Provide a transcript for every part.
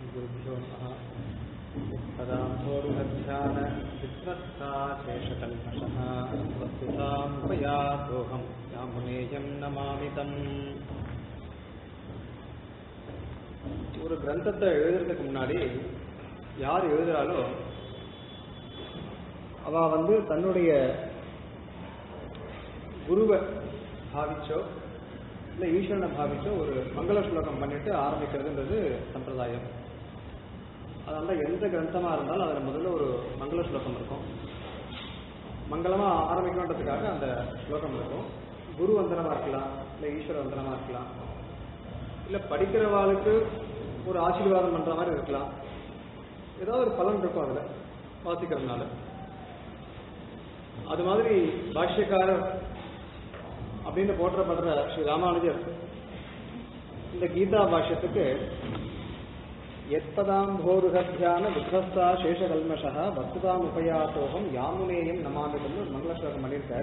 श्रीगुरुभ्यो नमः पदाम्भोरुहध्यान विध्वस्ता शेषकल्मषः वस्तुतामुपयातोऽहं यामुनेयं नमामितम् ஒரு கிரந்தத்தை எழுதுறதுக்கு முன்னாடி யார் எழுதுறாளோ அவ வந்து தன்னுடைய குருவை பாவிச்சோ இல்லை ஈஸ்வரனை பாவிச்சோ ஒரு மங்கள ஸ்லோகம் பண்ணிட்டு ஆரம்பிக்கிறதுன்றது சம்பிரதாயம் அதனால எந்த கிரந்தமா இருந்தாலும் அதில் முதல்ல ஒரு மங்கள ஸ்லோகம் இருக்கும் மங்களமா ஆரம்பிக்கணுன்றதுக்காக அந்த ஸ்லோகம் இருக்கும் குரு வந்தனமா இருக்கலாம் இல்லை ஈஸ்வர வந்தனமா இருக்கலாம் இல்லை படிக்கிறவாளுக்கு ஒரு ஆசீர்வாதம் பண்ற மாதிரி இருக்கலாம் ஏதாவது ஒரு பலன் இருக்கும் அதில் வாசிக்கிறதுனால அது மாதிரி பாஷ்யக்காரர் அப்படின்னு போற்றப்படுற ஸ்ரீ ராமானுஜர் இந்த கீதா பாஷ்யத்துக்கு எத்பதாம்போருகத்தியான வித்வஸ்தா சேஷகல்மஷா வஸ்துதாம் உபயாசோகம் யாமுனேயம் நமாமிதம்னு ஒரு மங்கள ஸ்லோகம் பண்ணியிருக்கார்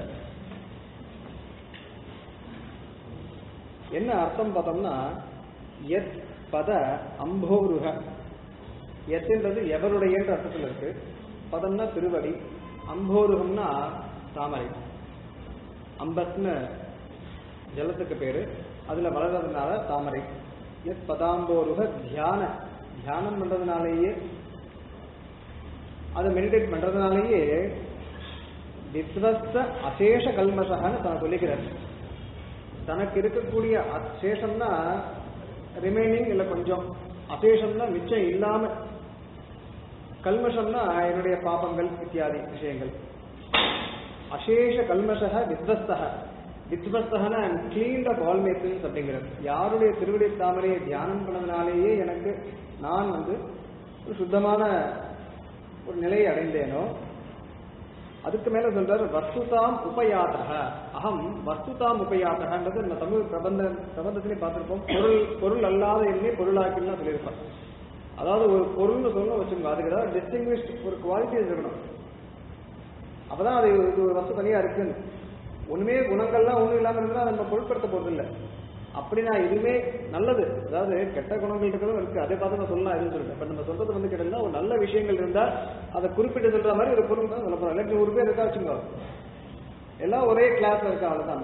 என்ன அர்த்தம் பார்த்தோம்னா எத் பத அம்போருக எத்துன்றது எவருடையன்ற அர்த்தத்தில் இருக்கு பதம்னா திருவடி அம்போருகம்னா தாமரை அம்பஸ்னு ஜலத்துக்கு பேரு அதுல வளர்றதுனால தாமரை எத் பதாம்போருக தியான தியானம் பண்றதுனாலேயே அதை மெடிடேட் பண்றதுனாலேயே வித்வஸ்த அசேஷ கல்மஷகான்னு தான் சொல்லிக்கிறார் தனக்கு இருக்கக்கூடிய அசேஷம்னா ரிமைனிங் இல்லை கொஞ்சம் அசேஷம்னா மிச்சம் இல்லாம கல்மஷம்னா என்னுடைய பாபங்கள் இத்தியாதி விஷயங்கள் அசேஷ கல்மஷக வித்வஸ்தக வித்வஸ்தகன clean of all my sins அப்படிங்கிறது யாருடைய திருவிடை தாமரையை தியானம் பண்ணதுனாலேயே எனக்கு நான் வந்து ஒரு சுத்தமான ஒரு நிலையை அடைந்தேனோ அதுக்கு மேல சொல்றாரு வஸ்துதாம் உபயாதக அகம் வஸ்துதாம் உபயாதகன்றது நம்ம தமிழ் பிரபந்த பிரபந்தத்திலே பார்த்திருப்போம் பொருள் பொருள் அல்லாத என்னை பொருளாக்கிலாம் சொல்லியிருப்பார் அதாவது ஒரு பொருள்னு சொல்லணும் வச்சுக்கோங்க அதுக்கு ஏதாவது டிஸ்டிங்விஷ்ட் ஒரு குவாலிட்டி இருக்கணும் அப்பதான் அது இது ஒரு வஸ்து தனியா இருக்குன்னு ஒண்ணுமே குணங்கள்லாம் ஒண்ணும் இல்லாம இருந்தா நம்ம பொருட்படுத்த போறது இல்லை அப்படி நான் எதுவுமே நல்லது அதாவது கெட்ட குணங்கள் இருக்கிறதும் இருக்கு அதை பார்த்து நான் சொல்லலாம் எதுவும் சொல்லிட்டேன் இப்ப நம்ம சொல்றது வந்து கேட்டா ஒரு நல்ல விஷயங்கள் இருந்தா அதை குறிப்பிட்டு சொல்ற மாதிரி ஒரு பொருள் தான் சொல்ல போறோம் இல்லாட்டி ஒரு பேர் இருக்கா வச்சுக்கோ எல்லாம் ஒரே கிளாஸ்ல இருக்கா அவ்வளவுதான்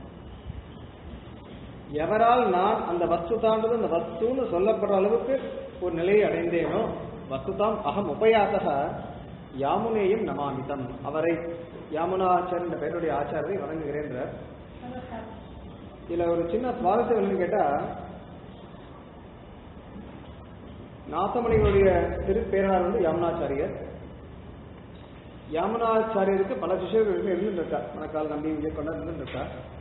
எவரால் நான் அந்த வஸ்து தாண்டது அந்த வஸ்துன்னு சொல்லப்படுற அளவுக்கு ஒரு நிலையை அடைந்தேனோ வஸ்துதாம் அகம் உபயாசக யாமுனேயும் நமாமிதம் அவரை யாமுனாச்சார் என்ற பெயருடைய ஆச்சாரரை வணங்குகிறேன் இதுல ஒரு சின்ன சுவாரஸ்யம் என்னன்னு கேட்டா நாசமணிகளுடைய திருப்பேரனார் வந்து யாமுனாச்சாரியர் யாமுனாச்சாரியருக்கு பல சிஷியர்கள் இருந்துருக்கா மணக்கால் நம்பி இங்கே கொண்டு இருந்துருக்கா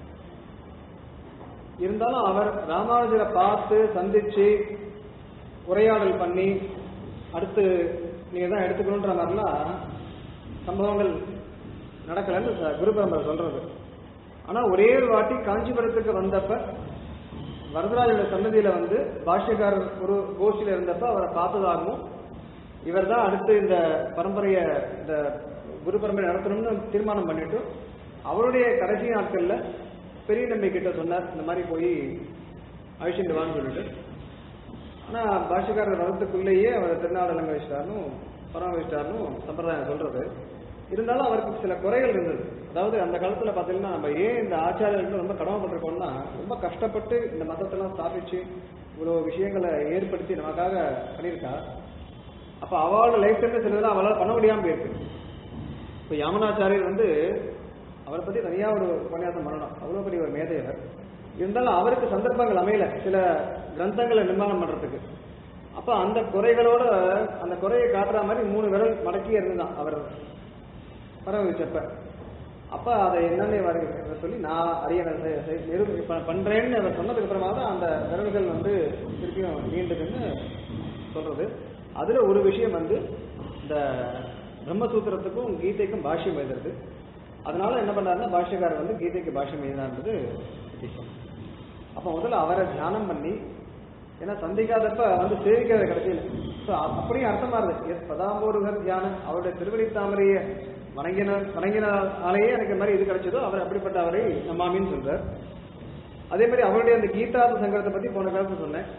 இருந்தாலும் அவர் ராமானுஜரை பார்த்து சந்திச்சு உரையாடல் பண்ணி அடுத்து நீங்க தான் எடுத்துக்கணுன்ற மாதிரிலாம் சம்பவங்கள் நடக்கலன்னு குரு பரம்பரை சொல்றது ஆனா ஒரே ஒரு வாட்டி காஞ்சிபுரத்துக்கு வந்தப்ப வரதராஜோட சன்னதியில வந்து பாஷ்யக்காரர் ஒரு கோஷ்டியில இருந்தப்ப அவரை பார்த்ததாகவும் இவர் தான் அடுத்து இந்த பரம்பரைய இந்த குரு பரம்பரை நடத்தணும்னு தீர்மானம் பண்ணிட்டு அவருடைய கடைசி நாட்கள்ல பெரிய நம்பி கிட்ட சொன்னார் இந்த மாதிரி போய் அழிச்சுட்டு வான்னு சொல்லிட்டு ஆனா பாஷ்யக்காரர் வரத்துக்குள்ளேயே அவர் திருநாடலங்க வச்சிட்டாருன்னு பரம வச்சிட்டாருன்னு சம்பிரதாயம் சொல்றது இருந்தாலும் அவருக்கு சில குறைகள் இருந்தது அதாவது அந்த காலத்துல பாத்தீங்கன்னா நம்ம ஏன் இந்த ஆச்சாரியர்கள் ரொம்ப கடமைப்பட்டிருக்கோம்னா ரொம்ப கஷ்டப்பட்டு இந்த மதத்தெல்லாம் ஸ்தாபிச்சு இவ்வளவு விஷயங்களை ஏற்படுத்தி நமக்காக பண்ணியிருக்கா அப்ப அவளோட லைஃப் டைம்ல சிலதெல்லாம் அவளால் பண்ண முடியாம போயிருக்கு இப்ப யாமனாச்சாரியர் வந்து அவரை பத்தி தனியா ஒரு உபன்யாசம் பண்ணணும் அவ்வளவு பெரிய ஒரு மேதையர் இருந்தாலும் அவருக்கு சந்தர்ப்பங்கள் அமையல சில கிரந்தங்களை நிர்மாணம் பண்றதுக்கு அப்ப அந்த குறைகளோட அந்த குறையை காட்டுற மாதிரி மூணு விரல் மடக்கி இருந்துதான் அவர் பரவச்சப்ப அப்ப அதை என்னன்னு சொல்லி நான் அறிய பண்றேன்னு அதை சொன்னதுக்கு அப்புறமா தான் அந்த விரல்கள் வந்து திருப்பியும் நீண்டதுன்னு சொல்றது அதுல ஒரு விஷயம் வந்து இந்த பிரம்மசூத்திரத்துக்கும் கீதைக்கும் பாஷ்யம் எழுதுறது அதனால என்ன பண்ணாருன்னா பாஷ்யக்காரர் வந்து கீதைக்கு பாஷ்யம் எழுதினார்ன்றது அப்ப முதல்ல அவரை தியானம் பண்ணி ஏன்னா சந்திக்காதப்ப வந்து சேவிக்காத கடைசியில் ஸோ அப்படியும் அர்த்தமா இருக்கு எஸ் பதாம்போருகர் தியானம் அவருடைய திருவடி தாமரையை வணங்கின வணங்கினாலேயே எனக்கு இந்த மாதிரி இது கிடைச்சதோ அவர் அப்படிப்பட்ட அவரை நம்மாமின்னு சொல்றார் அதே மாதிரி அவருடைய அந்த கீதார்த்த சங்கரத்தை பத்தி போன காலத்துல சொன்னேன்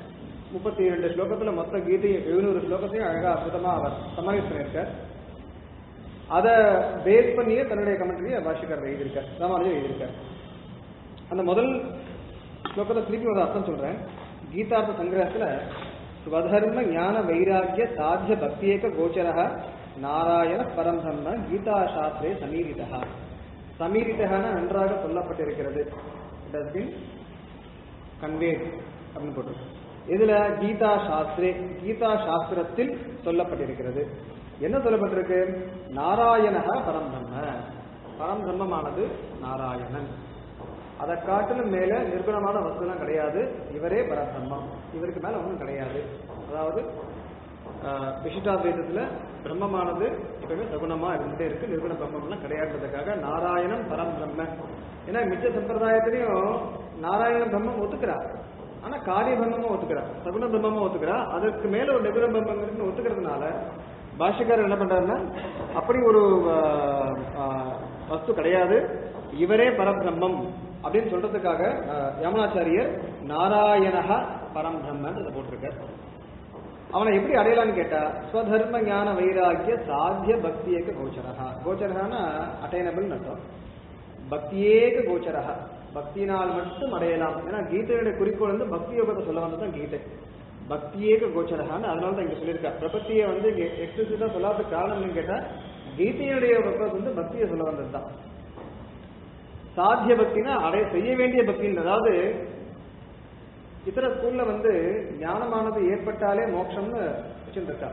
முப்பத்தி இரண்டு ஸ்லோகத்துல மொத்த கீதையும் எழுநூறு ஸ்லோகத்தையும் அழகா அற்புதமா அவர் சமாளித்து பண்ணியிருக்கார் அதை பேஸ் பண்ணியே தன்னுடைய கமெண்ட்ரியை பாஷிகர் எழுதியிருக்கார் ராமானுஜர் எழுதியிருக்கார் அந்த முதல் ஸ்லோகத்தை திருப்பி ஒரு அர்த்தம் சொல்றேன் கீதார்த்த சங்கிரகத்துல ஸ்வதர்ம ஞான வைராக்கிய சாத்திய பக்தியேக கோச்சரக நாராயண பரம்பிரம்ம கீதா சாஸ்திரே சமீரிதா சமீரிதகன நன்றாக சொல்லப்பட்டிருக்கிறது இட் ஹஸ் பின் கன்வேட் அப்படின்னு போட்டிருக்கு இதுல கீதா சாஸ்திரே கீதா சாஸ்திரத்தில் சொல்லப்பட்டிருக்கிறது என்ன சொல்லப்பட்டிருக்கு நாராயணக பரம்பிரம்ம பரம்பிரம்மமானது நாராயணன் அதை காட்டிலும் மேல நிர்குணமான வஸ்துலாம் கிடையாது இவரே பரபிரம்மம் இவருக்கு மேல ஒன்றும் கிடையாது அதாவது ஆஹ், விசிஷ்டாத்வைதத்துல பிரம்மமானது எப்பவுமே சகுணமா இருந்துட்டே இருக்கு நிர்குண பிரம்மம்லாம் கிடையாதுன்றதுக்காக நாராயணன் பரம் பிரம்ம ஏன்னா மிச்ச சம்பிரதாயத்திலையும் நாராயண பிரம்மம் ஒத்துக்கிறா ஆனா காரிய பிரம்மமும் ஒத்துக்கிறா சகுண பிரம்மமும் ஒத்துக்கிறா அதற்கு மேல ஒரு நிர்குண பிரம்மம் இருக்குன்னு ஒத்துக்கிறதுனால பாஷ்யக்காரர் என்ன பண்றாருன்னா அப்படி ஒரு ஆஹ், ஆஹ், வஸ்து கிடையாது இவரே பரபிரம்மம் அப்படின்னு சொல்றதுக்காக ஆஹ், யமுனாச்சாரியர் நாராயணஹ பரம்பிரம்மன் இதை போட்டிருக்கார் அவனை எப்படி அடையலாம்னு கேட்டா ஸ்வதர்ம ஞான வைராக்கிய சாத்திய பக்தியேக கோச்சரஹா கோச்சரஹானா அட்டைனபிள் அர்த்தம் பக்தியேக கோச்சரஹா பக்தியினால் மட்டும் அடையலாம் ஏன்னா கீதையுடைய குறிக்கோள் வந்து பக்தி யோகத்தை சொல்ல வந்தது கீதை பக்தியேக கோச்சரஹான்னு அதனால தான் இங்க சொல்லியிருக்கா பிரபத்தியை வந்து எக்ஸ்பிளிசிட்டா சொல்லாததுக்கு காரணம் என்னன்னு கேட்டா கீதையுடைய பர்பஸ் வந்து பக்தியை சொல்ல வந்தது தான் சாத்திய பக்தினா அடைய செய்ய வேண்டிய பக்தின்னு அதாவது இதர ஸ்கூல்ல வந்து ஞானமானது ஏற்பட்டாலே மோட்சம்னு வச்சுருக்கா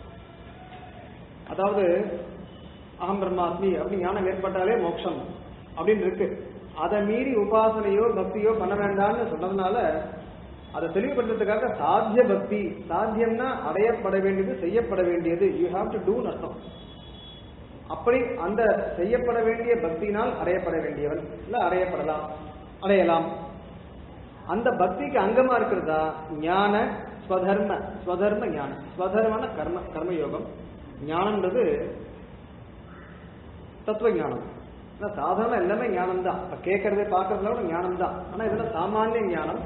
அதாவது அகம் பிரம்மாஸ்மி அப்படி ஞானம் ஏற்பட்டாலே மோட்சம் அப்படின்னு இருக்கு அதை மீறி உபாசனையோ பக்தியோ பண்ண வேண்டாம்னு சொன்னதுனால அதை தெளிவுபடுத்துறதுக்காக சாத்திய பக்தி சாத்தியம்னா அடையப்பட வேண்டியது செய்யப்பட வேண்டியது யூ ஹாவ் டு டூ அர்த்தம் அப்படி அந்த செய்யப்பட வேண்டிய பக்தியினால் அடையப்பட வேண்டியவன் இல்ல அடையப்படலாம் அடையலாம் அந்த பக்திக்கு அங்கமா இருக்கிறதா ஞான ஸ்வதர்ம ஸ்வதர்ம ஞானம் ஸ்வதர்மன கர்ம கர்மயோகம் ஞானம்ன்றது தத்துவ ஞானம் ஆனா சாதாரண எல்லாமே ஞானம் தான் இப்ப கேட்கறது பார்க்கறதுல கூட ஞானம் தான் ஆனா இதெல்லாம் சாமானிய ஞானம்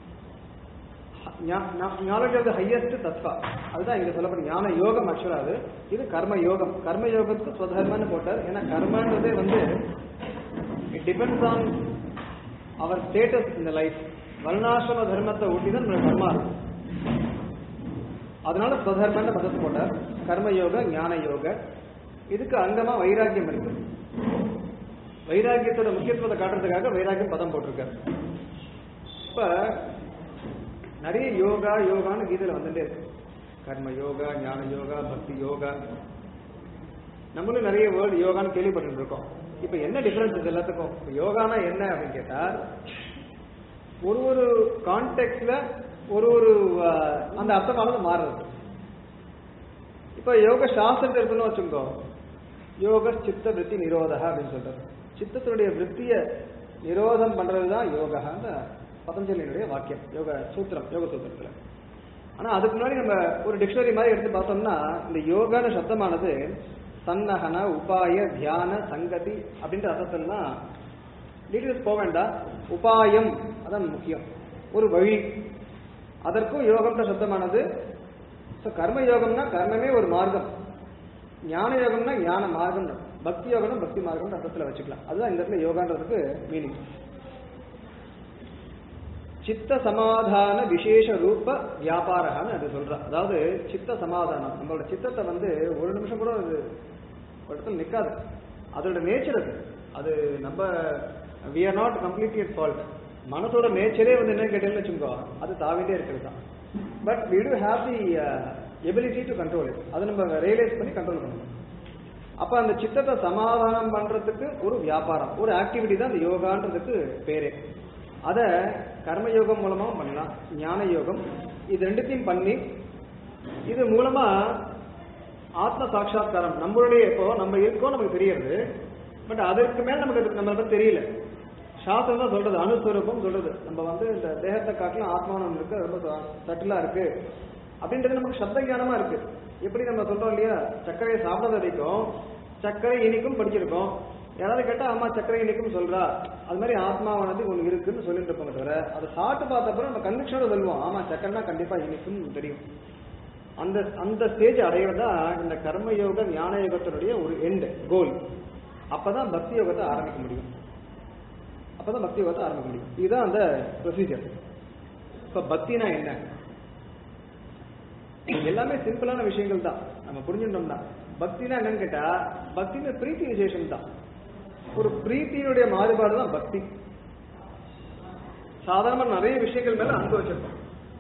நாலேஜ் ஆஃப் த ஹையஸ்ட் தத்வா அதுதான் இங்க சொல்லப்படும் ஞான யோகம் ஆக்சுவலா அது இது கர்ம யோகம் கர்ம யோகத்துக்கு ஸ்வதர்மன்னு போட்டார் ஏன்னா கர்மன்றதே வந்து it depends on our status இந்த லைஃப் வர்ணாசிரம தர்மத்தை ஒட்டி தான் நம்மளுடைய கர்மா இருக்கும் அதனால ஸ்வதர்மன்னு பதத்தை போட்டார் கர்ம யோக ஞான யோக இதுக்கு அங்கமா வைராக்கியம் இருக்கு வைராக்கியத்தோட முக்கியத்துவத்தை காட்டுறதுக்காக வைராக்கியம் பதம் போட்டிருக்காரு இப்ப நிறைய யோகா யோகான்னு கீதையில வந்துட்டே இருக்கு கர்ம யோகா ஞான யோகா பக்தி யோகா நம்மளும் நிறைய வேர்டு யோகான்னு கேள்விப்பட்டு இருக்கோம் இப்ப என்ன டிஃபரன்ஸ் இது எல்லாத்துக்கும் இப்ப யோகானா என்ன அப்படின்னு கேட்டா ஒரு ஒரு கான்டெக்ட்ல ஒரு ஒரு அஹ், அந்த அர்த்தமானது மாறுறது இப்ப யோக சாஸ்திரத்தை இருக்குன்னு வச்சுக்கோ யோக சித்த விருத்தி நிரோதா அப்படின்னு சொல்றது சித்தத்தினுடைய விருத்திய நிரோதம் பண்றதுதான் யோகான்னு பதஞ்சலியினுடைய வாக்கியம் யோக சூத்திரம் யோக சூத்திரத்துல ஆனா அதுக்கு முன்னாடி நம்ம ஒரு டிக்ஷனரி மாதிரி எடுத்து பார்த்தோம்னா இந்த யோகான சப்தமானது சன்னகன உபாய தியான சங்கதி அப்படின்ற அர்த்தத்திலாம் டீட்டெயில்ஸ் போக வேண்டாம் உபாயம் அதான் முக்கியம் ஒரு வழி அதற்கும் யோகம்ன்ற சப்தமானது ஸோ கர்ம யோகம்னா கர்மமே ஒரு மார்க்கம் ஞான யோகம்னா ஞான மார்க்கம் பக்தி யோகம்னா பக்தி மார்க்கம் அர்த்தத்தில் வச்சுக்கலாம் அதுதான் இந்த இடத்துல யோகான்றதுக்கு மீனிங் சித்த சமாதான விசேஷ ரூப வியாபாரகான்னு அது சொல்ற அதாவது சித்த சமாதானம் நம்மளோட சித்தத்தை வந்து ஒரு நிமிஷம் கூட அது ஒரு இடத்துல நிக்காது அதோட நேச்சர் அது அது நம்ம we are not completely at fault மனசோட நேச்சரே வந்து என்ன கேட்டீங்கன்னு வச்சுக்கோ அது தாவிட்டே இருக்கிறது தான் but we do have the ability to control it அதை நம்ம ரியலைஸ் பண்ணி கண்ட்ரோல் பண்ணணும் அப்ப அந்த சித்தத்தை சமாதானம் பண்றதுக்கு ஒரு வியாபாரம் ஒரு ஆக்டிவிட்டி தான் அந்த யோகான்றதுக்கு பேரே அத கர்மயோகம் மூலமாவும் பண்ணலாம் ஞான யோகம் இது ரெண்டுத்தையும் பண்ணி இது மூலமா ஆத்ம சாட்சா்காரம் நம்மளுடைய இப்போ நம்ம இருக்கோம் நமக்கு தெரியறது பட் அதற்கு மேல நமக்கு அது நம்ம பத்தி தெரியல சாஸ்திரம் தான் சொல்றது அணுஸ்வரூபம் சொல்றது நம்ம வந்து இந்த தேகத்தை காட்டிலும் ஆத்மானம் இருக்கு ரொம்ப சட்டிலா இருக்கு அப்படின்றது நமக்கு சப்த ஞானமா இருக்கு எப்படி நம்ம சொல்றோம் இல்லையா சர்க்கரையை சாப்பிடாத வரைக்கும் சர்க்கரை இனிக்கும் படிச்சிருக்கோம் யாராவது கேட்டா ஆமா சக்கரை இனிக்கும் சொல்றா அது மாதிரி ஆத்மாவானது ஒண்ணு இருக்குன்னு சொல்லிட்டு இருப்பாங்க தவிர அதை சாப்பிட்டு பார்த்த அப்புறம் நம்ம கன்விக்ஷனோட சொல்லுவோம் ஆமா சக்கரைனா கண்டிப்பா இனிக்கும் தெரியும் அந்த அந்த ஸ்டேஜ் அடையிறதா இந்த கர்மயோக ஞான யோகத்தினுடைய ஒரு எண்ட் கோல் அப்பதான் பக்தி யோகத்தை ஆரம்பிக்க முடியும் அப்பதான் பக்தி யோகத்தை ஆரம்பிக்க முடியும் இதுதான் அந்த ப்ரொசீஜர் இப்ப பக்தினா என்ன இது எல்லாமே சிம்பிளான விஷயங்கள் தான் நம்ம புரிஞ்சுட்டோம்னா பக்தினா என்னன்னு கேட்டா பக்தின பிரீத்தி விசேஷம் தான் ஒரு பிரீத்தியினுடைய மாறுபாடு தான் பக்தி சாதாரண நிறைய விஷயங்கள் மேல அன்பு வச்சிருப்போம்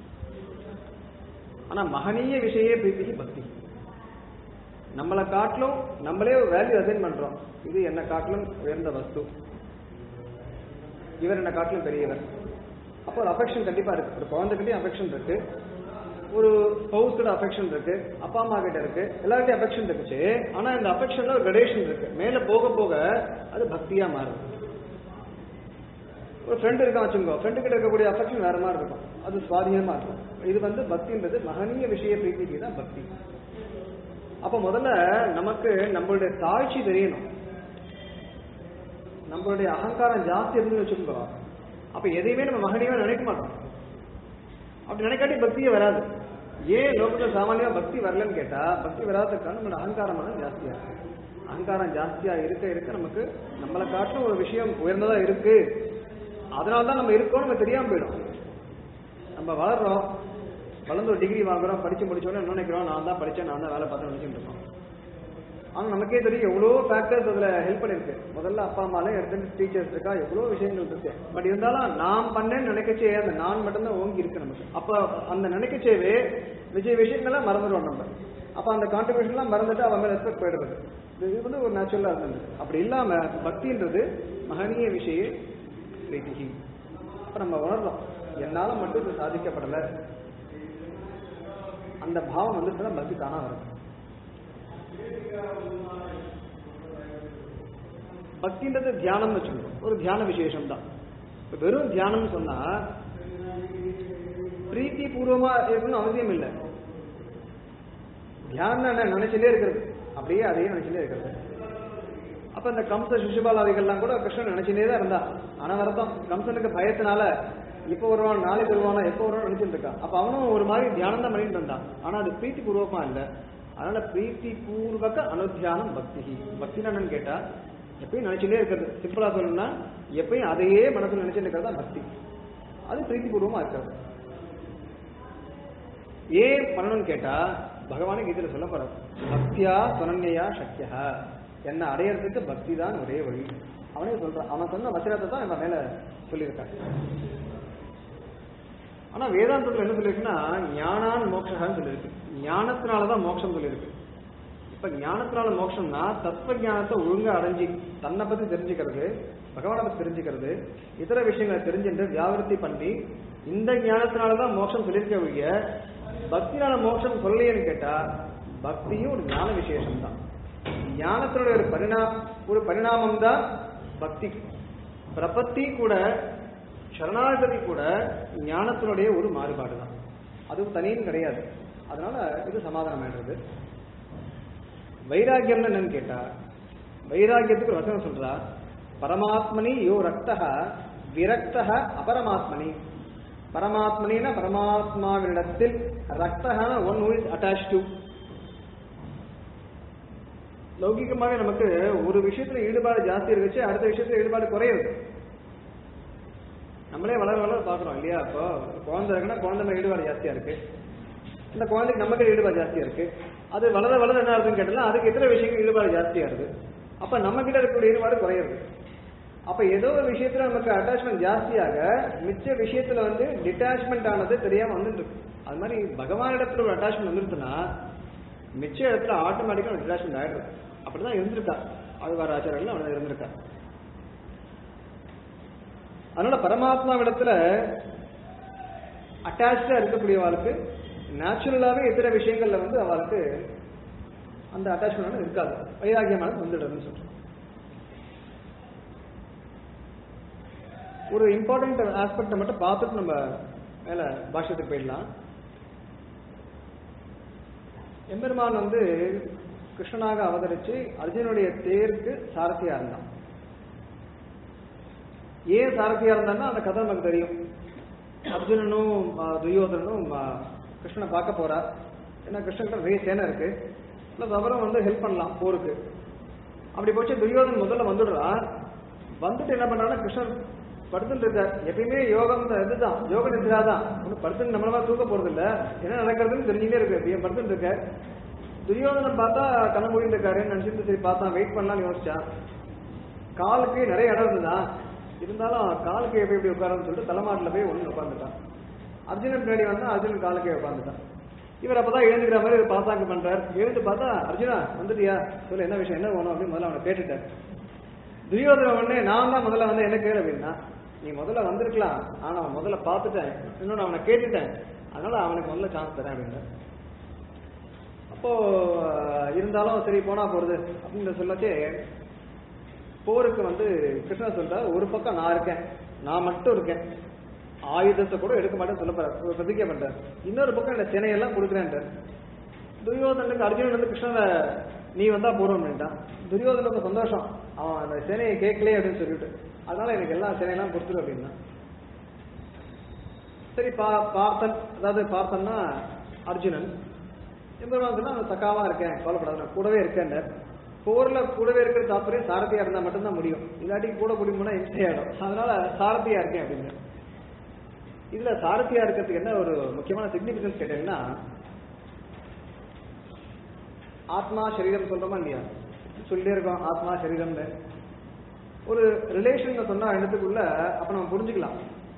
ஆனா மகனீய விஷய பிரீத்திக்கு பக்தி நம்மளை காட்டிலும் நம்மளே ஒரு வேல்யூ அசைன் பண்றோம் இது என்ன காட்டிலும் உயர்ந்த வஸ்து இவர் என்ன காட்டிலும் பெரியவர் அப்போ ஒரு அஃபெக்ஷன் கண்டிப்பா இருக்கு ஒரு குழந்தைகிட்டயும் அஃபெக்ஷன் இருக்கு ஒரு ஸ்பௌஸ் கிட்ட அஃபெக்ஷன் இருக்கு அப்பா அம்மா கிட்ட இருக்கு எல்லார்கிட்டயும் அஃபெக்ஷன் இருக்குச்சு ஆனா இந்த அஃபெக்ஷன்ல ஒரு கிரடேஷன் இருக்கு மேல போக போக அது பக்தியா மாறுது ஒரு ஃப்ரெண்ட் இருக்கான் வச்சுக்கோ ஃப்ரெண்டு கிட்ட இருக்கக்கூடிய அஃபெக்ஷன் வேற மாதிரி இருக்கும் அது சுவாதீனமா இருக்கும் இது வந்து பக்தின்றது மகனீய விஷய பிரீத்திக்கு தான் பக்தி அப்ப முதல்ல நமக்கு நம்மளுடைய தாழ்ச்சி தெரியணும் நம்மளுடைய அகங்காரம் ஜாஸ்தி இருக்குன்னு வச்சுக்கோ அப்ப எதையுமே நம்ம மகனியமா நினைக்க மாட்டோம் அப்படி நினைக்காட்டி பக்தியே வராது ஏன் லோகத்துல சாமானியமா பக்தி வரலன்னு கேட்டா பக்தி வராததுக்கான நம்மளோட அகங்காரமான ஜாஸ்தியா இருக்கு அகங்காரம் ஜாஸ்தியா இருக்க இருக்க நமக்கு நம்மளை காட்டிலும் ஒரு விஷயம் உயர்ந்ததா இருக்கு அதனால தான் நம்ம இருக்கோம் நம்ம தெரியாம போயிடும் நம்ம வளர்றோம் வளர்ந்து ஒரு டிகிரி வாங்குறோம் படிச்சு முடிச்சோடனே என்ன நினைக்கிறோம் நான் தான் படிச்சேன் நான் தான் வேலை பார்த்தேன் நினைச்சிட்டு இருக்கோம் ஆனா நமக்கே தெரியும் எவ்வளோ ஃபேக்டர்ஸ் அதுல ஹெல்ப் பண்ணிருக்கு முதல்ல அப்பா அம்மால எடுத்து டீச்சர்ஸ் இருக்கா எவ்வளோ விஷயங்கள் இருக்கு பட் இருந்தாலும் நாம் பண்ணேன்னு நினைக்கச்சே அந்த நான் மட்டும்தான் ஓங்கி இருக்கு நமக்கு அப்ப அந்த நினைக்கச்சேவே விஜய் விஷயங்கள்லாம் மறந்துடுவோம் நம்ம அப்ப அந்த கான்ட்ரிபியூஷன்லாம் மறந்துட்டு அவன் மேல ரெஸ்பெக்ட் போயிடுறது இது வந்து ஒரு நேச்சுரலா இருந்தது அப்படி இல்லாம பக்தின்றது மகனீய விஷய பிரீத்திகி அப்ப நம்ம உணர்றோம் என்னால மட்டும் இது சாதிக்கப்படல அந்த பாவம் வந்துச்சுன்னா பக்தி தானா வரும் பக்தின்றது தியானம் வச்சுக்கணும் ஒரு தியான விசேஷம் தான் இப்ப வெறும் தியானம் சொன்னா பிரீத்தி பூர்வமா இருக்கணும்னு அவசியம் இல்லை தியானம் என்ன நினைச்சுட்டே இருக்கிறது அப்படியே அதையே நினைச்சுட்டே இருக்கிறது அப்ப இந்த கம்ச சிசுபாலாதிகள்லாம் கூட கிருஷ்ணன் நினைச்சுட்டே தான் இருந்தா அனவரத்தம் கம்சனுக்கு பயத்தினால இப்ப வருவான் நாளைக்கு வருவானா எப்போ வருவான் நினைச்சிட்டு இருக்கான் அப்ப அவனும் ஒரு மாதிரி தியானம் தான் பண்ணிட்டு இருந்தான் ஆனா அது பிரீத்தி பூர்வமா இல்ல அதனால பிரீத்தி பூர்வக அனுத்தியானம் பக்தி பக்தினா என்னன்னு கேட்டா எப்பயும் நினைச்சுட்டே இருக்கிறது சிம்பிளா சொல்லணும்னா எப்பயும் அதையே மனசுல நினைச்சுட்டு இருக்கிறது தான் பக்தி அது பிரீத்தி பூர்வமா இருக்கிறது ஏன் பண்ணணும்னு கேட்டா பகவானே கீதையில சொல்ல போறார் பக்தியா சுனன்யா சக்கியா என்ன அடையறதுக்கு பக்தி தான் ஒரே வழி அவனே சொல்றான் அவன் சொன்ன வச்சனத்தை தான் இவன் மேல சொல்லியிருக்கான் ஆனா வேதாந்தத்துல என்ன சொல்லிருக்குன்னா ஞானான் மோட்சகான்னு சொல்லியிருக்கு ஞானத்தினாலதான் மோட்சம் சொல்லியிருக்கு இப்ப ஞானத்தினால மோட்சம்னா தத்துவ ஞானத்தை ஒழுங்கா அடைஞ்சி தன்னை பத்தி தெரிஞ்சுக்கிறது பகவானை பத்தி தெரிஞ்சுக்கிறது இதர விஷயங்களை தெரிஞ்சுட்டு வியாபரத்தி பண்ணி இந்த ஞானத்தினாலதான் மோட்சம் சொல்லியிருக்க ஒழிய பக்தினால மோட்சம் சொல்லலையேன்னு கேட்டா பக்தியும் ஒரு ஞான விசேஷம் தான் ஞானத்தினுடைய ஒரு பரிணா ஒரு பரிணாமம் தான் பக்தி பிரபத்தி கூட சரணாகதி கூட ஞானத்தினுடைய ஒரு மாறுபாடு தான் அதுவும் தனியும் கிடையாது அதனால இது சமாதானம் ஆயிடுறது வைராக்கியம் என்னன்னு கேட்டா வைராக்கியத்துக்கு ஒரு வசனம் சொல்றா பரமாத்மனி யோ ரக்தக விரக்தக அபரமாத்மனி பரமாத்மனினா பரமாத்மாவினிடத்தில் ரக்தகான one who is attach to லௌகிகமாக நமக்கு ஒரு விஷயத்துல ஈடுபாடு ஜாஸ்தி இருந்துச்சு அடுத்த விஷயத்துல ஈடுபாடு குறையுது நம்மளே வளர வளர பாக்குறோம் இல்லையா இப்போ குழந்தை இருக்குன்னா குழந்தை மேல ஈடுபாடு ஜாஸ்தியா இருக்கு இந்த குழந்தைக்கு நமக்கு ஈடுபாடு ஜாஸ்தியா இருக்கு அது வளர வளர என்ன ஆகுதுன்னு கேட்டா அதுக்கு எத்தனை விஷயங்கள் ஈடுபாடு ஜாஸ்தியா இருக்கு அப்ப நம்ம கிட்ட இருக்கக்கூடிய ஈடுபாடு குறையுது அப்ப ஏதோ ஒரு விஷயத்துல நமக்கு அட்டாச்மெண்ட் ஜாஸ்தியாக மிச்ச விஷயத்துல வந்து டிட்டாச்மெண்ட் ஆனது தெரியாம வந்துட்டு இருக்கு அது மாதிரி பகவான் இடத்துல ஒரு அட்டாச்மெண்ட் வந்துருச்சுன்னா மிச்ச இடத்துல ஆட்டோமேட்டிக்கா ஒரு டிட்டாச்மெண்ட் ஆயிடுது அப்படிதான் இருந்திருக்கா ஆழ்வார் ஆச்சாரியர்கள் அவன் இருந்திருக்கா அதனால பரமாத்மாவிடத்துல அட்டாச்சா இருக்கக்கூடியவாளுக்கு நேச்சுரலாவே இத்தர விஷயங்கள்ல வந்து அவளுக்கு அந்த அட்டாச்மெண்ட் இருக்காது வைராகியமானது வந்துடுறதுன்னு சொல்றேன் ஒரு இம்பார்ட்டன்ட் ஆஸ்பெக்டை மட்டும் பார்த்துட்டு நம்ம மேல பாஷ்யத்துக்கு போயிடலாம் எம்பெருமான் வந்து கிருஷ்ணனாக அவதரிச்சு அர்ஜுனுடைய தேருக்கு சாரதியா இருந்தான் ஏன் சாரதியா இருந்தான்னா அந்த கதை நமக்கு தெரியும் அர்ஜுனனும் ஆ, துரியோதனனும் ஆ, கிருஷ்ணனை பார்க்க போறா ஏன்னா கிருஷ்ணன் நிறைய சேனை இருக்கு ப்ளஸ் அவரும் வந்து ஹெல்ப் பண்ணலாம் போருக்கு அப்படி போச்சு துரியோதன் முதல்ல வந்துடுறான் வந்துட்டு என்ன பண்றான்னா கிருஷ்ணன் படுத்துட்டு இருக்கார் எப்பயுமே யோகம் தான் இதுதான் யோக நித்ரா தான் ஒன்றும் படுத்துட்டு நம்மளவா தூக்க போறது இல்ல என்ன நடக்கிறதுன்னு தெரிஞ்சுட்டே இருக்கு இப்ப படுத்துட்டு இருக்க துரியோதனன் பார்த்தா கண்ண மூடிட்டு இருக்காருன்னு நினைச்சிட்டு சரி பார்த்தான் வெயிட் பண்ணலாம்னு யோசிச்சான் காலுக்கு நிறைய இடம் இருந்ததா இருந்தாலும் காலுக்கு எப்படி எப்படி உட்காரன்னு சொல்லிட்டு தலைமாட்டில் போய் ஒன்று உட்காந்துட்டான் அர்ஜுனன் பின்னாடி வந்தா அர்ஜுனன் காலுக்கே உட்காந்துட்டான் இவர் அப்பதான் எழுந்துக்கிற மாதிரி ஒரு பாசாங்க பண்றார் எழுந்து பார்த்தா அர்ஜுனா வந்துட்டியா சொல்லு என்ன விஷயம் என்ன வேணும் அப்படின்னு முதல்ல அவனை கேட்டுட்டார் துரியோதன உடனே நான் தான் முதல்ல வந்து என்ன கேளு அப்படின்னா நீ முதல்ல வந்திருக்கலாம் ஆனா அவன் முதல்ல பார்த்துட்டேன் இன்னொன்னு அவனை கேட்டுட்டேன் அதனால அவனுக்கு முதல்ல சான்ஸ் தரேன் அப்படின்னு அப்போ அஹ், இருந்தாலும் சரி போனா போறது அப்படின்னு சொல்லச்சே போருக்கு வந்து கிருஷ்ணர் சொல்றார் ஒரு பக்கம் நான் இருக்கேன் நான் மட்டும் இருக்கேன் ஆயுதத்தை கூட எடுக்க மாட்டேன்னு சொல்ல போறார் ஒரு பிரதிஜை பண்றார் இன்னொரு பக்கம் இந்த சேனையெல்லாம் கொடுக்குறேன்றார் துரியோதனுக்கு அர்ஜுனன் வந்து கிருஷ்ணனை நீ வந்தா போறோம் அப்படின்ட்டான் துரியோதனுக்கு சந்தோஷம் அவன் அந்த சேனையை கேட்கலையே அப்படின்னு சொல்லிட்டு அதனால எனக்கு எல்லா சேனையெல்லாம் கொடுத்துரு அப்படின்னா சரி பா பார்த்தன் அதாவது பார்த்தன்னா அர்ஜுனன் எம்பெருமான் சொன்னா அவன் தக்காவா இருக்கேன் கவலைப்படாத நான் கூடவே இருக்கேன் போர்ல கூடவே இருக்கிற தாற்பயம் சாரதியா இருந்தா மட்டும்தான் முடியும் இல்லாட்டி கூட முடியும்னா இன்ஸ்டே ஆயிடும் அதனால சாரதியா இருக்கேன் அப்படின்னு இதுல சாரதியா இருக்கிறதுக்கு என்ன ஒரு முக்கியமான சிக்னிபிகன்ஸ் கேட்டீங்கன்னா ஆத்மா சரீரம் சொல்றோமா இல்லையா சொல்லிட்டே இருக்கோம் ஆத்மா சரீரம்னு ஒரு ரிலேஷன் சொன்னா இடத்துக்குள்ள அப்ப நம்ம புரிஞ்சுக்கலாம்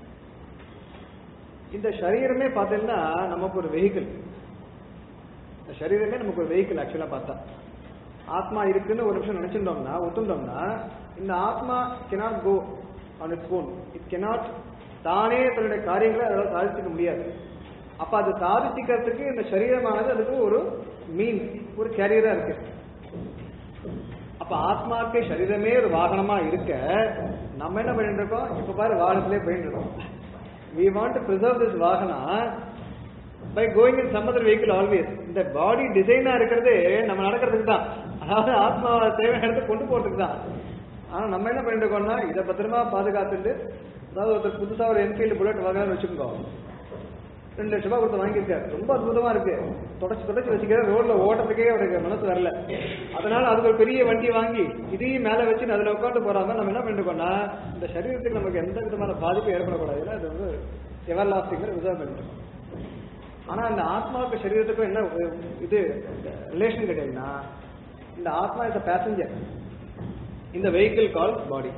இந்த சரீரமே பார்த்தீங்கன்னா நமக்கு ஒரு வெஹிக்கிள் இந்த சரீரமே நமக்கு ஒரு வெஹிக்கிள் ஆக்சுவலா பார்த்தா ஆத்மா இருக்குன்னு ஒரு நிமிஷம் நினைச்சிருந்தோம்னா ஒத்துந்தோம்னா இந்த ஆத்மா cannot go on its own it cannot தானே தன்னுடைய காரியங்களை அதால் சாதிச்சுக்க முடியாது அப்ப அது சாதிச்சுக்கிறதுக்கு இந்த சரீரமானது அதுக்கு ஒரு மீன்ஸ் ஒரு கேரியரா இருக்கு அப்ப ஆத்மாக்கு சரீரமே ஒரு வாகனமா இருக்க நம்ம என்ன பண்ணிட்டு இருக்கோம் இப்ப பாரு வாகனத்திலே போயிட்டு இருக்கோம் we want to preserve this vahana by going in some other vehicle always இந்த பாடி டிசைனா இருக்கிறது நம்ம நடக்கிறதுக்கு தான் அதாவது ஆத்மா தேவையான இடத்துக்கு கொண்டு போறதுக்கு தான் ஆனா நம்ம என்ன பண்ணிட்டு இருக்கோம்னா இதை பத்திரமா பாதுகாத்துட்டு அதாவது ஒருத்தர் புதுசா ஒரு என்ஃபீல்டு புல்லட் வாங்கலாம்னு வச்சுக்கோ ரெண்டு லட்ச ரூபாய் கொடுத்து வாங்கியிருக்காரு ரொம்ப அற்புதமா இருக்கு தொடச்சு தொடச்சு வச்சுக்கிற ரோட்ல ஓட்டுறதுக்கே அவருக்கு மனசு வரல அதனால அதுக்கு ஒரு பெரிய வண்டி வாங்கி இதையும் மேல வச்சு அதுல உட்காந்து போறாம நம்ம என்ன பண்ணிருக்கோம்னா இந்த சரீரத்துக்கு நமக்கு எந்த விதமான பாதிப்பும் ஏற்படக்கூடாது ஏன்னா அது வந்து எவர் லாஸ்டிங் ரிசர்வ் பண்ணிருக்கோம் ஆனா இந்த ஆத்மாவுக்கு சரீரத்துக்கும் என்ன ஒரு இது ரிலேஷன் கிடையாதுன்னா இந்த ஆத்மா இஸ் பேசஞ்சர் இந்த வெஹிக்கிள் கால் பாடி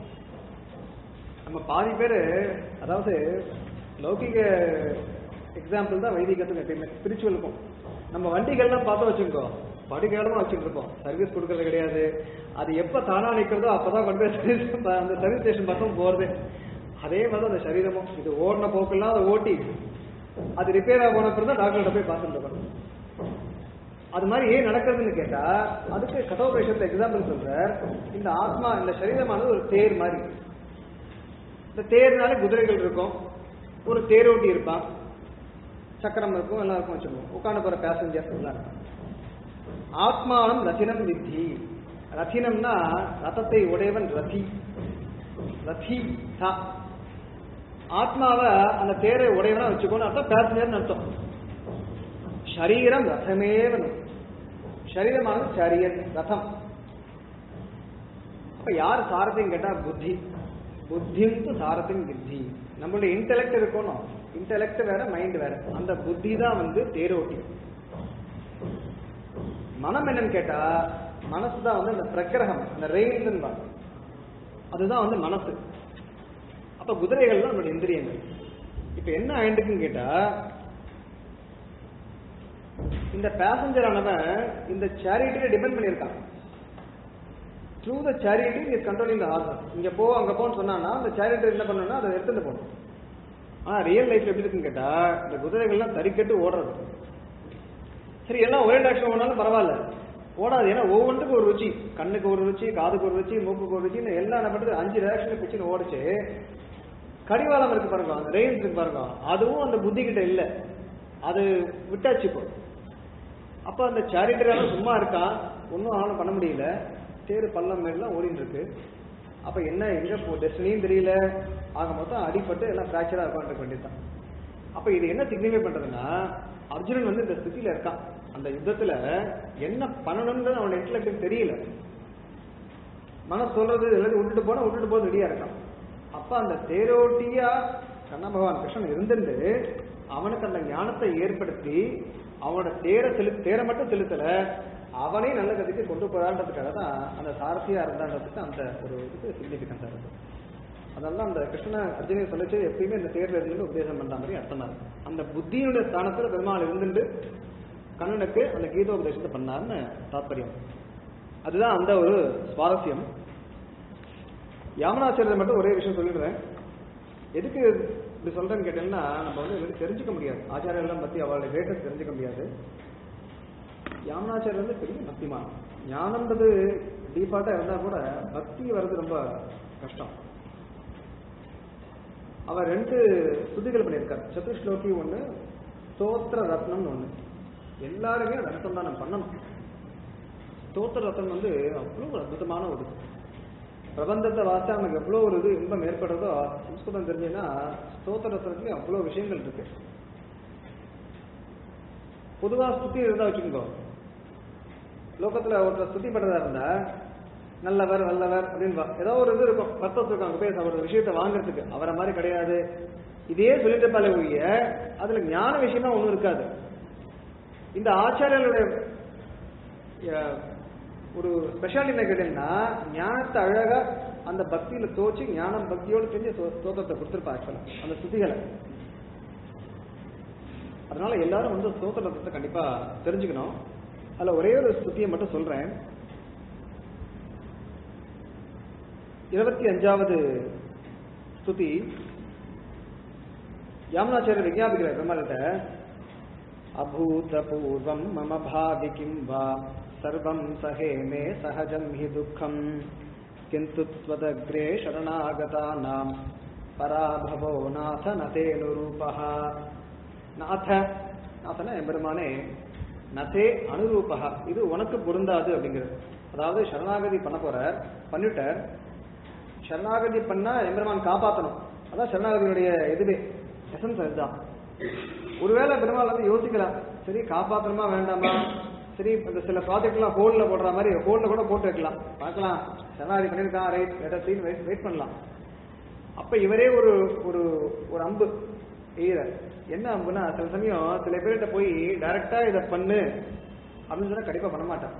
நம்ம பாதி பேர் அதாவது லௌகிக எக்ஸாம்பிள் தான் வைதிகத்துக்கு எப்பயுமே ஸ்பிரிச்சுவலுக்கும் நம்ம வண்டிகள்லாம் பார்த்து வச்சுக்கோ படிக்காலமா வச்சுட்டு இருப்போம் சர்வீஸ் கொடுக்கறது கிடையாது அது எப்ப தானா நிக்கிறதோ அப்பதான் கொண்டு போய் service ப- அந்த சர்வீஸ் ஸ்டேஷன் பக்கம் போறது அதே மாதிரி தான் அந்த சரீரமும் இது ஓடின போக்கெல்லாம் அதை ஓட்டி அது ரிப்பேர் ஆக போன பிறகு தான் டாக்டர்கிட்ட போய் பார்த்துட்டு இருக்கணும் அது மாதிரி ஏன் நடக்கிறதுன்னு கேட்டா அதுக்கு கதோபேஷத்துல எக்ஸாம்பிள் சொல்றார் இந்த ஆத்மா இந்த சரீரமானது ஒரு தேர் மாதிரி இந்த தேர்னால குதிரைகள் இருக்கும் ஒரு தேரோட்டி இருப்பான் சக்கரம் இருக்கும் எல்லாம் இருக்கும் வச்சுக்கோங்க உட்காந்து போற பேசஞ்சர் எல்லாம் இருக்கும் ஆத்மானம் ரத்தினம் வித்தி ரத்தினம்னா ரதத்தை உடையவன் ரதி ரதி தா ஆத்மாவை அந்த தேரை உடையவனா வச்சுக்கோன்னு அர்த்தம் பேசஞ்சர்னு அர்த்தம் ஷரீரம் ரதமேவன் ஷரீரமானது சரியன் ரதம் அப்ப யார் சாரதின்னு கேட்டா புத்தி புத்தியும் சாரத்தின் புத்தி நம்மளுடைய இன்டெலெக்ட் இருக்கணும் இன்டெலெக்ட் வேற மைண்ட் வேற அந்த புத்தி தான் வந்து தேரோட்டி மனம் என்னன்னு கேட்டா மனசு தான் வந்து அந்த பிரகிரகம் அந்த ரெயில்ஸ் அதுதான் வந்து மனசு அப்ப குதிரைகள் தான் நம்மளுடைய இந்திரியங்கள் இப்ப என்ன ஆயிட்டுக்குன்னு கேட்டா இந்த பேசஞ்சர் ஆனவன் இந்த சேரிட்டியில டிபெண்ட் பண்ணியிருக்கான் through the charity is controlling the horse இங்க போ அங்க போன்னு சொன்னான்னா அந்த சேரிட்டி என்ன பண்ணணும்னா அதை எடுத்துட்டு போகணும் ஆனா ரியல் லைஃப்ல எப்படி இருக்குன்னு கேட்டா இந்த குதிரைகள்லாம் தறிக்கட்டு ஓடுறது சரி எல்லாம் ஒரே டாக்டர் ஓடினாலும் பரவாயில்ல ஓடாது ஏன்னா ஒவ்வொன்றுக்கும் ஒரு ருச்சி கண்ணுக்கு ஒரு ருச்சி காதுக்கு ஒரு ருச்சி மூக்குக்கு ஒரு ருச்சின்னு எல்லாம் என்ன பண்ணுறது அஞ்சு டேரக்ஷன்ல பிச்சுன்னு ஓடிச்சு கடிவாளம் இருக்கு பாருங்க அந்த ரெயின்ஸ் இருக்கு பாருங்க அதுவும் அந்த புத்தி கிட்ட இல்ல அது விட்டாச்சு இப்போ அப்ப அந்த சேரிட்டரால சும்மா இருக்கா ஒன்றும் அவனும் பண்ண முடியல தேர் பள்ளம் மேலாம் ஓடிட்டு இருக்கு அப்ப என்ன எங்க போ டெஸ்டினியும் தெரியல ஆக மொத்தம் அடிபட்டு எல்லாம் ஃப்ராக்சரா உட்காந்துருக்க வேண்டியதுதான் அப்ப இது என்ன சிக்னிஃபை பண்றதுன்னா அர்ஜுனன் வந்து இந்த ஸ்திதியில இருக்கான் அந்த யுத்தத்துல என்ன பண்ணணும்ன்றது அவனோட இன்டலெக்டுக்கு தெரியல மனசு சொல்றது எல்லாத்தையும் விட்டுட்டு போனா விட்டுட்டு போக ரெடியா இருக்கான் அப்ப அந்த தேரோட்டியா கண்ண பகவான் கிருஷ்ணன் இருந்துட்டு அவனுக்கு அந்த ஞானத்தை ஏற்படுத்தி அவனோட தேர செலு தேரை மட்டும் செலுத்தல அவனே நல்ல கதைக்கு கொண்டு போறான்றதுக்காக தான் அந்த சாரதியா இருந்தான்றதுக்கு அந்த ஒரு இதுக்கு சிக்னிபிகன்ஸா இருக்கு அதனால அந்த கிருஷ்ண அர்ஜுனை சொல்லிச்சு எப்பயுமே இந்த தேர்ல இருந்து உபதேசம் பண்ற மாதிரி அர்த்தம் தான் அந்த புத்தியினுடைய ஸ்தானத்துல பெருமாள் இருந்துட்டு கண்ணனுக்கு அந்த கீதோபதேசத்தை பண்ணாருன்னு தாத்பரியம் அதுதான் அந்த ஒரு சுவாரஸ்யம் யாமனாச்சாரியர் மட்டும் ஒரே விஷயம் சொல்லிடுறேன் எதுக்கு இப்படி சொல்றேன்னு கேட்டீங்கன்னா நம்ம வந்து இதுக்கு தெரிஞ்சுக்க முடியாது ஆச்சாரியெல்லாம் பத்தி அவளுடைய கிரேட்டஸ்ட் தெரிஞ்சுக்க முடியாது யாமனாச்சாரியர் வந்து பெரிய பக்திமான் ஞானம்ன்றது டீஃபால்ட்டா இருந்தா கூட பக்தி வர்றது ரொம்ப கஷ்டம் அவர் ரெண்டு ஸ்துதிகள் பண்ணியிருக்கார் சதுஸ்லோகி ஒண்ணு ஸ்தோத்திர ரத்னம்னு ஒண்ணு எல்லாருமே அதை அனுசந்தானம் பண்ணணும் ஸ்தோத்திர ரத்னம் வந்து அவ்வளோ ஒரு அற்புதமான ஒரு இது. பிரபந்தத்தை வாசிச்சா நமக்கு எவ்வளோ ஒரு இது இன்பம் ஏற்படுறதோ சம்ஸ்கிருதம் தெரிஞ்சுன்னா ஸ்தோத்திர ரத்னத்துலேயும் அவ்வளோ விஷயங்கள் இருக்கு பொதுவா ஸ்துதி இருந்தா வச்சுக்கோங்க லோகத்துல ஒருத்தர் ஸ்துதி பண்றதா இருந்தா நல்லவர் நல்லவர் அப்படின்னு ஏதோ ஒரு இது இருக்கும் பர்பஸ் இருக்கும் அங்க போய் அவர் விஷயத்தை வாங்குறதுக்கு அவரை மாதிரி கிடையாது இதே சொல்லிட்டு பாலே ஒழிய அதுல ஞான விஷயமா ஒண்ணும் இருக்காது இந்த ஆச்சாரியர்களுடைய அஹ், ஒரு ஸ்பெஷாலிட்டி என்ன கேட்டீங்கன்னா ஞானத்தை அழகா அந்த பக்தியில தோச்சு ஞானம் பக்தியோடு செஞ்சு ஸ்தோ- ஸ்தோத்திரத்தை கொடுத்துருப்பா ஆக்சுவலா அந்த ஸ்துதிகளை அதனால எல்லாரும் வந்து ஸ்தோத்திரத்தை கண்டிப்பா தெரிஞ்சுக்கணும் அதுல ஒரே ஒரு ஸ்துதியை மட்டும் சொல்றேன் இருபத்தி அஞ்சாவது ஸ்துதி யாமுனாச்சாரியர் விஜயாபிக்கிறார் பெருமாள்கிட்ட அபூதபூர்வம் மம பாவி கிம் வா சர்வம் சஹே மே சஹஜம் ஹி துக்கம் கிந்து त्वदग्रे शरणागतानां பராபவோ நாத நதேனுரூபா நாத நாதன எம்பெருமானே நதே அனுரூபா இது உனக்கு பொருந்தாது அப்படிங்கிறது அதாவது சரணாகதி பண்ண போற பண்ணிட்டார் சரணாகதி பண்ணா எம்பெருமான் காப்பாத்தணும் அதான் சரணாகதியுடைய இதுவே எசன்ஸ் அதுதான் ஒருவேளை பெருமாள் வந்து யோசிக்கலாம் சரி காப்பாத்தணுமா வேண்டாமா சரி இந்த சில ப்ராஜெக்ட் எல்லாம் ஹோல்ல போடுற மாதிரி ஹோல்ல கூட போட்டு வைக்கலாம் பார்க்கலாம் சரணாகதி பண்ணிருக்கான் ரைட் வெயிட் வெயிட் வெயிட் பண்ணலாம் அப்ப இவரே ஒரு ஒரு ஒரு அம்பு எய்கிற என்ன அம்புனா சில சமயம் சில பேர்கிட்ட போய் டைரக்டா இதை பண்ணு அப்படின்னு சொன்னா கண்டிப்பா பண்ண மாட்டான்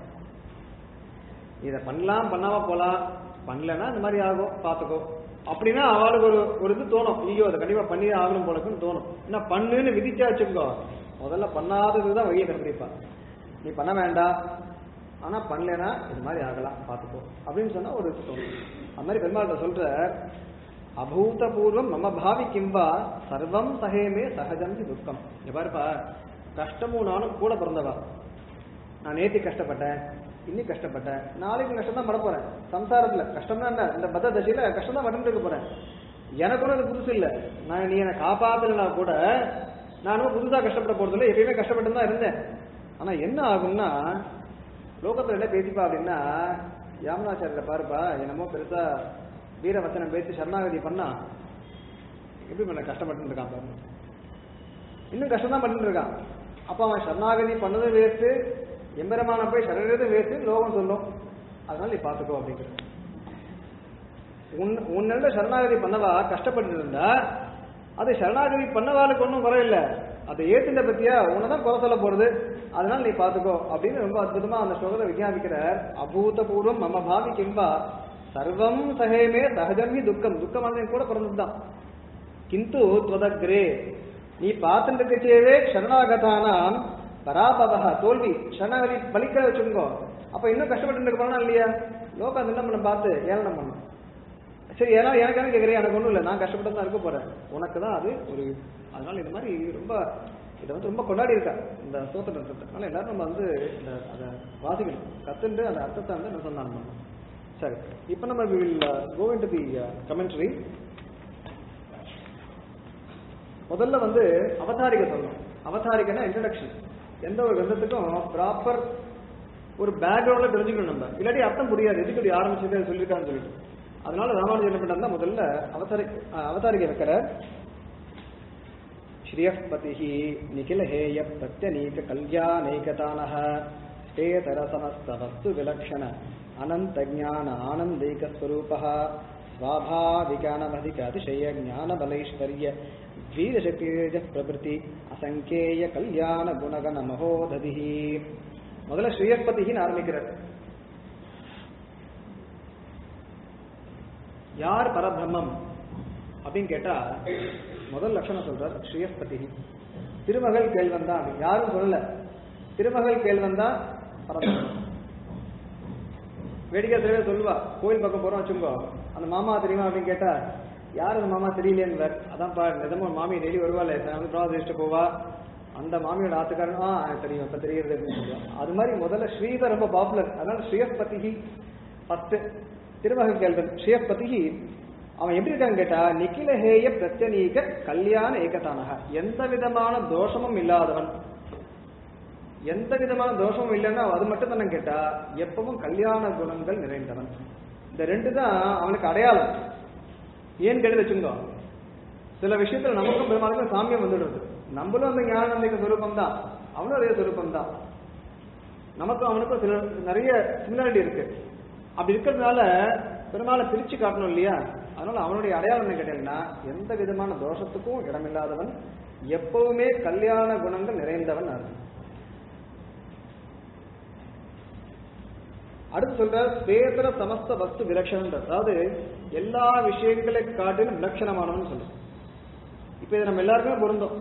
இதை பண்ணலாம் பண்ணாம போலாம் பண்ணலன்னா இந்த மாதிரி ஆகும் பாத்துக்கோ அப்படின்னா அவளுக்கு ஒரு ஒரு இது தோணும் ஐயோ அதை கண்டிப்பா பண்ணி ஆகணும் போலக்குன்னு தோணும் என்ன பண்ணுன்னு விதிச்சா வச்சுக்கோ முதல்ல பண்ணாததுதான் வழியை கண்டுபிடிப்பா நீ பண்ண வேண்டாம் ஆனா பண்ணலைன்னா இது மாதிரி ஆகலாம் பாத்துக்கோ அப்படின்னு சொன்னா ஒரு இது தோணும் அது மாதிரி பெருமாள்கிட்ட சொல்ற அபூதபூர்வம் மம பாவி கிம்பா சர்வம் சகேமே சகஜம் ஹி துக்கம் இங்க பாருப்பா கஷ்டமும் நானும் கூட பிறந்தவா நான் நேத்தி கஷ்டப்பட்டேன் இன்னைக்கு கஷ்டப்பட்டேன் நாளைக்கு கஷ்டம் தான் பட போறேன் சம்சாரத்துல கஷ்டம் தான் என்ன இந்த பத்த தசையில கஷ்டம் தான் பட்டு இருக்க போறேன் எனக்கு கூட அது புதுசு இல்ல நான் நீ என்னை காப்பாத்தலனா கூட நானும் புதுசா கஷ்டப்பட போறது இல்லை எப்பயுமே கஷ்டப்பட்டு தான் இருந்தேன் ஆனா என்ன ஆகும்னா லோகத்துல என்ன பேசிப்பா அப்படின்னா யாமுனாச்சாரியரை பாருப்பா என்னமோ பெருசா வீரவச்சனம் பேசி சரணாகதி பண்ணா எப்படி பண்ண கஷ்டப்பட்டு இருக்கான் பாருங்க இன்னும் கஷ்டம் தான் பண்ணிட்டு இருக்கான் அப்ப அவன் சரணாகதி பண்ணதும் வேஸ்ட் எம்பெருமான போய் சரணதும் வேஸ்ட் லோகம் சொல்லும் அதனால நீ பாத்துக்கோ அப்படிங்கிறது உன் உன்னோட சரணாகதி பண்ணவா கஷ்டப்பட்டு இருந்தா அது சரணாகதி பண்ணவாளுக்கு ஒன்றும் குறையில்ல அதை ஏத்துட்ட பத்தியா உன்னதான் குறை சொல்ல போறது அதனால நீ பாத்துக்கோ அப்படின்னு ரொம்ப அற்புதமா அந்த ஸ்லோகத்தை விஞ்ஞாபிக்கிறார் அபூதபூர்வம் மம பாவி கிம்பா சர்வம் சகேமே சகஜம் ஹி துக்கம் துக்கமானது என் கூட பிறந்ததுதான் கிந்து துவதக்ரே நீ பார்த்துட்டு இருக்கச்சேவே சரணாகதானாம் பராபவக தோல்வி சரணாகதி பலிக்க வச்சுக்கோ அப்ப இன்னும் கஷ்டப்பட்டு இருக்க போனா இல்லையா லோகம் அது என்ன பண்ண பார்த்து ஏளனம் பண்ணும் சரி ஏன்னா எனக்கு என்ன கேட்குறேன் எனக்கு ஒன்றும் இல்லை நான் கஷ்டப்பட்டு தான் இருக்க போறேன் உனக்கு தான் அது ஒரு அதனால இது மாதிரி ரொம்ப இதை வந்து ரொம்ப கொண்டாடி இருக்கா இந்த சோத்திரத்தை அதனால எல்லாரும் நம்ம வந்து இந்த அதை வாசிக்கணும் கத்துண்டு அந்த அர்த்தத்தை வந்து அனுசந்தானம் பண்ணணும் சரி இப்போ நம்ம will go into the commentary முதல்ல வந்து அவதாரிகை சொல்லணும் அவதாரிகைனா இன்ட்ரடக்ஷன் எந்த ஒரு கிரந்தத்துக்கும் ப்ராப்பர் ஒரு பேக்ரவுண்ட்ல தெரிஞ்சுக்கணும் நம்ம இல்லாட்டி அர்த்தம் புரியாது எதுக்கு இப்படி ஆரம்பிச்சது சொல்லியிருக்கான்னு சொல்லிட்டு அதனால ராமானுஜர் என்ன பண்ணாருன்னா முதல்ல அவதாரி அஹ், அவதாரிகை வைக்கிறார் श्रियःपतिः निखिलहेय प्रत्यनीककल्याणैकतानः स्तेतरसमस्तवस्तुविलक्षण अनन्तज्ञान आनन्दैकस्वरूपः स्वाभाविकानमधिकातिशयज्ञानबलैश्वर्य वीरशक्तिजः प्रभृति असङ्ख्येय कल्याणगुणगणमहोदधिः முதல்ல ஸ்ரீயப்பதிகின்னு ஆரம்பிக்கிறார் யார் பரபிரம்மம் அப்படின்னு கேட்டா முதல் லட்சணம் சொல்றார் ஸ்ரீயஸ்பதி திருமகள் கேள்வன் தான் அப்படி யாரும் சொல்லல திருமகள் கேள்வன் தான் பரபிரம்மம் வேடிக்கை சிலவே சொல்லுவா கோயில் பக்கம் போறோம் வச்சுக்கோ அந்த மாமா தெரியுமா அப்படின்னு கேட்டா யார் அந்த மாமா தெரியலேன்னு அதான் பா நிஜமா மாமி டெய்லி வருவாள் வந்து பிராதிஷ்ட போவா அந்த மாமியோட ஆத்துக்காரன் ஆ தெரியும் இப்ப தெரியுது அப்படின்னு சொல்லுவான் அது மாதிரி முதல்ல ஸ்ரீதர் ரொம்ப பாப்புலர் அதனால ஸ்ரீயஸ்பதிகி ஃபர்ஸ்ட் திருமகன் கேள்வன் ஸ்ரீயஸ்பதிகி அவன் எப்படி இருக்கான்னு கேட்டா நிக்கிலஹேய பிரத்யநீக கல்யாண ஏகதானக எந்த விதமான தோஷமும் இல்லாதவன் எந்த விதமான தோஷமும் இல்லைன்னா அது மட்டும் தானே கேட்டா எப்பவும் கல்யாண குணங்கள் நிறைந்தவன் இந்த ரெண்டு தான் அவனுக்கு அடையாளம் ஏன் கேட்டு வச்சுக்கோ சில விஷயத்துல நமக்கும் பெருமாளுக்கும் சாமியம் வந்துடுறது நம்மளும் அந்த ஞானந்திக சுரூபம் தான் அவனும் அதே சுரூபம் தான் நமக்கும் அவனுக்கும் சில நிறைய சிமிலாரிட்டி இருக்கு அப்படி இருக்கிறதுனால பெருமாளை பிரிச்சு காட்டணும் இல்லையா அதனால அவனுடைய அடையாளம் என்ன கேட்டீங்கன்னா எந்த விதமான தோஷத்துக்கும் இடமில்லாதவன் எப்பவுமே கல்யாண குணங்கள் நிறைந்தவன் அர்த்தம் அடுத்து சொல்ற ஸ்வேதர சமஸ்த வஸ்து விலட்சணம் அதாவது எல்லா விஷயங்களை காட்டிலும் விலட்சணமானவன் சொல்லு இப்ப இது நம்ம எல்லாருக்குமே பொருந்தும்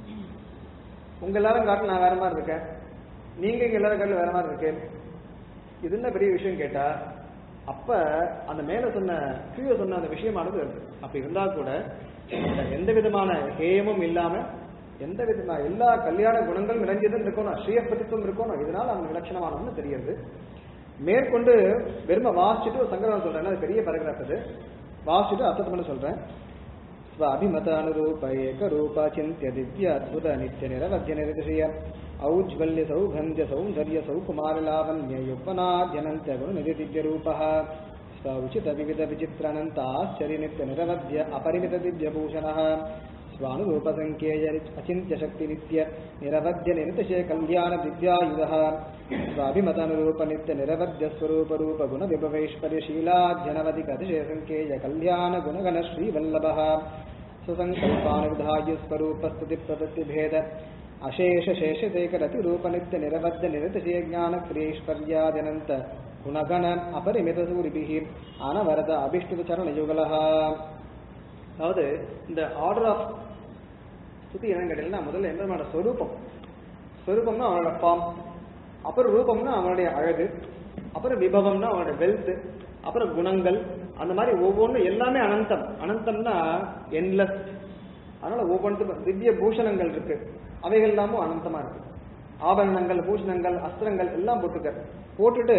உங்க எல்லாரும் காட்டு நான் வேற மாதிரி இருக்கேன் நீங்க இங்க எல்லாரும் காட்டிலும் வேற மாதிரி இருக்கேன் இது என்ன பெரிய விஷயம் கேட்டா அப்ப அந்த மேல சொன்ன கீழே சொன்ன அந்த விஷயமானது இருக்கு. அப்படி இருந்தா கூட எந்த விதமான ஹேயமும் இல்லாம எந்த விதமான எல்லா கல்யாண குணங்களும் நிறைஞ்சதுன்னு இருக்கணும் ஸ்ரீயப்பதித்துவம் இருக்கணும் இதனால அவன் விலட்சணமானவன்னு தெரியுது மேற்கொண்டு வெறும வாசிச்சுட்டு ஒரு சங்கரம் சொல்றேன் அது பெரிய பேராகிராஃப் அது வாசிச்சுட்டு அர்த்தத்தை மட்டும் சொல்றேன் स्वाभिमतानुरूप एकरूप चिन्त्य दिव्य अद्भुत नित्य निरवध्य निर्विषय औज्ज्वल्य सौगन्ध्य सौन्दर्य सौकुमारलावण्य यौवनाद्यनन्त्य गुणनिधि दिव्यरूपः स्वउचित विविध विचित्रानन्त आश्चर्य नित्य निरवध्य अपरिमित दिव्यभूषणः स्वानुरूप सङ्ख्येय अचिन्त्य शक्ति नित्य निरवध्य निरतिशय कल्याण दिव्यायुधः स्वाभिमतानुरूप नित्य निरवध्य स्वरूप रूप गुण विभवैश्वर्यशीलाध्यनवधिक अतिशय सङ्ख्येय कल्याण गुणगण श्रीवल्लभः सुसङ्कल्पानुविधाय स्वरूपस्तुति प्रवृत्तिभेद अशेष शेषशेखरति रूप नित्य निरवध्य निरतिशय ज्ञान क्रियैश्वर्याद्यनन्त गुणगण अपरिमित सूरिभिः अनवरत अभिष्टुत चरणयुगलः அதாவது இந்த ஆர்டர் ஆஃப் ஸ்துதி என்னன்னு கேட்டீங்கன்னா முதல்ல எம்பெருமானோட ஸ்வரூபம் ஸ்வரூபம்னா அவனோட ஃபார்ம் அப்புறம் ரூபம்னா அவனுடைய அழகு அப்புறம் விபவம்னா அவனோட வெல்த் அப்புறம் குணங்கள் அந்த மாதிரி ஒவ்வொன்றும் எல்லாமே அனந்தம் அனந்தம்னா என்லெஸ் அதனால ஒவ்வொன்றுக்கும் திவ்ய பூஷணங்கள் இருக்கு அவைகள் எல்லாமும் அனந்தமா இருக்கு ஆபரணங்கள் பூஷணங்கள் அஸ்திரங்கள் எல்லாம் போட்டுக்க போட்டுட்டு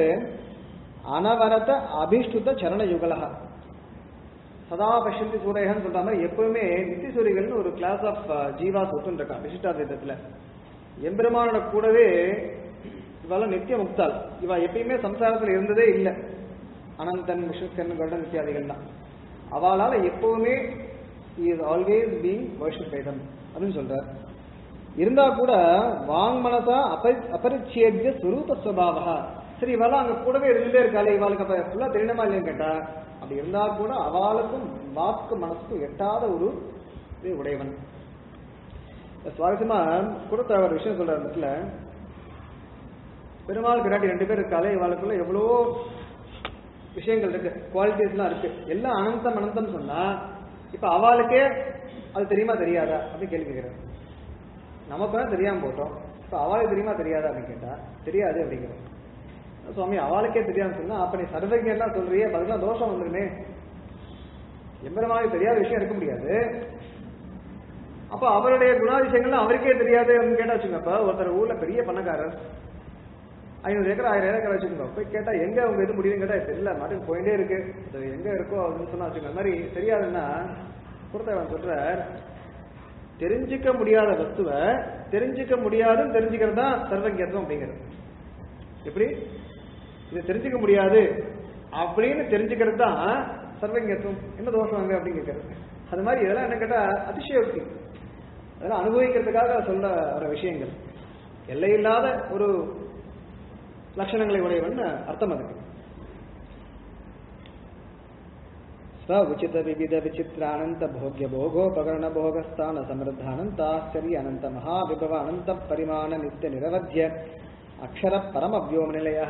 அனவரத அபிஷ்டுத சரண யுகலகா சதா பஷ்யந்தி சூரியகன்னு சொல்ற மாதிரி எப்பவுமே நித்தி சூரியகள்னு ஒரு கிளாஸ் ஆஃப் ஜீவாஸ் ஒத்துன்னு இருக்கான் விசிஷ்டாத்வைதத்துல எம்பெருமானோட கூடவே இவெல்லாம் நித்திய முக்தாள் இவ எப்பயுமே சம்சாரத்துல இருந்ததே இல்லை அனந்தன் விஷ்ணுக்கன் கருடன் இத்தியாதிகள்லாம் அவளால எப்பவுமே is always being worship by them அப்படின்னு சொல்றார் இருந்தா கூட வாங் மனசா அபரி அபரிச்சேத்திய சுரூப ஸ்வபாவா சரி இவெல்லாம் அங்க கூடவே இருந்துட்டே இருக்காளே இவாளுக்கு அப்ப ஃபுல்லா தெரியணுமா இல்லைன்னு கேட்டா அப்படி இருந்தா கூட அவளுக்கும் வாக்கு மனசுக்கும் எட்டாத ஒரு இது உடையவன் சுவாரஸ்யமா கொடுத்த ஒரு விஷயம் சொல்ற இடத்துல பெருமாள் பிராட்டி ரெண்டு பேர் இருக்காளே இவாளுக்குள்ள எவ்வளோ விஷயங்கள் இருக்கு குவாலிட்டிஸ்லாம் இருக்கு எல்லாம் அனந்தம் அனந்தம் சொன்னா இப்ப அவளுக்கே அது தெரியுமா தெரியாதா அப்படின்னு கேள்வி கேட்கிறேன் நமக்கு தான் தெரியாம போட்டோம் இப்ப அவளுக்கு தெரியுமா தெரியாதா அப்படின்னு கேட்டா தெரியாது அப்படிங்கிறோம் சுவாமி அவளுக்கே தெரியாதுன்னு சொன்னா அப்ப நீ சர்வஜெல்லாம் சொல்றியே அதுக்கெல்லாம் தோஷம் வந்துருமே எம்பெருமாவுக்கு தெரியாத விஷயம் இருக்க முடியாது அப்ப அவருடைய குணாதிசயங்கள்லாம் அவருக்கே தெரியாது அப்படின்னு கேட்டா வச்சுங்க அப்ப ஒருத்தர் ஊர்ல பெரிய பணக்காரர் ஐநூறு ஏக்கர் ஆயிரம் ஏக்கர் வச்சுக்கோங்க போய் கேட்டா எங்க அவங்க இது முடியுதுன்னு கேட்டா தெரியல மாட்டுக்கு போயிட்டே இருக்கு அது எங்க இருக்கோ அப்படின்னு சொன்னா வச்சுக்கோங்க அந்த மாதிரி தெரியாதுன்னா கொடுத்தவன் சொல்றார் தெரிஞ்சுக்க முடியாத வஸ்துவை தெரிஞ்சுக்க முடியாதுன்னு தெரிஞ்சுக்கிறது தான் சர்வஜத்துவம் அப்படிங்கிறது எப்படி இது தெரிஞ்சுக்க முடியாது அப்படின்னு தெரிஞ்சுக்கிறது தான் சர்வங்கத்துவம் என்ன தோஷம் அங்க அப்படின்னு கேட்கறது அது மாதிரி இதெல்லாம் என்ன கேட்டா அதிசயோக்தி அதெல்லாம் அனுபவிக்கிறதுக்காக சொல்ல வர விஷயங்கள் எல்லையில்லாத ஒரு லட்சணங்களை உடையவன் அர்த்தம் அதுக்கு ஸ்வ உச்சித விவித விசித்திரானந்த போக்ய போகோபகரண போகஸ்தான சமிருத்தானந்த ஆச்சரிய அனந்த மகாவிபவ அனந்த பரிமாண நித்திய நிரவத்திய அக்ஷர பரம வியோம நிலையா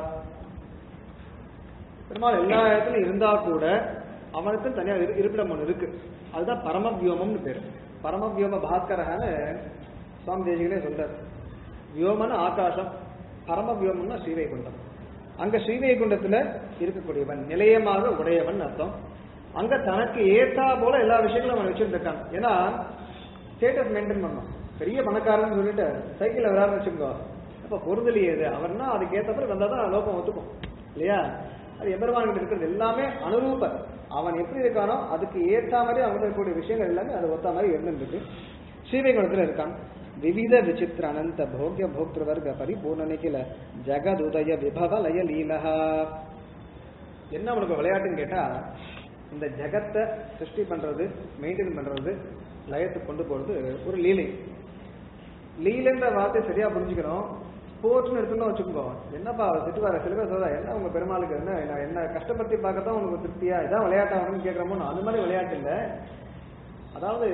பெருமாள் எல்லா இடத்துலயும் இருந்தா கூட அவனுக்கு தனியா இரு- இருப்பிடம் ஒன்று இருக்கு அதுதான் பரம வியோமம்னு பேரு பரம வியோம பாஸ்கரகான்னு சுவாமி தேசிகனே சொல்றார் வியோமன்னு ஆகாசம் பரம வியோமம்னா ஸ்ரீவைகுண்டம் அங்க ஸ்ரீவைகுண்டத்துல இருக்கக்கூடியவன் நிலையமாக உடையவன் அர்த்தம் அங்க தனக்கு ஏத்தா போல எல்லா விஷயங்களும் அவன் வச்சுட்டு இருக்கான் ஏன்னா ஸ்டேட்டஸ் மெயின்டைன் பண்ணணும் பெரிய பணக்காரன்னு சொல்லிட்டு சைக்கிள்ல விளையாட வச்சுக்கோ அப்ப பொருந்தலையே இது அவர்னா அதுக்கு ஏத்தப்ப வந்தா தான் லோகம் ஒத்துக்கும் இல்லையா அது எம்பெருமான் கிட்ட இருக்கிறது எல்லாமே அனுரூப அவன் எப்படி இருக்கானோ அதுக்கு ஏற்ற மாதிரி அவனுக்கு இருக்கக்கூடிய விஷயங்கள் எல்லாமே அது ஒத்த மாதிரி இருந்துருக்கு ஸ்ரீவைகுணத்துல இருக்கான் விவித விசித்திர அனந்த போக்ய போக்திருவர்க பரிபூர்ண நிகில ஜகதுதய விபவ லய லீலஹா என்ன அவனுக்கு விளையாட்டுன்னு கேட்டா இந்த ஜகத்தை சிருஷ்டி பண்றது மெயின்டைன் பண்றது லயத்துக்கு கொண்டு போறது ஒரு லீலை லீலைன்ற வார்த்தை சரியா புரிஞ்சுக்கணும் ஸ்போர்ட்ஸ்னு எடுத்துன்னு வச்சுக்கோ என்னப்பா அவர் திட்டுவார சில பேர் சொல்றா என்ன உங்க பெருமாளுக்கு என்ன நான் என்ன கஷ்டப்படுத்தி பார்க்கத்தான் உனக்கு திருப்தியா இதான் விளையாட்டா அவனு கேட்கிறோமோ அது மாதிரி விளையாட்டு இல்ல அதாவது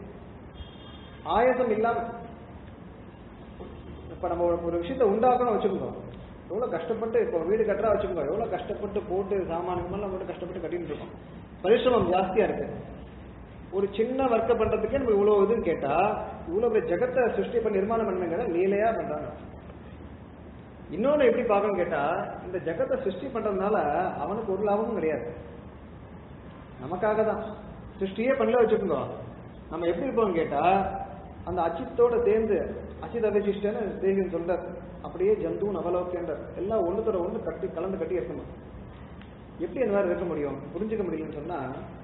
ஆயசம் இல்லாம இப்ப நம்ம ஒரு- ஒரு விஷயத்தை உண்டாக்கணும் வச்சுக்கோ எவ்வளவு கஷ்டப்பட்டு இப்போ வீடு கட்டுறா வச்சுக்கோ எவ்வளவு கஷ்டப்பட்டு போட்டு சாமானுக்கு மேல போட்டு கஷ்டப்பட்டு கட்டிட்டு இருக்கோம் பரிசிரமம் ஜாஸ்தியா இருக்கு ஒரு சின்ன ஒர்க்கை பண்றதுக்கே நம்ம இவ்வளவு இதுன்னு கேட்டா இவ்வளவு பெரிய ஜெகத்தை சிருஷ்டி பண்ணி நிர்மாணம் பண்ணுங்கிற லீலையா பண்றாங்க இன்னொன்னு எப்படி பார்க்கணும் கேட்டா இந்த ஜெகத்தை சிருஷ்டி பண்றதுனால அவனுக்கு ஒரு லாபமும் கிடையாது நமக்காக தான் சிருஷ்டியே பண்ணல வச்சுக்கோங்க நம்ம எப்படி இருப்போம் கேட்டா அந்த அச்சித்தோட சேர்ந்து அச்சித் அபிசிஷ்டன்னு தேவியன் சொல்றார் அப்படியே ஜந்து நவலோக்கியன்றார் எல்லாம் ஒண்ணுத்தோட ஒண்ணு கட்டி கலந்து கட்டி இருக்கணும் எப்படி அந்த மாதிரி இருக்க முடியும் புரிஞ்சுக்க முடியும்னு சொன்னா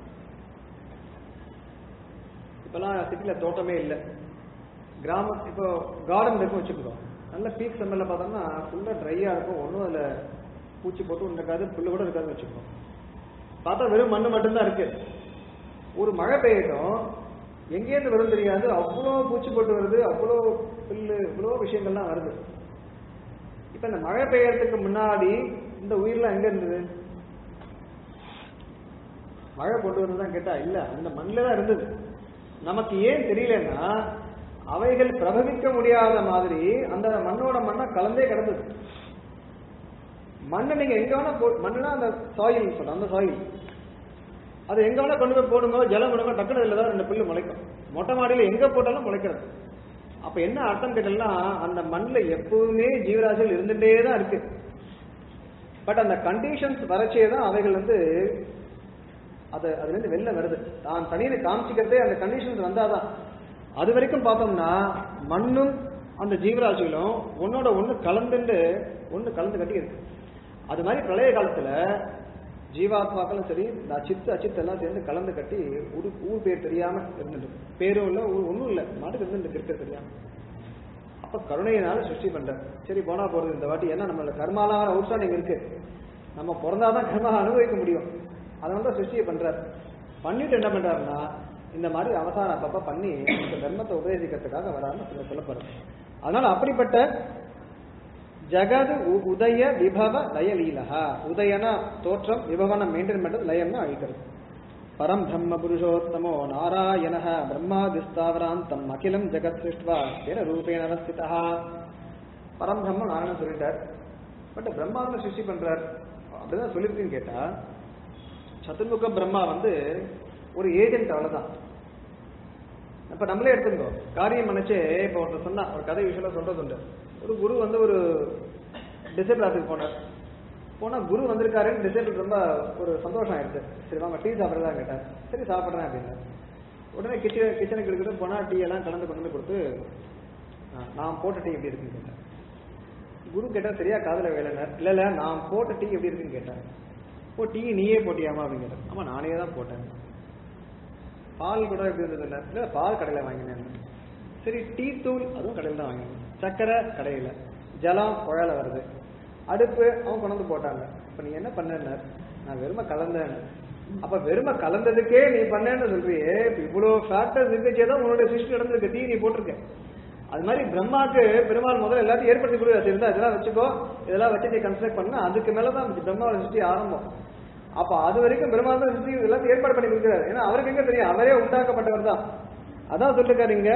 இப்பெல்லாம் சிட்டில தோட்டமே இல்லை கிராமம் இப்போ கார்டன் இருக்கும் வச்சுக்கோ நல்ல பீக் சம்மர்ல பார்த்தோம்னா ஃபுல்லா ட்ரையா இருக்கும் ஒன்றும் அதுல பூச்சி போட்டு ஒன்று இருக்காது புல்லு கூட இருக்காதுன்னு வச்சுக்கோ பார்த்தா வெறும் மண்ணு மட்டும்தான் இருக்கு ஒரு மழை பெய்யட்டும் எங்கேருந்து வரும் தெரியாது அவ்வளோ பூச்சி போட்டு வருது அவ்வளோ புல்லு இவ்வளோ விஷயங்கள்லாம் வருது இப்ப இந்த மழை பெய்யறதுக்கு முன்னாடி இந்த உயிர்லாம் எங்க இருந்தது மழை கொண்டு வந்து கேட்டா இல்ல அந்த மண்ணில தான் இருந்தது நமக்கு ஏன் தெரியலன்னா அவைகள் பிரபவிக்க முடியாத மாதிரி அந்த மண்ணோட மண்ணா கலந்தே கிடந்தது மண்ணை நீங்க எங்க வேணா போ மண்ணுனா அந்த சாயில் சொல்றோம் அந்த சாயில் அது எங்க வேணா கொண்டு போய் போடுங்க ஜலம் கொடுங்க டக்குனு இதுல தான் ரெண்டு புல்லு முளைக்கும் மொட்டை மாடியில எங்க போட்டாலும் முளைக்கிறது அப்ப என்ன அர்த்தம் கேட்டீங்கன்னா அந்த மண்ணுல எப்பவுமே ஜீவராசிகள் இருந்துட்டே தான் இருக்கு பட் அந்த கண்டிஷன்ஸ் வரச்சே தான் அவைகள் வந்து அது அதுல இருந்து வெளில வருது தான் தனியை காமிச்சிக்கிறதே அந்த கண்டிஷன்ஸ் வந்தாதான் அது வரைக்கும் பார்த்தோம்னா மண்ணும் அந்த ஜீவராசிகளும் ஒன்னோட ஒண்ணு கலந்துண்டு ஒண்ணு கலந்து கட்டி இருக்கு அது மாதிரி பிரளய காலத்துல ஜீவாத்மாக்களும் சரி இந்த அச்சித்து அச்சித்து எல்லாம் சேர்ந்து கலந்து கட்டி ஊர் ஊர் பேர் தெரியாம இருந்துட்டு பேரும் இல்ல ஊர் ஒண்ணும் இல்ல மாட்டுக்கு இருந்துட்டு இருக்க தெரியாம அப்ப கருணையினால சிருஷ்டி பண்றார் சரி போனா போறது இந்த வாட்டி ஏன்னா நம்மள கர்மாலான அவுட்ஸ்டாண்டிங் இருக்கு நம்ம பிறந்தாதான் கர்மா அனுபவிக்க முடியும் அதனால தான் சிருஷ்டியை பண்றார் பண்ணிட்டு என்ன பண்றாருன்னா இந்த மாதிரி அவசானம் அப்பப்ப பண்ணி இந்த தர்மத்தை உபதேசிக்கிறதுக்காக வராருன்னு சொல்ல சொல்லப்படுறது அதனால அப்படிப்பட்ட ஜகது உ- உதய விபவ லயலீலஹா உதயனா தோற்றம் விபவனம் மெயின்டைன் பண்றது லயம்னா அழிக்கிறது பரம் பிரம்ம புருஷோத்தமோ நாராயண பிரம்மாதிஸ்தாவராந்தம் அகிலம் ஜெகத் சிருஷ்டுவா ஸ்திர ரூபேண அவஸ்திதா பரம் பிரம்ம நாராயணன் சொல்லிட்டார் பட் பிரம்மாவை சிருஷ்டி பண்றார் அப்படிதான் சொல்லிருக்குன்னு கேட்டா சதுர்முக பிரம்மா வந்து ஒரு ஏஜென்ட் அவ்வளவுதான் இப்ப நம்மளே எடுத்துக்கோ காரியம் நினைச்சே இப்ப ஒருத்தர் சொன்னா ஒரு கதை விஷயம் சொல்றது உண்டு ஒரு குரு வந்து ஒரு டிசேபிள் ஆஃபீஸ் போனார் போனா குரு வந்திருக்காருன்னு டிசேபிள் ரொம்ப ஒரு சந்தோஷம் ஆயிடுச்சு சரி வாங்க டீ சாப்பிடுறதா கேட்டார் சரி சாப்பிடுறேன் அப்படின்னாரு உடனே கிச்சன் கிச்சனுக்கு எடுக்கிட்டு போனா டீ எல்லாம் கலந்து கொண்டு வந்து கொடுத்து "ஆ, நான் போட்ட டீ எப்படி இருக்குன்னு கேட்டார் குரு கேட்டா சரியா காதுல வேலைனார் இல்ல இல்ல நான் போட்ட டீ எப்படி இருக்குன்னு கேட்டார் ஓ டீ நீயே போட்டியாமா அப்படின்னு கேட்டார் ஆமா நானே தான் போட்டேன் பால் கூட எப்படி இருந்தது இல்ல இல்ல பால் கடையில வாங்கினேன் சரி டீ தூள் அதுவும் கடையில தான் வாங்கினேன் சர்க்கரை கடையில ஜலம் குழால வருது அடுப்பு அவன் கொண்டு வந்து போட்டாங்க இப்ப நீ என்ன பண்ண நான் வெறும கலந்தேன் அப்ப வெறும கலந்ததுக்கே நீ பண்ணேன்னு சொல்றியே இப்ப இவ்வளவு ஃபேக்டர்ஸ் இருக்கச்சே தான் உன்னுடைய சிருஷ்டி நடந்திருக்கு தீ நீ போட்டிருக்க அது மாதிரி பிரம்மாக்கு பெருமாள் முதல்ல எல்லாத்தையும் ஏற்படுத்தி கொடுக்குறது இருந்தா இதெல்லாம் வச்சுக்கோ இதெல்லாம் வச்சு நீ கன்ஸ்ட்ரக்ட் பண்ணா அதுக்கு மேலதான் பிரம்மாவோட சிருஷ்டி ஆரம்பம் அப்ப அது வரைக்கும் பெருமாள் தான் சிருஷ்டி எல்லாத்தையும் ஏற்பாடு பண்ணி கொடுக்குறாரு ஏன்னா அவருக்கு எங்க தெரியும் அவரே உண்டாக்கப்பட்டவர் தான் அதான் சொல்லிருக்காரு இங்க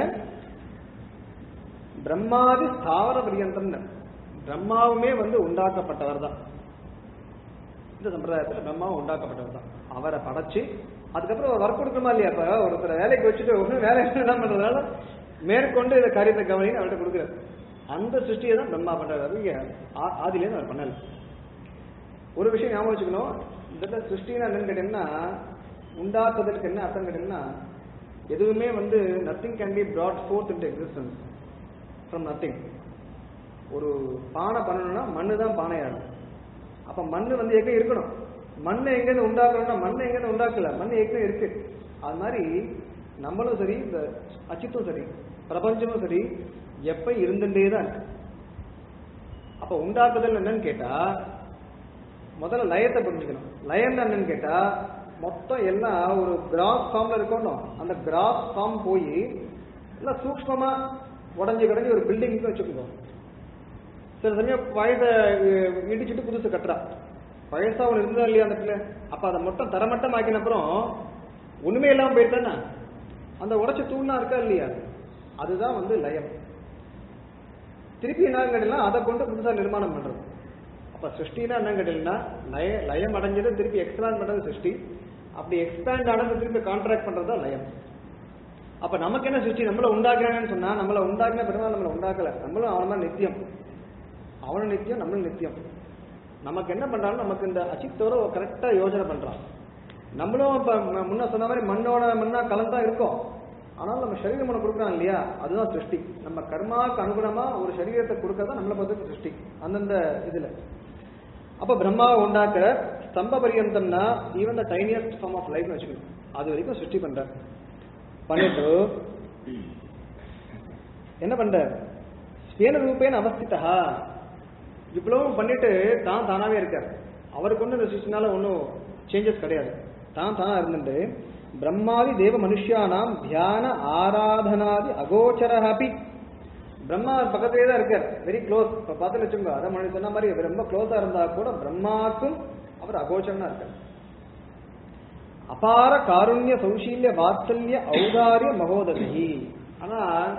பிரம்மாதி ஸ்தாவர பரியந்தம் பிரம்மாவுமே வந்து உண்டாக்கப்பட்டவர் தான் இந்த சம்பிரதாயத்துல பிரம்மாவும் உண்டாக்கப்பட்டவர் தான் அவரை படைச்சு அதுக்கப்புறம் ஒரு ஒர்க் கொடுக்கணுமா இல்லையா இப்ப ஒருத்தர் வேலைக்கு வச்சுட்டு ஒன்றும் வேலை என்ன பண்றதுனால மேற்கொண்டு இந்த காரியத்தை கவனின்னு அவர்கிட்ட கொடுக்குறாரு அந்த சிருஷ்டியை தான் பிரம்மா பண்றாரு இங்க ஆ- ஆதியிலேருந்து அவர் பண்ணல ஒரு விஷயம் ஞாபகம் வச்சுக்கணும் இந்த சிருஷ்டினா என்னன்னு கேட்டீங்கன்னா உண்டாக்குவதற்கு என்ன அர்த்தம் கேட்டீங்கன்னா எதுவுமே வந்து nothing can be brought forth into existence from nothing ஒரு பானை பண்ணணும்னா மண்ணு தான் பானையாகும் அப்ப மண்ணு வந்து எங்க இருக்கணும் மண்ணை எங்கேருந்து உண்டாக்கணும்னா மண்ணை எங்கேருந்து உண்டாக்கல மண்ணு ஏற்கனவே இருக்கு அது மாதிரி நம்மளும் சரி இந்த அச்சித்தும் சரி பிரபஞ்சமும் சரி எப்ப இருந்துட்டே தான் இருக்கு அப்ப உண்டாக்குதல் என்னன்னு கேட்டா முதல்ல லயத்தை புரிஞ்சுக்கணும் லயம் என்னன்னு கேட்டா மொத்தம் எல்லாம் ஒரு கிராஸ் ஃபார்ம்ல இருக்கணும் அந்த கிராஸ் ஃபார்ம் போய் எல்லாம் சூக்ஷ்மமா உடஞ்சி கடைஞ்சி ஒரு பில்டிங்க்கு வச்சுக்கோங்க சில சமயம் பழையத அஹ், இடிச்சிட்டு புதுசு கட்டுறா பழசா ஒன்று இருந்தா இல்லையா அந்த இடத்துல அப்ப அதை மொத்தம் தரமட்டம் ஆக்கின அப்புறம் ஒண்ணுமே இல்லாம போயிட்டானா அந்த உடைச்ச தூணா இருக்கா இல்லையா அதுதான் வந்து லயம் திருப்பி என்ன கேட்டீங்கன்னா அதை கொண்டு புதுசா நிர்மாணம் பண்றது அப்ப சிருஷ்டினா என்ன கேட்டீங்கன்னா லய லயம் அடைஞ்சது திருப்பி எக்ஸ்பேண்ட் பண்றது சிருஷ்டி அப்படி எக்ஸ்பேண்ட் ஆனது திருப்பி கான்ட்ராக்ட் பண்றது தான் லயம் அப்ப நமக்கு என்ன சிருஷ்டி நம்மள உண்டாக்குறாங்கன்னு சொன்னா நம்மள உண்டாக்குன பெருமாள் நம்மள உண்டாக்கல நம்மளும் அவன் தான் நித்தியம் அவனும் நித்தியம் நம்மளும் நித்தியம் நமக்கு என்ன பண்றாலும் நமக்கு இந்த அச்சித்தோட கரெக்டா யோசனை பண்றான் நம்மளும் இப்ப ம- முன்ன சொன்ன மாதிரி மண்ணோட மண்ணா கலந்தா இருக்கோம் ஆனாலும் நம்ம சரீரம் ஒன்று கொடுக்குறோம் இல்லையா அதுதான் சிருஷ்டி நம்ம கர்மாவுக்கு அனுகுணமா ஒரு சரீரத்தை கொடுக்கறதா நம்மளை பொறுத்த சிருஷ்டி அந்தந்த இதுல அப்ப பிரம்மாவை உண்டாக்குற ஸ்தம்ப பரியந்தம்னா even the tiniest form of life வச்சுக்கணும் அது வரைக்கும் சிருஷ்டி பண்ற பண்ணிட்டு என்ன பண்ற ஸ்வேன ரூபேன அவஸ்திதா இவ்வளவும் பண்ணிட்டு தான் தானாவே இருக்கார் அவருக்கு ஒன்றும் இந்த சிருஷ்டினால ஒன்றும் சேஞ்சஸ் கிடையாது தான் தானா இருந்துட்டு பிரம்மாதி தேவ மனுஷியானாம் தியான ஆராதனாதி அகோச்சரஹபி பிரம்மா பக்கத்திலே தான் இருக்கார் வெரி க்ளோஸ் இப்ப பார்த்து வச்சுக்கோங்க அதான் மனுஷன் சொன்ன மாதிரி இவர் ரொம்ப க்ளோஸா இருந்தா கூட பிரம்மாக்கும் அவர் அகோச்சரனா இருக்கார் அபார காருண்ய சௌஷீல்ய வாத்சல்ய ஔதாரிய மகோதரி ஆனா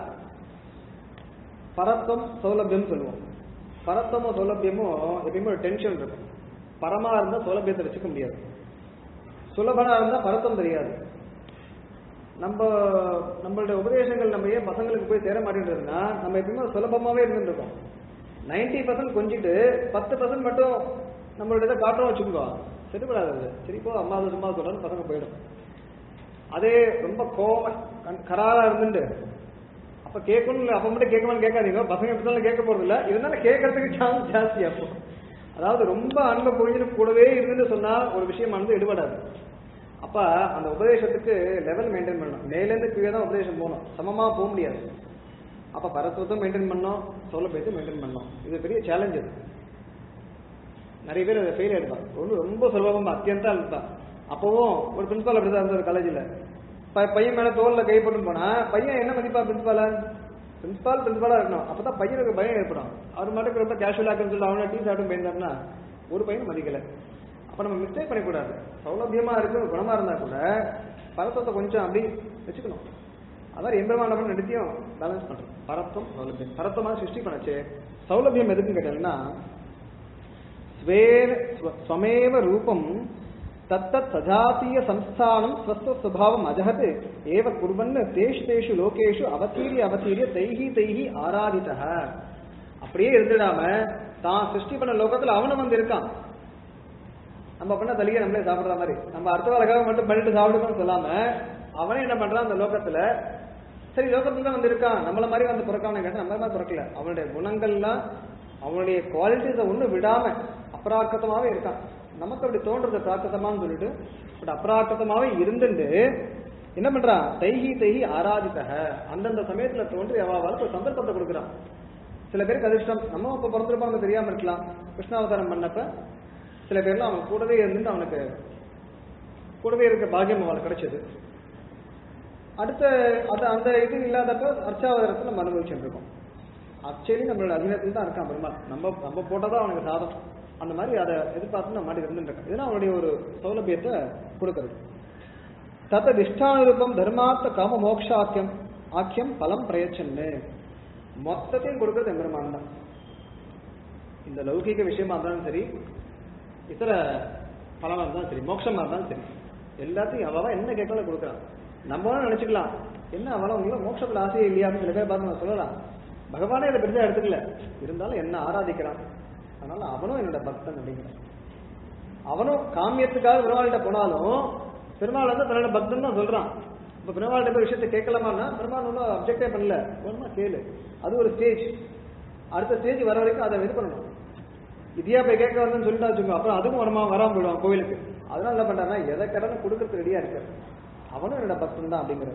பரத்தம் சௌலபியம் சொல்லுவோம் பரத்தமும் சௌலபியமும் எப்பயுமே ஒரு டென்ஷன் இருக்கும் பரமா இருந்தா சௌலபியத்தை வச்சுக்க முடியாது சுலபனா இருந்தா பரத்தம் தெரியாது நம்ம நம்மளுடைய உபதேசங்கள் நம்ம ஏன் பசங்களுக்கு போய் சேர மாட்டேன்றதுன்னா நம்ம எப்பயுமே சுலபமாவே இருந்துட்டு இருக்கோம் நைன்டி பர்சன்ட் கொஞ்சிட்டு பத்து பர்சன்ட் மட்டும் நம்மளுடைய இதை காட்டுறோம் வச்சுக்கோ சரிப்படாது அது சரி போ அம்மா அது சும்மா சொல்றது பசங்க போயிடும் அதே ரொம்ப கோவம் கண்- கராரா இருந்துட்டு அப்ப கேட்கணும் இல்ல அப்ப மட்டும் கேட்கணும்னு கேட்காதீங்க பசங்க எப்படி கேட்க போறது இல்ல இருந்தாலும் கேட்கறதுக்கு சான்ஸ் ஜாஸ்தி அப்போ அதாவது ரொம்ப அன்பை புரிஞ்சுட்டு கூடவே இருந்துட்டு சொன்னா ஒரு விஷயம் வந்து எடுபடாது அப்ப அந்த உபதேசத்துக்கு லெவல் மெயின்டைன் பண்ணணும் மேலேருந்து கீழே தான் உபதேசம் போகணும் சமமா போக முடியாது அப்ப பரத்துவத்தை மெயின்டைன் பண்ணோம் சௌலபியத்தை மெயின்டைன் பண்ணோம் இது பெரிய சேலஞ்ச் இது நிறைய பேர் அதை ஃபெயில் ஆயிடுவான் ஒன்றும் ரொம்ப சுலபமா அத்தியந்தா இருப்பான் அப்பவும் ஒரு பிரின்சிபால் அப்படிதான் இருந்தார் காலேஜில் பையன் மேல தோல்ல கை போட்டு போனா பையன் என்ன மதிப்பா பிரின்சிபால பிரின்சிபால் பிரின்சிபாலா இருக்கணும் அப்பதான் பையனுக்கு பயம் ஏற்படும் அவர் மட்டும் ரொம்ப கேஷுவலா இருக்குன்னு சொல்லி அவனை டீ சாப்பிட்டு போயிருந்தாருன்னா ஒரு பையன் மதிக்கல அப்ப நம்ம மிஸ்டேக் பண்ணக்கூடாது சௌலபியமா இருக்கு குணமா இருந்தா கூட பரத்தத்தை கொஞ்சம் அப்படி வச்சுக்கணும் அதான் எம்பெருமான பண்ண ரெண்டுத்தையும் பேலன்ஸ் பண்றோம் பரத்தம் சௌலபியம் பரத்தமா சிருஷ்டி பண்ணச்சு சௌலபியம் எதுக்குன்னு கேட்டீங்கன்னா ஸ்வேன ஸ்வ- ஸ்வமேவ ரூபம் தத்தத் சஜாத்திய சம்ஸ்தானம் ஸ்வஸ்த சுபாவம் அஜகத் ஏவ குர்வன் தேஷு தேஷு லோகேஷு அவதீரிய அவதீரிய தைஹி தைஹி ஆராதிதः அப்படியே இருந்துடாம தான் சிருஷ்டி பண்ண லோகத்துல அவனும் வந்து இருக்கான் நம்ம பண்ண தலிகை நம்மளே சாப்பிடுற மாதிரி நம்ம அடுத்த வழக்காக மட்டும் பண்ணிட்டு சாப்பிடுக்கணும்னு சொல்லாம அவனே என்ன பண்றான் அந்த லோகத்துல சரி லோகத்துல தான் வந்து இருக்கான் நம்மள மாதிரி வந்து பிறக்கான்னு கேட்டா நம்ம மாதிரி பிறக்கல அவனுடைய குணங்கள்லாம் அவனுடைய குவாலிட்டிஸை ஒன்றும் விடாம அப்ராக்கிரதமாவே இருக்கான் நமக்கு அப்படி தோன்றது பிராக்கிரதமான்னு சொல்லிட்டு பட் அப்ராக்கிரதமாவே இருந்துட்டு என்ன பண்றான் தைஹி தைஹி ஆராதித்தக அந்தந்த சமயத்துல தோன்றி அவாவாளுக்கு ஒரு சந்தர்ப்பத்தை கொடுக்குறான் சில பேருக்கு அதிர்ஷ்டம் நம்ம இப்ப பிறந்திருப்போம் நமக்கு தெரியாம இருக்கலாம் கிருஷ்ணாவதாரம் பண்ணப்ப சில பேர்லாம் அவன் கூடவே இருந்துட்டு அவனுக்கு கூடவே இருக்க பாக்கியம் அவளுக்கு கிடைச்சது அடுத்த அது அந்த இது இல்லாதப்ப அர்ச்சாவதாரத்தில் நம்ம அனுபவிச்சுட்டு இருக்கோம் ஆக்சுவலி நம்மளோட அധീனத்தில் தான் இருக்கான் பெருமாள் நம்ம நம்ம போட்டதான் அவனுக்கு சாதம் அந்த மாதிரி அதை எதிர்பார்த்து நம்ம மாட்டி இருந்துட்டு இருக்கோம் இதுதான் அவனுடைய ஒரு சௌலபியத்தை கொடுக்கறது தத்த திஷ்டானுரூபம் தர்மார்த்த காம மோக்ஷாக்கியம் ஆக்கியம் பலம் பிரயச்சன்னு மொத்தத்தையும் கொடுக்கறது எம்பெருமான் தான் இந்த லௌகிக விஷயமா இருந்தாலும் சரி இதர பலமா இருந்தாலும் சரி மோட்சமா இருந்தாலும் சரி எல்லாத்தையும் அவன் என்ன கேட்கலாம் கொடுக்குறான் நம்ம வேணா நினைச்சுக்கலாம் என்ன அவள உங்களுக்கு மோட்சத்துல ஆசையே இல்லையா அப்படின்னு சில பேர் பார்த்து நான் சொல்லலாம் பகவானே இதை பெருசா எடுத்துக்கல இருந்தாலும் என்ன ஆராதிக்கிறான் அதனால அவனும் என்னோட பக்தன் அப்படிங்கிறான் அவனும் காமியத்துக்காக பெருமாள்கிட்ட போனாலும் பெருமாள் வந்து தன்னோட பக்தன் தான் சொல்றான் இப்ப பெருமாள்கிட்ட போய் விஷயத்தை கேட்கலாமான்னா பெருமாள் ஒன்றும் அப்ஜெக்டே பண்ணல ஒன்றுமா கேளு அது ஒரு ஸ்டேஜ் அடுத்த ஸ்டேஜ் வர வரைக்கும் அதை இது பண்ணணும் இதையா போய் கேட்க வரணும்னு சொல்லிட்டு வச்சுக்கோ அப்புறம் அதுவும் வரமா வராம போயிடுவான் கோவிலுக்கு அதனால என்ன பண்றாருன்னா எதை கடனும் கொடுக்கறது ரெடியா இருக்காரு அவனும் என்னோட பக்தன் தான் அப்படிங்கிறது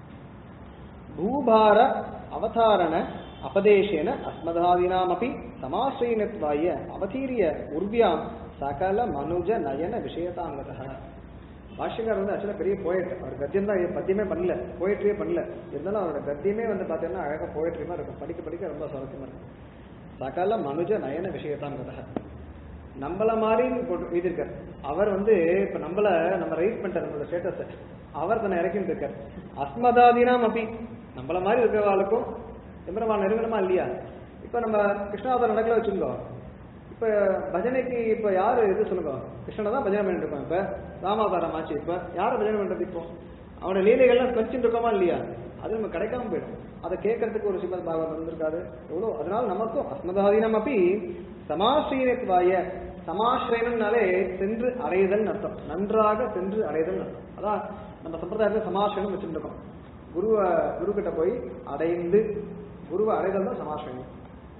பூபார அவதாரண அபதேசேன அஸ்மதாதீனாமபி சமாஸ்ரீனத்வாய அவதீரிய உர்வியாம் சகல மனுஜ நயன விஷயதாங்கதः பாஷ்யக்காரர் வந்து ஆக்சுவலாக பெரிய போயட் அவர் கத்தியம் தான் பத்தியமே பண்ணல போயட்ரியே பண்ணல இருந்தாலும் அவரோட கத்தியமே வந்து பார்த்தீங்கன்னா அழகாக போயட்ரி மாதிரி இருக்கும் படிக்க படிக்க ரொம்ப சுவாரஸ்யமா இருக்கும் சகல மனுஜ நயன விஷயதாங்கதः நம்மள மாதிரின்னு போட்டு எழுதியிருக்கார் அவர் வந்து இப்ப நம்மள நம்ம ரைட் பண்ணிட்டார் நம்மளோட ஸ்டேட்டஸ் அவர் தன்னை இறக்கிட்டு இருக்கார் அஸ்மதாதீனாம் அப்படி நம்மள மாதிரி இருக்கிறவாளுக்கும் எம்பரமா நெருங்கணுமா இல்லையா இப்ப நம்ம கிருஷ்ணாவதாரம் நடக்கல வச்சுருந்தோம் இப்ப பஜனைக்கு இப்ப யாரு இது சொல்லுங்க கிருஷ்ணனை தான் பஜனை பண்ணிட்டு இருக்கோம் இப்ப ராமாவதாரம் ஆச்சு இப்ப யார பஜனை பண்றது இப்போ அவனோட லீலைகள்லாம் ஸ்மரிச்சுட்டு இருக்கோமா இல்லையா அது நம்ம கிடைக்காம போயிடும் அதை கேட்கறதுக்கு ஒரு சிமத் பாகவத் வந்திருக்காரு எவ்வளோ அதனால நமக்கும் அஸ்மதாதீனம் அப்படி சமாஸ்ரீனத்வாய சமாஸ்ரயனம்னாலே சென்று அடைதல் அர்த்தம் நன்றாக சென்று அடைதல் அர்த்தம் அதான் நம்ம சம்பிரதாயத்தில் சமாஸ்ரயனம் வச்சுட்டு இருக்கோம் குருவை குரு கிட்ட போய் அடைந்து குருவை அடைதல் தான் சமாஸ்ரயனம்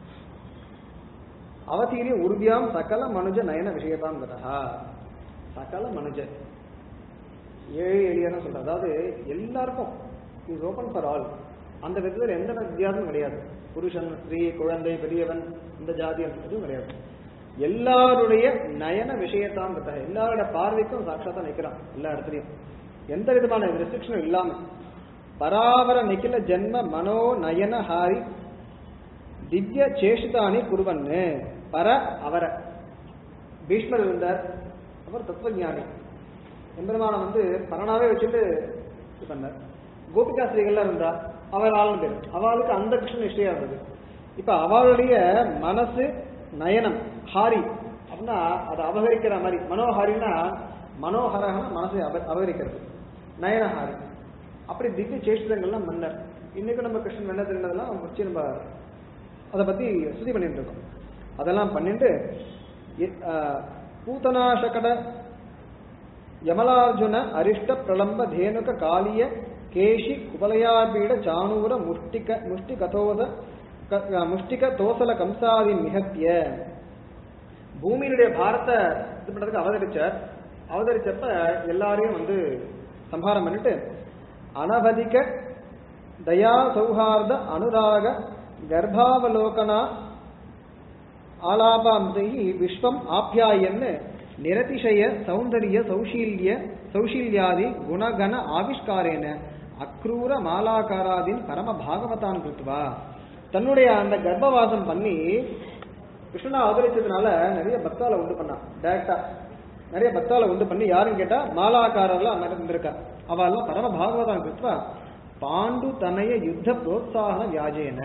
அவதீரிய உறுதியாம் சகல மனுஜ நயன விஷயதாம் கதா சகல மனுஜ ஏழை எளியான சொல்ற அதாவது எல்லாருக்கும் இஸ் ஓபன் ஃபார் ஆல் அந்த விதத்தில் எந்த வித்தியாசமும் கிடையாது புருஷன் ஸ்திரீ குழந்தை பெரியவன் இந்த ஜாதி எதுவும் கிடையாது எல்லாருடைய நயன விஷயத்தான் கதா எல்லாரோட பார்வைக்கும் சாட்சாத்தா நிற்கிறான் எல்லா இடத்துலையும் எந்த விதமான ரெஸ்ட்ரிக்ஷனும் இல்லாம பராவர நிக்கில ஜென்ம மனோ நயன ஹாரி திவ்ய சேஷிதானி குருவன்னு பர அவர பீஷ்மர் இருந்தார் அவர் தத்துவஞானி எம்பெருமானம் வந்து பரனாவே வச்சுட்டு இது பண்ணார் கோபிகா ஸ்ரீகள்லாம் இருந்தா அவர் ஆளும் பேர் அவளுக்கு அந்த கிருஷ்ண நிஷ்டையா இருந்தது இப்ப அவளுடைய மனசு நயனம் ஹாரி அப்படின்னா அதை அபகரிக்கிற மாதிரி மனோஹாரின்னா மனோஹரகன மனசை அப அபகரிக்கிறது நயனஹாரி அப்படி திவ்ய சேஷ்டங்கள்லாம் மன்னர் இன்னைக்கு நம்ம கிருஷ்ணன் என்ன தெரிந்ததெல்லாம் வச்சு நம்ம அதை பத்தி ஸ்துதி பண்ணிட்டு இருக்கோம் அதெல்லாம் பண்ணிட்டு இ- ஆஹ், பூதனாசகட யமலார்ஜுன அரிஷ்ட பிரலம்ப தேனுக காளிய கேஷி குபலயாபீட சாணூர முஷ்டிக முஷ்டிகதோத க- முஷ்டிக தோசல கம்சாதி நிகத்திய பூமியினுடைய பாரத்தை இது பண்றதுக்கு அவதரிச்சார் அவதரிச்சப்ப எல்லாரையும் வந்து சம்ஹாரம் பண்ணிட்டு அனவதிக தயா சௌஹார்த அனுராக கர்ப்பாவலோகனா ஆலாபாந்தை விஸ்வம் ஆப்யாயன்னு நிரதிசய சௌந்தரிய சௌஷீல்ய சௌஷீல்யாதி குணகண ஆவிஷ்காரேன அக்ரூர மாலாகாராதின் பரம பாகவதான் கிருத்வா தன்னுடைய அந்த கர்ப்பவாசம் பண்ணி கிருஷ்ணனா அவதரிச்சதுனால நிறைய பக்தால உண்டு பண்ணான் டைரக்டா நிறைய பக்தால உண்டு பண்ணி யாருன்னு கேட்டா மாலாக்காரர்லாம் இருந்திருக்கா அவெல்லாம் பரம பாகவதான் கிருத்வா பாண்டு தனய யுத்த புரோத்சாகன வியாஜேன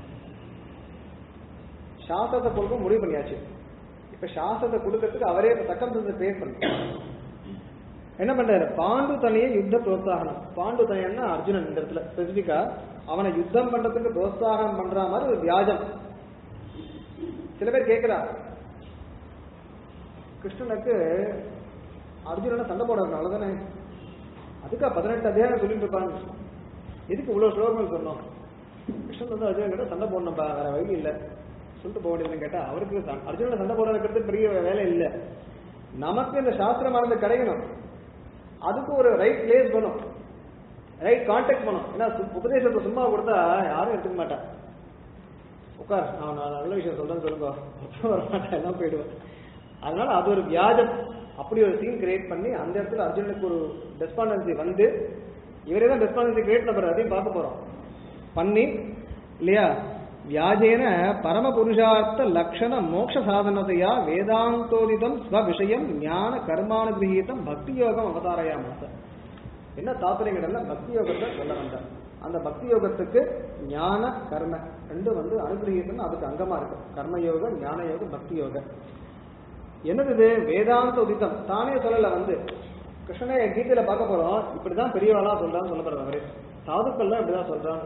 சாஸ்திரத்தை கொடுக்க முடிவு பண்ணியாச்சு இப்ப சாஸ்திரத்தை கொடுக்கறதுக்கு அவரே இப்ப தக்கம் கிரியேட் பண்ண என்ன பண்றாரு பாண்டு தனியை யுத்த புரோத்சாகனம் பாண்டு தனியன்னா அர்ஜுனன் இந்த இடத்துல ஸ்பெசிபிக்கா அவனை யுத்தம் பண்றதுக்கு புரோத்சாகம் பண்ற மாதிரி ஒரு வியாஜம் சில பேர் கேட்கிறா கிருஷ்ணனுக்கு அர்ஜுனனை சண்டை போடுறதுனால தானே அதுக்கா பதினெட்டு அத்தியாயம் சொல்லிட்டு இருப்பாங்க எதுக்கு இவ்வளவு ஸ்லோகங்கள் சொன்னோம் கிருஷ்ணன் வந்து அர்ஜுனன் கிட்ட சண்டை போடணும்ப்பா வேற வழி இல்ல சொல்லிட்டு போக வேண்டியதுன்னு கேட்டா அவருக்கு ச- அர்ஜுனனை சண்டை போடுறதுக்கு பெரிய வேலை இல்ல நமக்கு இந்த சாஸ்திரமானது கிடைக்கணும் அதுக்கு ஒரு ரைட் பிளேஸ் பண்ணும் ரைட் கான்டாக்ட் பண்ணும் ஏன்னா சு- உபதேசத்தை சும்மா கொடுத்தா யாரும் எடுத்துக்க மாட்டா உட்கார் நான் நான் நல்ல விஷயம் சொல்றேன்னு சொல்லுங்க அப்புறம் வர மாட்டேன் எல்லாம் போயிடுவேன் அதனால அது ஒரு வியாஜம் அப்படி ஒரு சீன் கிரியேட் பண்ணி அந்த இடத்துல அர்ஜுனனுக்கு ஒரு டெஸ்பாண்டன்சி வந்து இவரே தான் டெஸ்பாண்டன்சி கிரியேட் பண்ண போறாரு அதையும் பார்க்க போறோம் பண்ணி இல்லையா வியாஜேன பரம புருஷார்த்த லக்ஷண மோட்ச சாதனதையா வேதாந்தோதிதம் ஸ்வ விஷயம் ஞான கர்மானுகிரகீதம் பக்தி யோகம் அவதாரயாமாச என்ன தாத்பரியங்கள்ல பக்தி யோகத்தை சொல்ல வந்தார் அந்த பக்தி யோகத்துக்கு ஞான கர்ம ரெண்டும் வந்து அனுகிரகீதம் அதுக்கு அங்கமா இருக்கு கர்ம யோகம் ஞான யோகம் பக்தி யோகம் என்னது இது வேதாந்த உதித்தம் தானே சொல்லல வந்து கிருஷ்ணனை கீதையில பார்க்க போறோம் இப்படிதான் பெரியவாளா சொல்றான்னு சொல்ல போறாரு அவரு சாதுக்கள்லாம் இப்படிதான் சொல்றான்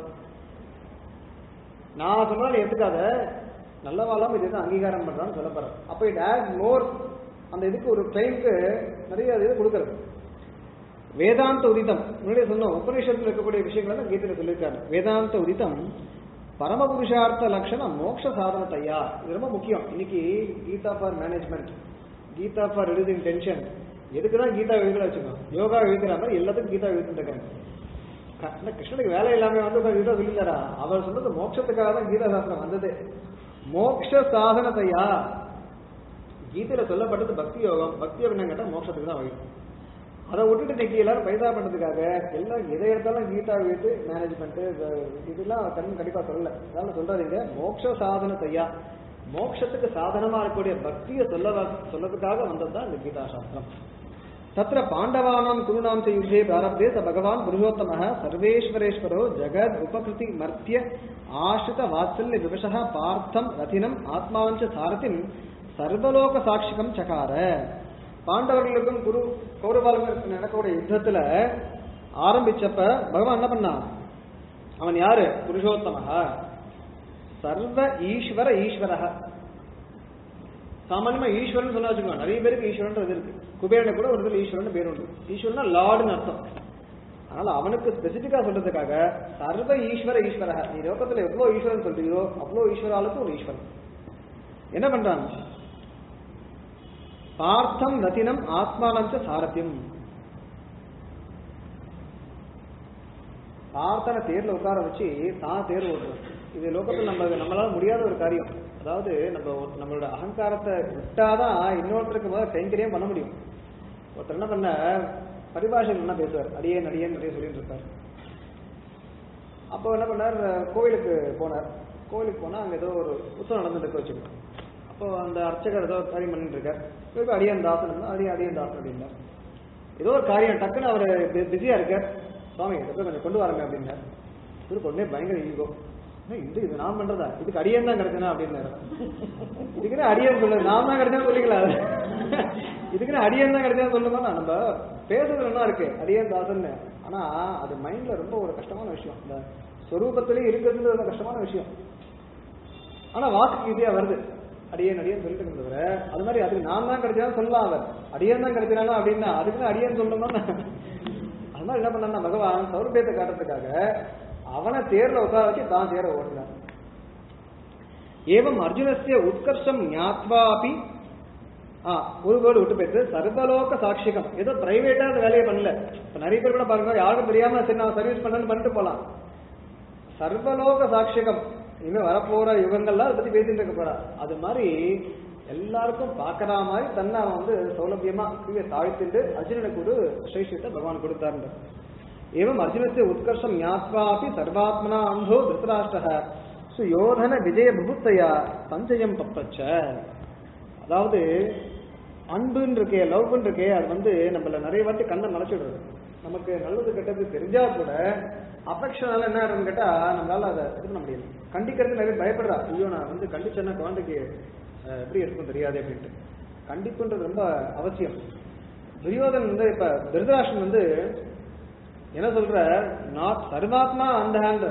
நான் சொன்னா நீ எடுத்துக்காத நல்லவாளாம் இதுதான் அங்கீகாரம் பண்றான்னு சொல்ல போறேன் அப்ப இட் ஆட் மோர் அந்த இதுக்கு ஒரு கிளைம்க்கு நிறைய இது கொடுக்கறது வேதாந்த உதித்தம் முன்னாடியே சொன்னோம் உபநிஷத்துல இருக்கக்கூடிய விஷயங்களை தான் கீதையில சொல்லியிருக்காரு வேதாந்த உதித்தம் பரமபுருஷார்த்த லட்சணம் மோட்ச சாதனத்தையா இது ரொம்ப முக்கியம் இன்னைக்கு Gita for management Gita for releasing tension எதுக்கு தான் கீதா எழுதுல வச்சுக்கோம் யோகா எழுதுற மாதிரி எல்லாத்துக்கும் கீதா எழுதிட்டு இருக்காங்க க- இந்த கிருஷ்ணனுக்கு வேலை இல்லாம வந்து உட்கார்ந்து கீதா சொல்லித்தாரா அவர் சொன்னது மோட்சத்துக்காக தான் கீதா சாஸ்திரம் வந்தது மோட்ச சாதனத்தையா கீதையில சொல்லப்பட்டது பக்தி யோகம் பக்தி யோகம் கேட்டா மோட்சத்துக்கு தான் வழி அதை விட்டுட்டு இன்னைக்கு எல்லாரும் பைசா பண்றதுக்காக எல்லாம் எதை எடுத்தாலும் கீதா வீட்டு மேனேஜ்மெண்ட் இதெல்லாம் கண் கண்டிப்பா சொல்லல அதனால சொல்றாதீங்க மோட்ச சாதனத்தையா மோட்சத்துக்கு சாதனமா இருக்கக்கூடிய பக்தியை சொல்ல சொல்லதுக்காக வந்ததுதான் இந்த கீதா சாஸ்திரம் तत्र पाण्डवानां कुरुणां च युद्धे प्रारब्धे स भगवान् पुरुषोत्तमः सर्वेश्वरेश्वरो जगद् उपकृति मर्त्य आश्रित वात्सल्य विवशः पार्थं रथिनम् ஆத்மாவஞ்ச சாரதிம் சர்வலோக சாட்சிகம் சகார பாண்டவர்களுக்கும் குரு கௌரவாளுக்கும் நடக்கக்கூடிய யுத்தத்துல ஆரம்பிச்சப்ப பகவான் என்ன பண்ணான் அவன் யாரு புருஷோத்தமஹ சர்வ ஈஸ்வர ஈஸ்வரஹ சாமானியமா ஈஸ்வரன் சொன்னா வச்சுக்கோங்க நிறைய பேருக்கு ஈஸ்வரன் இருக்கு குபேரனை கூட ஒரு இடத்துல ஈஸ்வரன் பேர் உண்டு ஈஸ்வரனா லார்டுன்னு அர்த்தம் அதனால அவனுக்கு ஸ்பெசிபிக்கா சொல்றதுக்காக சர்வ ஈஸ்வர ஈஸ்வரக நீ லோகத்துல எவ்வளவு ஈஸ்வரன் சொல்றீங்களோ அவ்வளவு ஈஸ்வராளுக்கும் ஒரு ஈஸ்வரன் என்ன பண்றான் பார்த்தம் ரத்தினம் ஆத்மானம் ச சாரத்தியம் பார்த்தனை தேர்ல உட்கார வச்சு தான் தேர் ஓட்டுறது இது லோகத்தில் நம்ம நம்மளால முடியாத ஒரு காரியம் அதாவது நம்ம ஒரு- நம்மளோட அகங்காரத்தை விட்டாதான் இன்னொருத்தருக்கு முதல்ல கைங்கரியம் பண்ண முடியும் ஒருத்தர் என்ன பண்ண பரிபாஷைகள் என்ன பேசுவார் அடியேன் அடியேன் நிறைய சொல்லிட்டு இருப்பார் அப்போ என்ன பண்ணார் கோவிலுக்கு போனார் கோவிலுக்கு போனா அங்க ஏதோ ஒரு உற்சவம் நடந்துட்டு வச்சுக்கோ அப்போ அந்த அர்ச்சகர் ஏதோ காரியம் பண்ணிட்டு இருக்கார் இவருக்கு அடியன் தாசன் அடியன் அடியன் தாசன் அப்படின்னார் ஏதோ ஒரு காரியம் டக்குன்னு அவர் பிஸியா இருக்கார் சுவாமி இதை போய் கொஞ்சம் கொண்டு வரங்க அப்படின்னார் இவருக்கு உடனே பயங்கர ஈகோ இந்த இது நான் பண்றதா இதுக்கு அடியன் தான் கிடைச்சனா அப்படின்னாரு இதுக்குன்னு அடியன் சொல்லு நான் தான் கிடைச்சா சொல்லிக்கலாம் இதுக்குன்னு அடியன் தான் கிடைச்சா சொல்லுமா நம்ம பேசுறது என்ன இருக்கு அடியன் தாசன்னு ஆனா அது மைண்ட்ல ரொம்ப ஒரு கஷ்டமான விஷயம் இந்த ஸ்வரூபத்திலேயே இருக்கிறது ரொம்ப கஷ்டமான விஷயம் ஆனா வாக்கு ஈஸியா வருது அடியேன் அடியேன் சொல்லிட்டு இருந்தவர அது மாதிரி அதுக்கு நான் தான் கிடைச்சா சொல்லலாம் அவர் அடியேன் தான் கிடைச்சானா அப்படின்னா அதுக்குன்னு அடியேன் சொல்லணுமா அது மாதிரி என்ன பண்ணா பகவான் சௌரபியத்தை காட்டுறதுக்காக அவனை தேர்ல உட்கார வச்சு தான் தேர ஓட்டினார் ஏவம் அர்ஜுனஸ்ய உத்கர்ஷம் ஞாத்வாபி ஆ ஒரு வேர்டு விட்டு போயிட்டு சர்வலோக சாட்சிகம் ஏதோ பிரைவேட்டா அந்த வேலையை பண்ணல இப்ப நிறைய பேர் கூட பாருங்க யாருக்கும் தெரியாம சரி நான் சர்வீஸ் பண்ணேன்னு பண்ணிட்டு போலாம் சர்வலோக சாட்சிகம் இனிமே வரப்போற யுகங்கள்லாம் அதை பத்தி பேசிட்டு இருக்க போறா அது மாதிரி எல்லாருக்கும் பார்க்கற மாதிரி தன்னை அவன் வந்து சௌலபியமா கீழே தாழ்த்திட்டு அர்ஜுனனுக்கு ஒரு ஸ்ரேஷ்டத்தை பகவான் கொடுத்தாருன்ற ஏவம் அர்ஜுனத்தை உத்கர்ஷம் ஞாத்வாபி சர்வாத்மனா அந்தோ திருத்தராஷ்டிர சுயோதன விஜய புபுத்தையா சஞ்சயம் பப்பச்ச அதாவது அன்புன்னு இருக்கே லவ்னு இருக்கே அது வந்து நம்மள நிறைய வாட்டி கண்ணை மறைச்சிடுறது நமக்கு நல்லது கெட்டது தெரிஞ்சா கூட அஃபெக்ஷனால என்ன ஆகுதுன்னு கேட்டா நம்மளால அதை இது பண்ண முடியல கண்டிக்கிறது நிறைய பயப்படுறா ஐயோ நான் வந்து கண்டிச்சேன்னா குழந்தைக்கு அஹ், எப்படி இருக்கும் தெரியாது அப்படின்ட்டு கண்டிப்புன்றது ரொம்ப அவசியம் துரியோதன் வந்து இப்ப திருதராஷ்டிரன் வந்து என்ன சொல்ற நாட் சர்வாத்மா அந்த ஹேண்ட்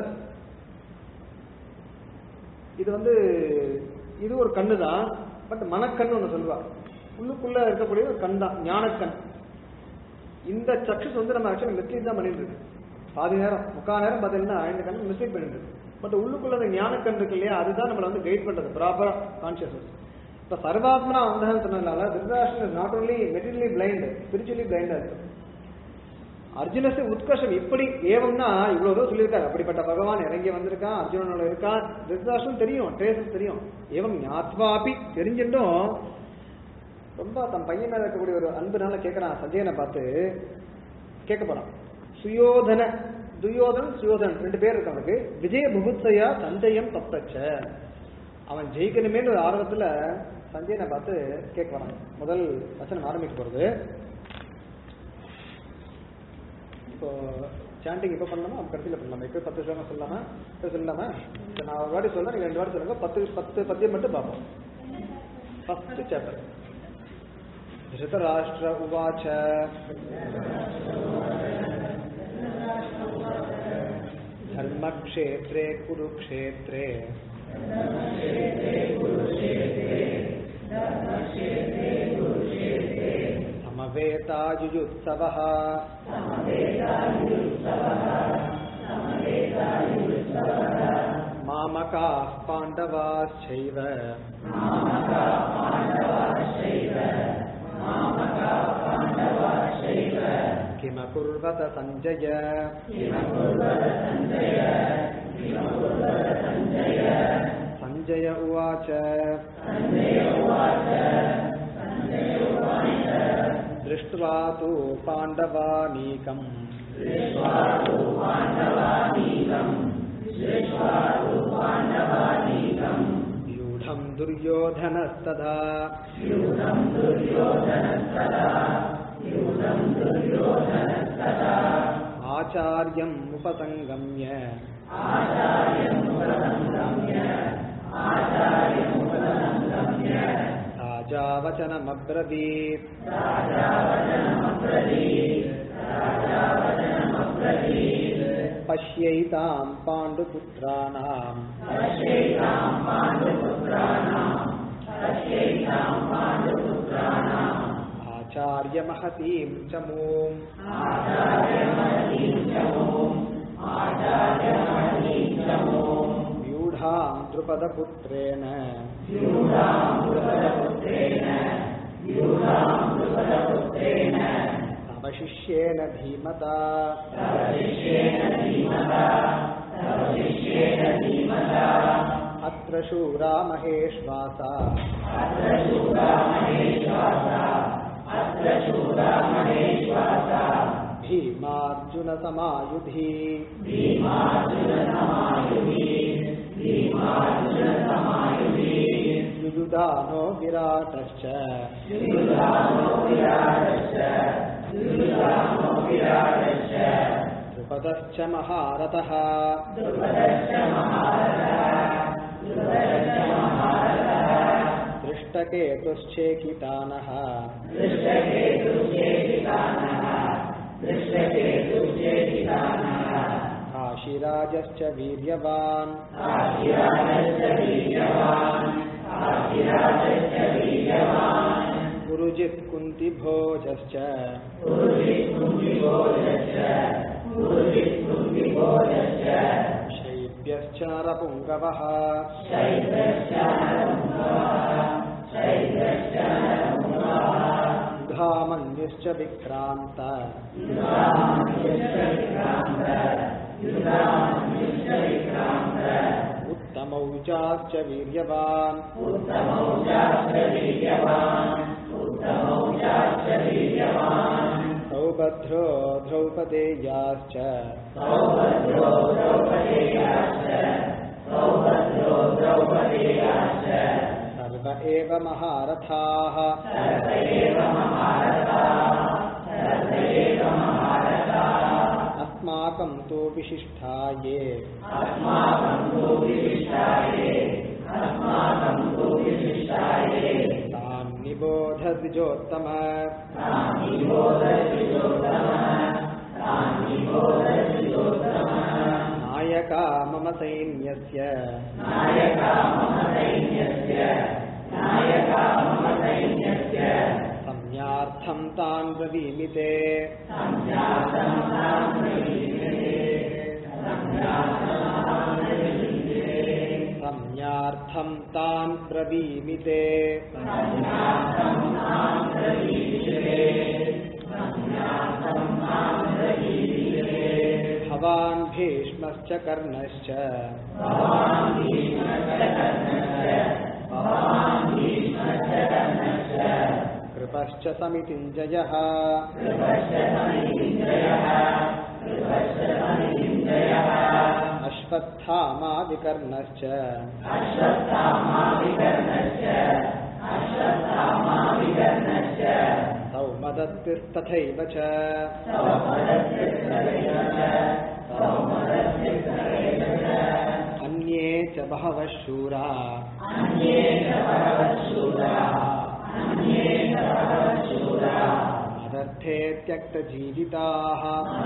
இது வந்து இது ஒரு கண்ணு தான் பட் மனக்கண் ஒன்று சொல்லுவா உள்ளுக்குள்ள இருக்கக்கூடிய ஒரு கண் தான் ஞானக்கண் இந்த சக்ஷஸ் வந்து நம்ம ஆக்சுவலி மிஸ்லீட் தான் பண்ணிட்டு இருக்கு பாதி நேரம் முக்கால் நேரம் பார்த்தீங்கன்னா இந்த கண் மிஸ்லீட் பண்ணிட்டு இருக்கு பட் உள்ளுக்குள்ள அந்த ஞானக்கண் இருக்கு இல்லையா அதுதான் நம்மளை வந்து கைட் பண்றது ப்ராப்பரா கான்சியஸ்னஸ் இப்ப சர்வாத்மனா வந்தகன் சொன்னதுனால Dhritarashtra is not only materially blind spiritually பிளைண்டா இருக்கு அர்ஜுனசு உத்கர்ஷம் இப்படி ஏவம்னா இவ்வளவு தூரம் சொல்லியிருக்காரு அப்படிப்பட்ட பகவான் இறங்கி வந்திருக்கான் அர்ஜுனனோட இருக்கான் திருதாசும் தெரியும் ட்ரேசஸ் தெரியும் ஏவம் ஞாத்வாபி தெரிஞ்சிட்டும் ரொம்ப தன் பையன் மேல இருக்கக்கூடிய ஒரு அன்புனால கேட்கறான் சஞ்சயனை பார்த்து கேட்க போறான் சுயோதன துயோதன் சுயோதன் ரெண்டு பேர் இருக்கு அவனுக்கு விஜய புகுத்சையா சஞ்சயம் தப்பச்ச அவன் ஜெயிக்கணுமேன்னு ஒரு ஆர்வத்துல சஞ்சயனை பார்த்து கேட்க வரான் முதல் வசனம் ஆரம்பிக்க போறது இப்போ சாண்டிங் இப்போ பண்ணலாமா கடைசியில் பண்ணலாமா இப்போ பத்து ஸ்லோகம் சொல்லலாமா இப்போ சொல்லலாமா சரி, நான் ஒரு வாட்டி சொல்றேன் நீங்க ரெண்டு வாட்டி சொல்லுங்க பத்து பத்து பத்தியம் மட்டும் பார்ப்போம் ஃபர்ஸ்ட் சாப்டர் धृतराष्ट्र उवाच धर्मक्षेत्रे कुरुक्षेत्रे समवेतायुयुत्सवः मामकाः पाण्डवाश्चैव किमकुर्वत सञ्जय सञ्जय उवाच दृष्ट्वा तु पाण्डवानीकम् व्यूढम् दुर्योधनस्तदा आचार्यम् उपसङ्गम्य राजावचनमब्रवीत् पश्यैताम् पाण्डुपुत्राणाम् आचार्यमहतीम् च मूम् व्यूढाम् द्रुपदपुत्रेण तव शिष्येन धीमता अत्र शूरा महेश्वासा भीमार्जुनसमायुधि युयुधानो विराटश्च द्रुपदश्च महारथः दृष्टकेतुश्चेकितानः काशीराजश्च वीर्यवान् गुरुजित् कुन्तिभोजश्च शैब्यश्च नरपुङ्गवः युधामन्युश्च विक्रान्त उत्तमौजाश्च वीर्यवान् सौभद्रो द्रौपदेयाश्च सर्व एव महारथाः अस्माकं तु विशिष्टाये तान् निबोध द्विजोत्तम नायका मम सैन्यस्य संज्ञार्थं तान् ब्रवीमि ते संज्ञार्थं तान् ब्रवीमि ते भवान् भीष्मश्च कर्णश्च कृपश्च समितिञ्जयः अश्वत्थामादिकर्णश्च सौमदत्तिस्तथैव च अन्ये च बहवः शूरा मदर्थे त्यक्तजीविताः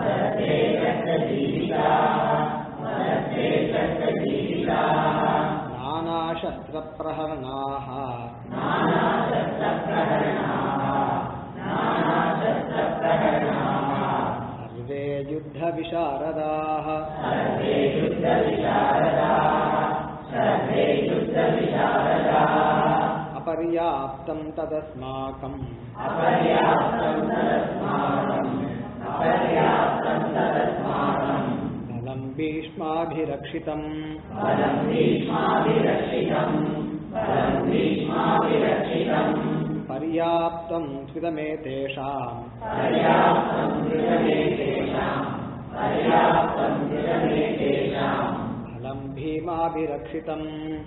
नानाशस्त्रप्रहरणाः सर्वे युद्धविशारदाः अपर्याप्तं तदस्माकम् बलं भीष्माभिरक्षितम् पर्याप्तं स्विदमेतेषाम् बलं भीमाभिरक्षितम्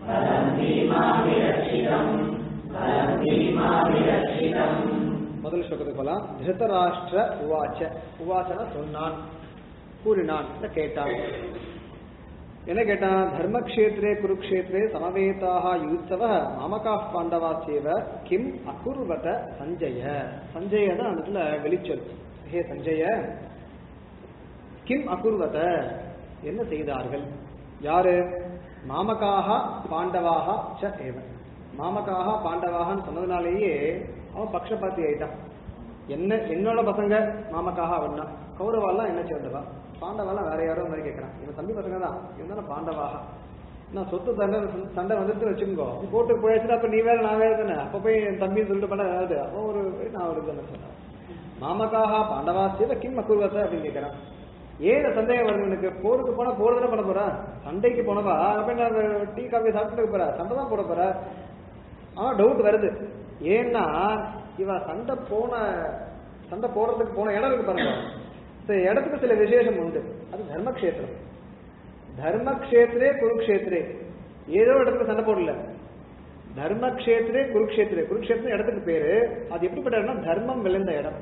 முதல் ஸ்லோகத்துக்கு போலாம் திருதராஷ்டிர உவாச்ச உவாச்சன சொன்னான் கூறினான் இல்ல கேட்டான் என்ன கேட்டான் தர்மக்ஷேத்ரே குருக்ஷேத்ரே சமவேதாக யுத்சவ மாமகா பாண்டவாசேவ கிம் அகுர்வத சஞ்சய சஞ்சய தான் அந்த இடத்துல வெளிச்சொல் ஹே சஞ்சய கிம் அகுர்வத என்ன செய்தார்கள் யாரு மாமகாக பாண்டவாக ச ஏவ மாமகாக பாண்டவாகன்னு சொன்னதுனாலேயே அவன் பக்ஷபாத்தி ஆயிட்டான் என்ன என்னோட பசங்க மாமக்காக அவன்னா கௌரவாலாம் என்ன சேர்ந்தவா பாண்டவாலாம் வேற யாரோ மாதிரி கேட்கறான் இவன் தம்பி பசங்க தான் இவன் தானே பாண்டவாக நான் சொத்து சண்டை சண்டை வந்துட்டு வச்சுக்கோ கோர்ட்டுக்கு போயாச்சுன்னா அப்ப நீ வேற நான் வேற தானே அப்ப போய் என் தம்பி சொல்லிட்டு பண்ண அதாவது அப்போ ஒரு நான் ஒரு தானே சொன்னேன் மாமக்காக பாண்டவா சேவ கிம் அக்குர்வத்தை அப்படின்னு கேட்கறான் ஏன் இந்த சந்தேகம் வருது எனக்கு போருக்கு போனா போர் தானே பண்ண போறா சண்டைக்கு போனவா அப்ப நான் டீ காஃபி சாப்பிட்டு போறா சண்டை தான் போட போறா ஆனா டவுட் வருது ஏன்னா இவ சண்டை போன சண்டை போடுறதுக்கு போன இடம் இருக்கு பாருங்க இந்த இடத்துக்கு சில விசேஷம் உண்டு அது தர்மக்ஷேத்திரம் தர்மக்ஷேத்திரே குருக்ஷேத்திரே ஏதோ இடத்துல சண்டை போடல தர்மக்ஷேத்திரே குருக்ஷேத்திரே குருக்ஷேத்திரம் இடத்துக்கு பேரு அது எப்படிப்பட்ட இடம்னா தர்மம் விளைந்த இடம்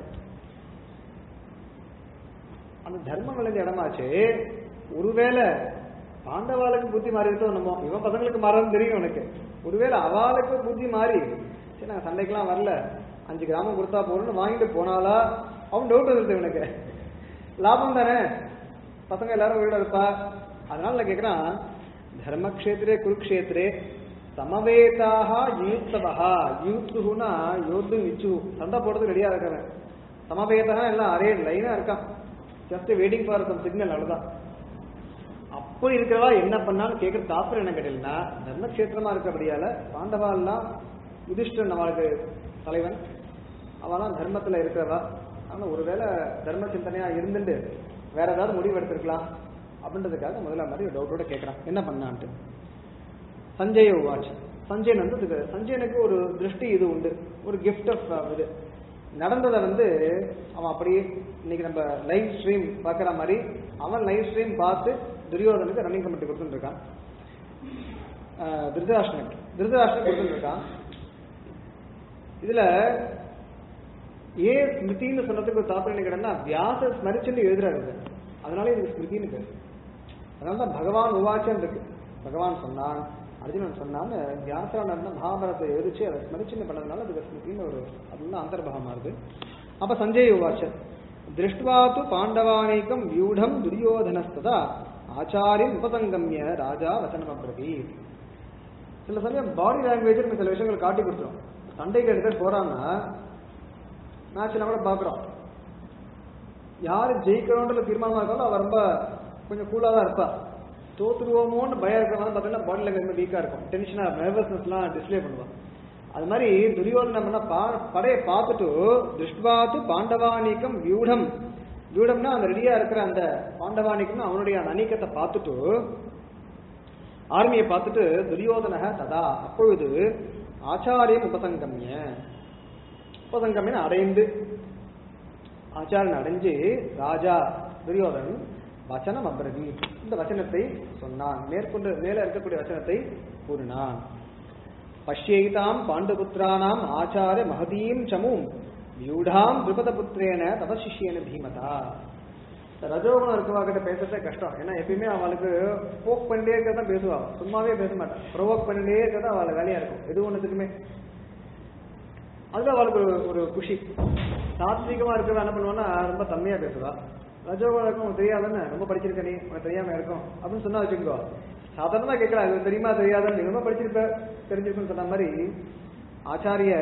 அந்த தர்மம் விளைந்த இடமாச்சு ஒருவேளை பாண்டவாளுக்கு புத்தி மாறி இருக்கோ நம்ம இவன் பசங்களுக்கு மாறன்னு தெரியும் உனக்கு ஒருவேளை அவளுக்கு புத்தி மாறி சரி நாங்க சண்டைக்கெல்லாம் வரல அஞ்சு கிராமம் கொடுத்தா போறோம்னு வாங்கிட்டு போனாலா அவன் டவுட் வந்துருது இவனுக்கு லாபம் தானே பசங்க எல்லாரும் உயிரோட இருப்பா அதனால நான் கேக்குறான் தர்மக்ஷேத்திரே குருக்ஷேத்திரே சமவேதாக யூத்தவா யூத்துனா யோத்து நிச்சு சண்டை போடுறதுக்கு ரெடியா இருக்கிறவன் சமவேதா எல்லாம் அரே லைனா இருக்கான் just waiting for some signal அவ்வளவுதான் அப்படி இருக்கிறவா என்ன பண்ணாலும் கேட்கிற தாற்பயம் என்ன கேட்டீங்கன்னா தர்மக்ஷேத்திரமா இருக்கிறபடியால பாண்டவா எல்லாம் யுதிஷ்டன் அவளுக்கு தலைவன் அவெல்லாம் தர்மத்துல இருக்கிறவா ஆனா ஒருவேளை தர்ம சிந்தனையா இருந்துட்டு வேற ஏதாவது முடிவு எடுத்திருக்கலாம் அப்படின்றதுக்காக முதல்ல மாதிரி டவுட்டோட கேட்கறான் என்ன பண்ணான்ட்டு சஞ்சய் வாட்ச் சஞ்சயன் வந்து இதுக்கு சஞ்சயனுக்கு ஒரு திருஷ்டி இது உண்டு ஒரு கிஃப்ட் ஆஃப் இது நடந்ததை வந்து அவன் அப்படியே இன்னைக்கு நம்ம லைவ் ஸ்ட்ரீம் பார்க்குற மாதிரி அவன் லைவ் ஸ்ட்ரீம் பார்த்து துரியோதனுக்கு ரன்னிங் கமிட்டி கொடுத்துட்டு இருக்கான் ஆஹ் திருதராஷ்டனுக்கு திருதராஷ்டன் கொடுத்துட்டு இருக்கான் இதுல ஏ ஸ்மிருதின்னு சொன்னதுக்கு ஒரு தாற்பயம் என்ன கேட்டா வியாச ஸ்மரிச்சுன்னு எழுதுறாரு இது. அதனால இதுக்கு ஸ்மிருதின்னு பேரு அதனால தான் பகவான் உவாச்சம் இருக்கு பகவான் சொன்னான் அர்ஜுனன் சொன்னான்னு வியாசரான மகாபாரத்தை எழுதிச்சு அதை ஸ்மரிச்சுன்னு பண்ணதுனால அதுக்கு ஸ்மிருதின்னு ஒரு அதெல்லாம் அந்தர்பாகமா இருக்கு அப்ப சஞ்சய் உவாச்ச திருஷ்டுவா து பாண்டவானேக்கம் வியூடம் துரியோதனஸ்ததா ஆச்சாரியம் உபசங்கம்ய ராஜா வசனம் அப்ரதி சில சமயம் பாடி லாங்குவேஜ் சில விஷயங்கள் காட்டி கொடுத்துரும் சண்டைக்கு ரெண்டு பேர் போறாங்கன்னா மேட்ச்ல கூட பாக்குறோம் யாரு ஜெயிக்கணும்ன்ற தீர்மானமா இருக்காலும் அவ ரொம்ப கொஞ்சம் கூலா தான் இருப்பா தோத்துருவோமோன்னு பயம் இருக்கிறவங்க பார்த்தீங்கன்னா பாடி லாங்குவேஜ் வீக்கா இருக்கும் டென்ஷனா நர்வஸ்னஸ்லாம் டிஸ்ப்ளே பண்ணுவான் அது மாதிரி துரியோதன பண்ண பா படையை பார்த்துட்டு திருஷ்டுவாத்து பாண்டவானிக்கம் வியூடம் வியூடம்னா அந்த ரெடியா இருக்கிற அந்த பாண்டவானிக்கம்னா அவனுடைய அந்த அநீக்கத்தை பார்த்துட்டு ஆர்மியை பார்த்துட்டு துரியோதனக ததா அப்பொழுது ஆச்சாரியம் உபசங்கம்ய உபசங்கமின அடைந்து ஆச்சாரன் அடைஞ்சு ராஜா துரியோதனன் வச்சனம் அபிரதி இந்த வச்சனத்தை சொன்னான் மேற்கொண்டு மேல இருக்கக்கூடிய வச்சனத்தை கூறினான் பஷ்யைதாம் பாண்டுபுத்திரானாம் ஆச்சார மகதீம் சமும் வியூடாம் திருபதபுத்திரேன தபசிஷ்யேன பீமதா இந்த ரஜோகுணம் இருக்கவா கிட்ட பேசுறதே கஷ்டம் ஏன்னா எப்பயுமே அவளுக்கு போக் பண்ணிட்டே இருக்க தான் பேசுவா சும்மாவே பேச மாட்டான் ப்ரொவோக் பண்ணிட்டே இருக்க தான் அவளுக்கு வேலையா இருக்கும் எது ஒண்ணுத்துக்குமே அதுல அவளுக்கு ஒரு ஒரு குஷி சாத்விகமா இருக்கிறவா என்ன பண்ணுவான்னா ரொம்ப தம்மையா பேசுவா ரஜோகுணம் இருக்கும் உனக்கு தெரியாதுன்னு ரொம்ப படிச்சிருக்க நீ உனக்கு தெரியாம இருக்கும் அப்படின்னு சொன்னா வச்சுக்கோ சாதாரணமா கேட்கலாம் இது தெரியுமா தெரியாதுன்னு நீ ரொம்ப படிச்சிருப்ப தெரிஞ்சிருக்குன்னு சொன்ன மாதிரி ஆச்சாரிய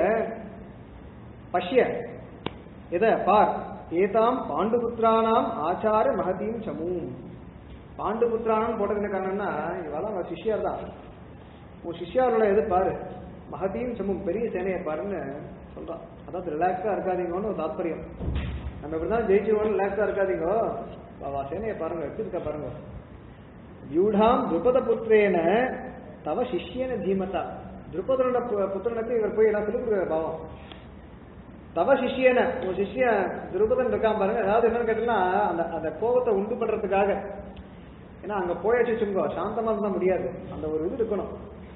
பஷ்ய எத பார் ஏதாம் பாண்டுபுத்திரானாம் ஆச்சார மகதீம் சமூம் பாண்டுபுத்திரானம் போட்டது என்ன காரணம்னா இவெல்லாம் அவன் சிஷ்யர் தான் உன் சிஷ்யாரோட எது பாரு மகதீம் சமூம் பெரிய சேனையை பாருன்னு சொல்றான் அதாவது ரிலாக்ஸா இருக்காதீங்கன்னு ஒரு தாத்பரியம் நம்ம இப்படிதான் ஜெயிச்சிருவோம் ரிலாக்ஸா இருக்காதீங்கோ அவ சேனையை பாருங்க எடுத்துருக்க பாருங்க வியூடாம் திருபத புத்திரேன தவ சிஷ்யன தீமதா திருப்பதனோட பு- புத்திரனுக்கு இவர் போய் எல்லாம் சொல்லிக் கொடுக்குற பாவம் தவ சிஷ்யன உன் சிஷ்யன் திருபதன் இருக்கான் பாருங்க அதாவது என்னன்னு கேட்டீங்கன்னா அந்த அந்த கோபத்தை உண்டு பண்றதுக்காக ஏன்னா அங்க போயாச்சு வச்சுக்கோ சாந்தமா இருந்தா முடியாது அந்த ஒரு இது இருக்கணும்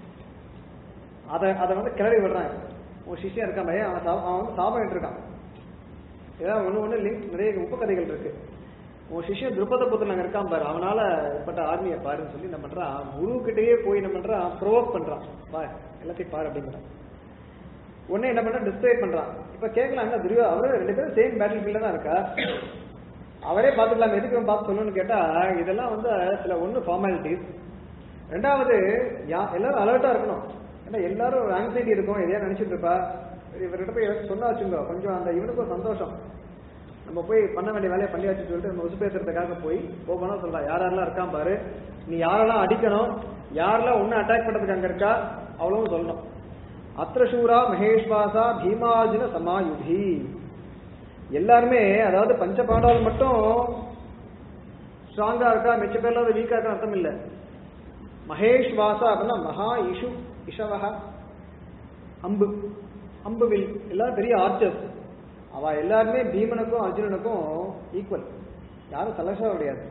அதை அதை வந்து கிளறி விடுறான் உன் சிஷ்யன் இருக்கான் பையன் அவன் சா- அவன் வந்து சாபம் இருக்கான் ஏதாவது ஒண்ணு ஒண்ணு லிங்க் நிறைய உபகதைகள் இருக்கு உன் சிஷ்யன் திருப்பத புத்தன் அங்க இருக்கான் பாரு அவனால ஏற்பட்ட ஆர்மியை பாருன்னு சொல்லி என்ன பண்றான் குரு கிட்டயே போய் என்ன பண்றான் ப்ரோவோக் பண்றான் பாரு எல்லாத்தையும் பாரு அப்படிங்கிறான் உடனே என்ன பண்றான் டிஸ்கிரைப் பண்றான் இப்ப கேட்கலாம் துரியோ அவரு ரெண்டு பேரும் சேம் பேட்டில் ஃபீல்ட்ல தான் இருக்கா அவரே பார்த்துக்கலாம் எதுக்கு இவன் பார்த்து சொல்லணும்னு கேட்டா இதெல்லாம் வந்து சில ஒண்ணு ஃபார்மாலிட்டிஸ் ரெண்டாவது யா- எல்லாரும் அலர்ட்டா இருக்கணும் ஏன்னா எல்லாரும் ஒரு ஆங்ஸைட்டி இருக்கும் எதையா நினைச்சிட்டு இருப்பா சரி, இவர்கிட்ட போய் ஏதாச்சும் சொன்னா வச்சுக்கோ கொஞ்சம் அந்த இவனுக்கும் சந்தோஷம் நம்ம போய் பண்ண வேண்டிய வேலையை பண்ணியாச்சு சொல்லிட்டு நம்ம உசு பேசுறதுக்காக போய் போகணும் சொல்லலாம் யார் யாரெல்லாம் இருக்கான் பாரு நீ யாரெல்லாம் அடிக்கணும் யாரெல்லாம் ஒன்னு அட்டாக் பண்றதுக்கு அங்க இருக்கா அவ்வளவும் சொல்லணும் அத்ரசூரா மகேஷ்வாசா பீமார்ஜுன சமாயுதி எல்லாருமே அதாவது பஞ்ச பாண்டவர்கள் மட்டும் ஸ்ட்ராங்கா இருக்கா மிச்ச பேர்ல வீக்கா இருக்கா அர்த்தம் இல்ல மகேஷ் வாசா அப்படின்னா மகா இஷு இஷவஹ அம்பு அம்பு வில் எல்லாரும் பெரிய ஆர்ச்சர்ஸ் அவ எல்லாருமே பீமனுக்கும் அர்ஜுனனுக்கும் ஈக்குவல் யாரும் சலசா கிடையாது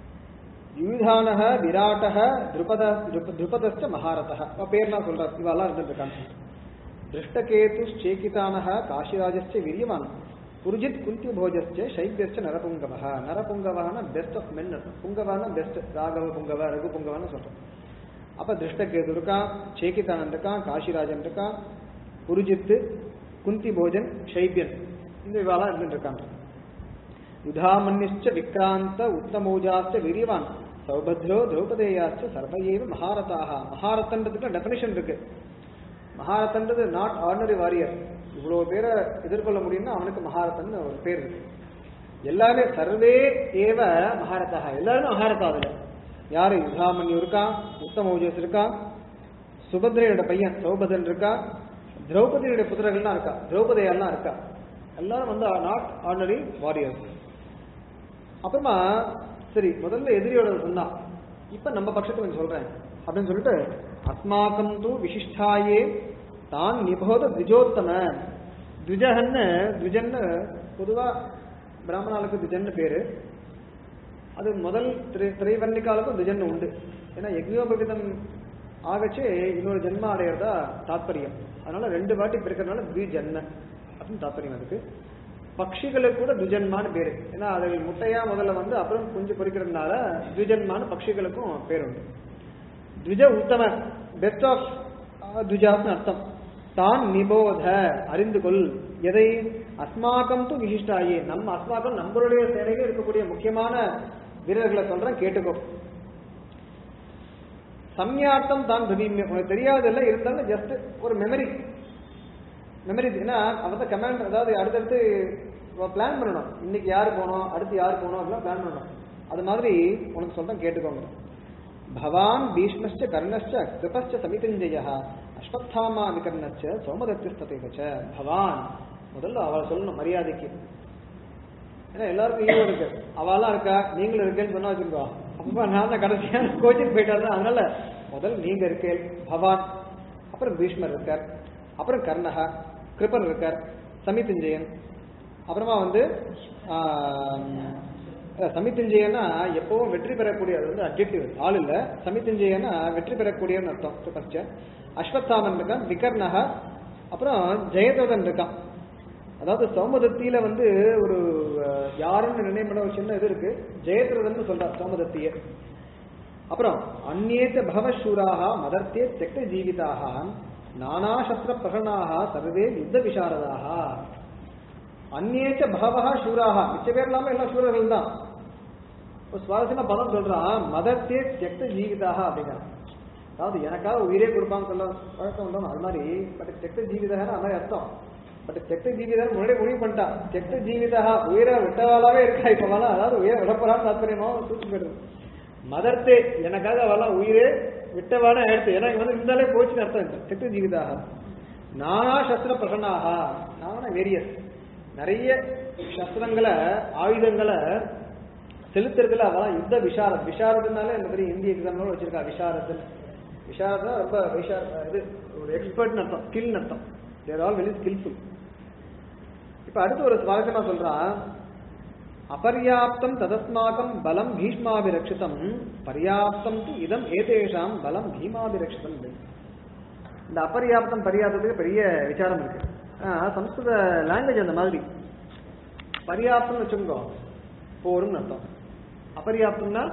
யூதானக விராட்டக திருபத திருப- திருபதஸ்ட மகாரதः அவ பேர்லாம் சொல்றார் இவெல்லாம் இருந்துருக்காங்க திருஷ்டகேது சேக்கிதானக காசிராஜஸ்ய வீரியவான் புருஜித் குந்தி போஜஸ்ய சைத்தியஸ்ய நரபுங்கவः நரபுங்கவஹன பெஸ்ட் ஆஃப் மென் புங்கவன பெஸ்ட் ராகவ புங்கவ ரகு புங்கவன்னு சொல்றோம் அப்ப திருஷ்டகேது இருக்கான் சேக்கிதானன் இருக்கான் காசிராஜன் இருக்கான் புருஜித் குந்தி போஜன் சைபியன் இந்த இவாளா இருந்துட்டு இருக்காங்க யுதாமன்யஸ்ச விக்ராந்த உத்தமோஜாஸ்ச வீரியவான் சௌபத்ரோ திரௌபதேயாச்ச சர்வையேவ மகாரதாக மகாரத்தன்றதுக்கு டெஃபினேஷன் இருக்கு மகாரத்தன்றது நாட் ஆர்டினரி வாரியர் இவ்வளவு பேரை எதிர்கொள்ள முடியும்னா அவனுக்கு மகாரத்தன் ஒரு பேர் இருக்கு எல்லாருமே சர்வே ஏவ மகாரதாக எல்லாருமே மகாரதா அதுல யாரு யுதாமன்யு இருக்கா உத்தமோஜஸ் இருக்கா சுபத்ரையோட பையன் சௌபதன் இருக்கா திரௌபதியோட புத்திரர்கள்லாம் இருக்கா திரௌபதியெல்லாம் இருக்கா எல்லாரும் வந்து நாட் ஆர்டினரி வாரியர்ஸ் அப்புறமா சரி முதல்ல எதிரியோட சொன்னா இப்ப நம்ம பட்சத்துக்கு கொஞ்சம் சொல்றேன் அப்படின்னு சொல்லிட்டு அஸ்மாக்கம் தூ விசிஷ்டாயே தான் நிபோத திஜோத்தம துஜகன்னு துஜன்னு பொதுவா பிராமணாளுக்கு துஜன்னு பேரு அது முதல் திரை திரைவர்ணிக்காலுக்கும் துஜன்னு உண்டு ஏன்னா யக்ஞோபகிதம் ஆகச்சு இன்னொரு ஜென்ம அடையிறதா தாத்பரியம் அதனால ரெண்டு வாட்டி பிறக்கிறதுனால த்விஜன்ம அப்படின்னு தாத்பரியம் அதுக்கு பட்சிகளுக்கு கூட துஜன்மான்னு பேரு ஏன்னா அதில் முட்டையா முதல்ல வந்து அப்புறம் குஞ்சு பொறிக்கிறதுனால துஜன்மான்னு பட்சிகளுக்கும் பேர் உண்டு த்விஜ உத்தம பெஸ்ட் ஆஃப் துஜாஸ்னு அர்த்தம் தான் நிபோத அறிந்து கொள் எதை அஸ்மாக்கம் து விசிஷ்டாயே நம்ம அஸ்மாக்கம் நம்மளுடைய சேனையில் இருக்கக்கூடிய முக்கியமான வீரர்களை சொல்றேன் கேட்டுக்கோ சம்யார்த்தம் தான் பிரதீமியம் உனக்கு தெரியாதல்ல இருந்தாலும் ஜஸ்ட் ஒரு மெமரி மெமரி ஏன்னா அவன் தான் கமாண்ட் அதாவது அடுத்தடுத்து பிளான் பண்ணணும் இன்னைக்கு யார் போனோம் அடுத்து யார் போனோம் அப்படிலாம் பிளான் பண்ணணும் அது மாதிரி உனக்கு சொல்றேன் கேட்டுக்கோங்க பவான் பீஷ்மஸ்ச கர்ணஸ்ச கிருபஸ்ச சமிதஞ்சய அஸ்வத்தாமா விகர்ணச்ச சோமதத்திஸ்ததைவச்ச பவான் முதல்ல அவளை சொல்லணும் மரியாதைக்கு ஏன்னா எல்லாருக்கும் ஈவோ இருக்கு அவெல்லாம் இருக்கா நீங்களும் இருக்கேன்னு சொன்னா வச்சுக்கோ அப்ப நான் தான் கடைசியான கோச்சிங் போயிட்டாரு அதனால முதல் நீங்க இருக்கேன் பவான் அப்புறம் பீஷ்மர் இருக்கார் அப்புறம் கர்ணகா கிருபன் இருக்கார் சமித்திஞ்சயன் அப்புறமா வந்து ஆஹ், அஹ், சமித்திஞ்சயன்னா எப்பவும் வெற்றி பெறக்கூடிய அது வந்து அப்ஜெக்டிவ் ஆள் இல்ல சமித்திஞ்சயன்னா வெற்றி பெறக்கூடியன்னு அர்த்தம் ஃபர்ஸ்ட் அஸ்வத்தாமன் இருக்கான் விகர்ணக அப்புறம் ஜெயதோதன் இருக்கான் அதாவது சௌமதத்தியில வந்து ஒரு அஹ், யாருன்னு நிர்ணயம் பண்ண ஒரு சின்ன இது இருக்கு ஜெயத்ரதன் சொல்றார் சௌமதத்திய அப்புறம் அந்நேத்த பகவசூராக மதர்த்தே தெக்த ஜீவிதாக நானாசஸ்திர பிரகணாக சர்வே யுத்த விசாரதாக அந்நேச்ச பகவஹ சூராக மிச்ச பேர் இல்லாம எல்லாம் சூரர்கள் தான் ஒரு சுவாரஸ்யமா பதம் சொல்றான் மதத்தே தியக்த ஜீவிதாக அப்படிங்கிறான் அதாவது எனக்காக உயிரே கொடுப்பான்னு சொல்ல வழக்கம் உண்டோம் அது மாதிரி பட் தெக்த ஜீவிதாக அது மாதிரி அர்த்தம் பட் தெக்த ஜீவிதாக முன்னாடி முடிவு பண்ணிட்டான் தெக்த ஜீவிதாக உயிரை விட்டவாளாவே இருக்கா இப்ப வேணா அதாவது உயிரை விடப்படான்னு தாத்பரியமா சூழ்ச்சி போயிடுது மதர்த்தே எனக்காக அவெல்லாம் உயிரே விட்டவான எடுத்து ஏன்னா இங்க வந்து இருந்தாலே போச்சுன்னு அர்த்தம் இல்லை. தெக்த ஜீவிதாக நானா சஸ்திர பிரகனாக நானா வேரியஸ் நிறைய சஸ்திரங்களை ஆயுதங்களை செலுத்துறதுல அவெல்லாம் யுத்த விஷாரத் விஷாரதுனால இந்த மாதிரி இந்திய எக்ஸாம்ல வச்சிருக்கா விஷாரத்து விஷாரத்னா ரொம்ப விஷார இது ஒரு எக்ஸ்பர்ட்னு அர்த்தம் ஸ்கில் அர்த்தம் தேர் ஆல் வெரி ஸ்கில்ஃபுல் இப்ப அடுத்து ஒரு சுவாரஸ்யமா சொல்றான் அபர்யாப்தம் ததஸ்மாகம் பலம் பீஷ்மாபிரக்ஷிதம் பர்யாப்தம் து இதம் ஏதேஷாம் பலம் பீமாபிரக்ஷிதம் இந்த அபர்யாப்தம் பர்யாப்தத்துக்கு பெரிய விசாரம் இருக்கு ஆஹ், சம்ஸ்கிருத லாங்குவேஜ் அந்த மாதிரி பர்யாப்தம்னு வச்சுக்கோ போரும் அர்த்தம் அபர்யாப்தம்னா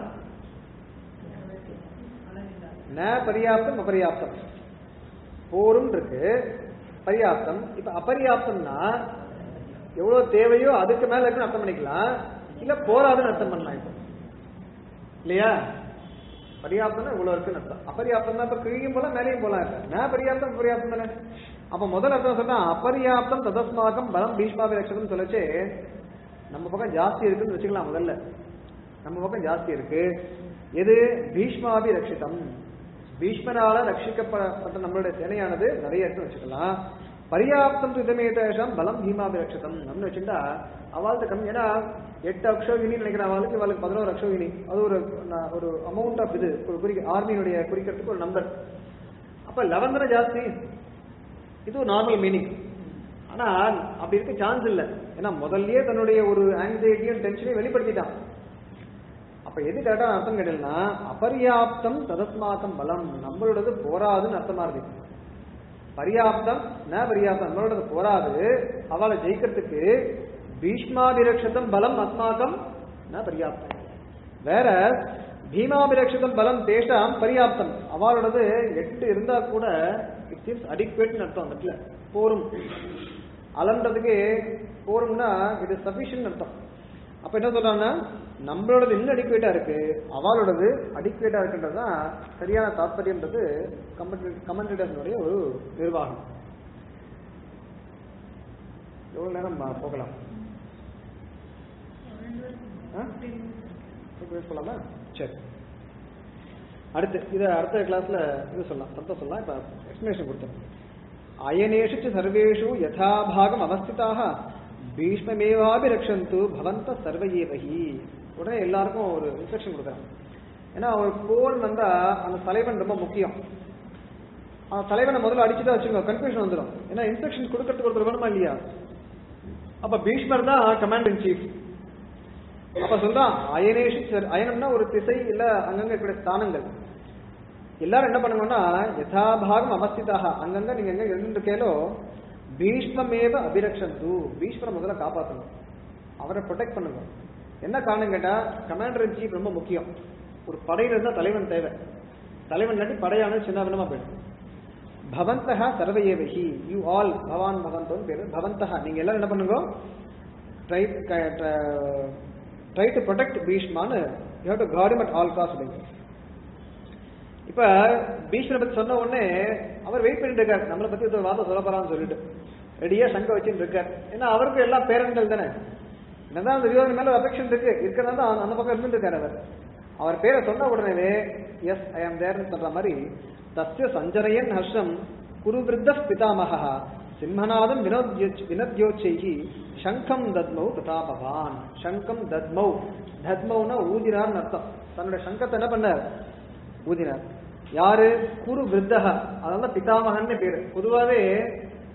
ந பர்யாப்தம் அபர்யாப்தம் போரும் இருக்கு பர்யாப்தம் இப்ப அபர்யாப்தம்னா எவ்வளவு தேவையோ அதுக்கு மேல இருக்குன்னு அர்த்தம் பண்ணிக்கலாம் இல்ல போராதுன்னு அர்த்தம் பண்ணலாம் இப்போ இல்லையா பரியாப்தம்னா இவ்வளவு இருக்குன்னு அர்த்தம் அபரியாப்தம்னா இப்ப கீழையும் போல மேலேயும் போலாம் இல்ல நான் பரியாப்தம் பரியாப்தம் தானே அப்ப முதல் அர்த்தம் சொன்னா அபரியாப்தம் ததஸ்மாகம் பலம் பீஷ்மாபி ரட்சகம் சொல்லச்சு நம்ம பக்கம் ஜாஸ்தி இருக்குன்னு வச்சுக்கலாம் முதல்ல நம்ம பக்கம் ஜாஸ்தி இருக்கு எது பீஷ்மாபி ரட்சிதம் பீஷ்மரால ரட்சிக்கப்பட்ட நம்மளுடைய சேனையானது நிறைய இருக்குன்னு வச்சுக்கலாம் பரியாப்தம் இதமேதேஷம் பலம் பீமாபி ரட்சிதம் அப்படின்னு வச்சுட்டா அவளுக்கு கம்மி ஏன்னா எட்டு அக்ஷோகினி நினைக்கிற அவளுக்கு இவளுக்கு பதினோரு அக்ஷோகினி அது ஒரு ந- ஒரு அமௌண்ட் ஆஃப் இது ஒரு குறிக்க ஆர்மியினுடைய குறிக்கிறதுக்கு ஒரு நம்பர் அப்ப லெவன் தானே ஜாஸ்தி இது ஒரு நார்மல் மீனிங் ஆனா அப்படி இருக்க சான்ஸ் இல்ல ஏன்னா முதல்லயே தன்னுடைய ஒரு ஆங்ஸைட்டியும் டென்ஷனையும் வெளிப்படுத்திட்டான் அப்ப எது கரெக்டா அர்த்தம் கேட்டீங்கன்னா அபர்யாப்தம் ததஸ்மாக்கம் பலம் நம்மளோடது போராதுன்னு அர்த்தமா இருக்கு பர்யாப்தம் ந பர்யாப்தம் நம்மளோடது போராது அவளை ஜெயிக்கிறதுக்கு பீஷ்மாபிரக்ஷதம் பலம் அஸ்மாக்கம் ந பர்யாப்தம் வேற பீமாபிரக்ஷதம் பலம் தேஷாம் பர்யாப்தம் அவளோடது எட்டு இருந்தா கூட இட் சீம்ஸ் அடிக்வேட்னு அர்த்தம் அந்த இடத்துல போரும் அலன்றதுக்கு போரும்னா இது சஃபிஷியன்ட் அர்த்தம் அப்ப என்ன சொல்றாங்கன்னா நம்மளோடது இன்னும் அடிக்குவேட்டா இருக்கு அவளோடது அடிக்குவேட்டா இருக்குன்றதுதான் சரியான தாற்பயம்ன்றது கமெண்டேட்டர்னுடைய ஒரு நிர்வாகம் எவ்வளவு நேரம் ப- போகலாம் ஆ? இப்ப பேச போலாமா சரி அடுத்து இது அடுத்த கிளாஸ்ல இது சொல்லலாம் சத்தம் சொல்லலாம் இப்ப எக்ஸ்பிளேஷன் கொடுத்தோம் அயனேஷு ச சர்வேஷு யதாபாகம் அவஸ்திதாக பீஷ்மமேவாபி ரக்ஷந்து பவந்த சர்வ ஏவஹி உடனே எல்லாருக்கும் ஒரு இன்ஸ்ட்ரக்ஷன் கொடுக்குறாங்க ஏன்னா ஒரு போர் வந்தா அந்த தலைவன் ரொம்ப முக்கியம் அந்த தலைவனை முதல்ல அடிச்சுதான் வச்சுக்கோ கன்ஃபியூஷன் வந்துடும் ஏன்னா இன்ஸ்ட்ரக்ஷன் கொடுக்கறதுக்கு ஒருத்தர் வேணுமா இல்லையா அப்ப பீஷ்மர் தான் கமாண்ட் இன் சீஃப் அப்ப சொல்றான் அயனேஷு சர் அயனம்னா ஒரு திசை இல்ல அங்கங்க இருக்கிற ஸ்தானங்கள் எல்லாரும் என்ன பண்ணுங்கன்னா யதாபாகம் அவஸ்திதாக அங்கங்க நீங்க எங்க இருந்துருக்கேலோ பீஷ்மமேவ அபிரக்ஷந்து பீஷ்மரை முதல்ல காப்பாற்றணும் அவரை ப்ரொடெக்ட் பண்ணுங்க என்ன காரணம் கேட்டா கமாண்டர் இன் சீஃப் ரொம்ப முக்கியம் ஒரு படையில இருந்தா தலைவன் தேவை தலைவன் இல்லாட்டி படையானது சின்ன வினமா போயிடும் பவந்தஹ சர்வயேவஹி யூ ஆல் பவான் பவந்தோன்னு பேரு பவந்தஹ நீங்க எல்லாரும் என்ன பண்ணுங்க ட்ரை ட்ரை டு ப்ரொடெக்ட் பீஷ்மான்னு you have to got him at all cost அப்படிங்க இப்ப பீஷ்மரை பத்தி சொன்ன உடனே அவர் வெயிட் பண்ணிட்டு இருக்காரு நம்மளை பத்தி ஒரு வார்த்தை சொல்ல போறான்னு சொல்லிட்டு ரெடியா சங்க வச்சுட்டு இருக்காரு ஏன்னா அவருக்கும் எல்லாம் பேரன்கள் தானே என்னதான் அந்த விரோதம் மேல அபெக்ஷன் இருக்கு இருக்கிறதா தான் அந்த பக்கம் இருந்துட்டு இருக்காரு அவர் அவர் பேரை சொன்ன உடனே எஸ் ஐ ஆம் தேர்னு சொல்ற மாதிரி தஸ்ய சஞ்சரையன் ஹர்ஷம் குரு விருத்த பிதாமகா சிம்மநாதம் வினோத்யோச் வினத்யோச்சைகி சங்கம் தத்மௌ பிரதாபவான் சங்கம் தத்மௌ தத்மௌனா ஊதினார்னு அர்த்தம் தன்னுடைய சங்கத்தை என்ன பண்ணார் ஊதினார் யாரு குரு விருத்தக அதனால பிதாமகன்னு பேரு பொதுவாவே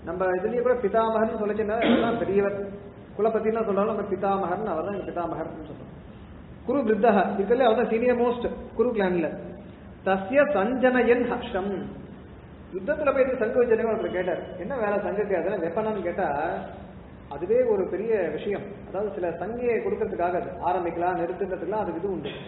நம்ம இதுலயே கூட பிதாமகர்னு சொல்லிச்சுன்னா எல்லாம் பெரியவர் குலபத்திலாம் சொல்றாலும் நம்ம பிதாமகர்னு அவர் தான் பிதாமகர்னு சொல்றோம் குரு விருத்தக இதுல அவர் தான் சீனியர் மோஸ்ட் குரு கிளான்ல தஸ்ய சஞ்சனயன் ஹர்ஷம் யுத்தத்துல போய் எதுக்கு சங்கு வச்சிருக்க ஒருத்தர் கேட்டார் என்ன வேலை சங்குக்கு அதெல்லாம் வெப்பனான்னு கேட்டா அதுவே ஒரு பெரிய விஷயம் அதாவது சில சங்கையை கொடுக்கறதுக்காக அது ஆரம்பிக்கலாம் நிறுத்துறதுக்குலாம் அதுக்கு இது உண்டு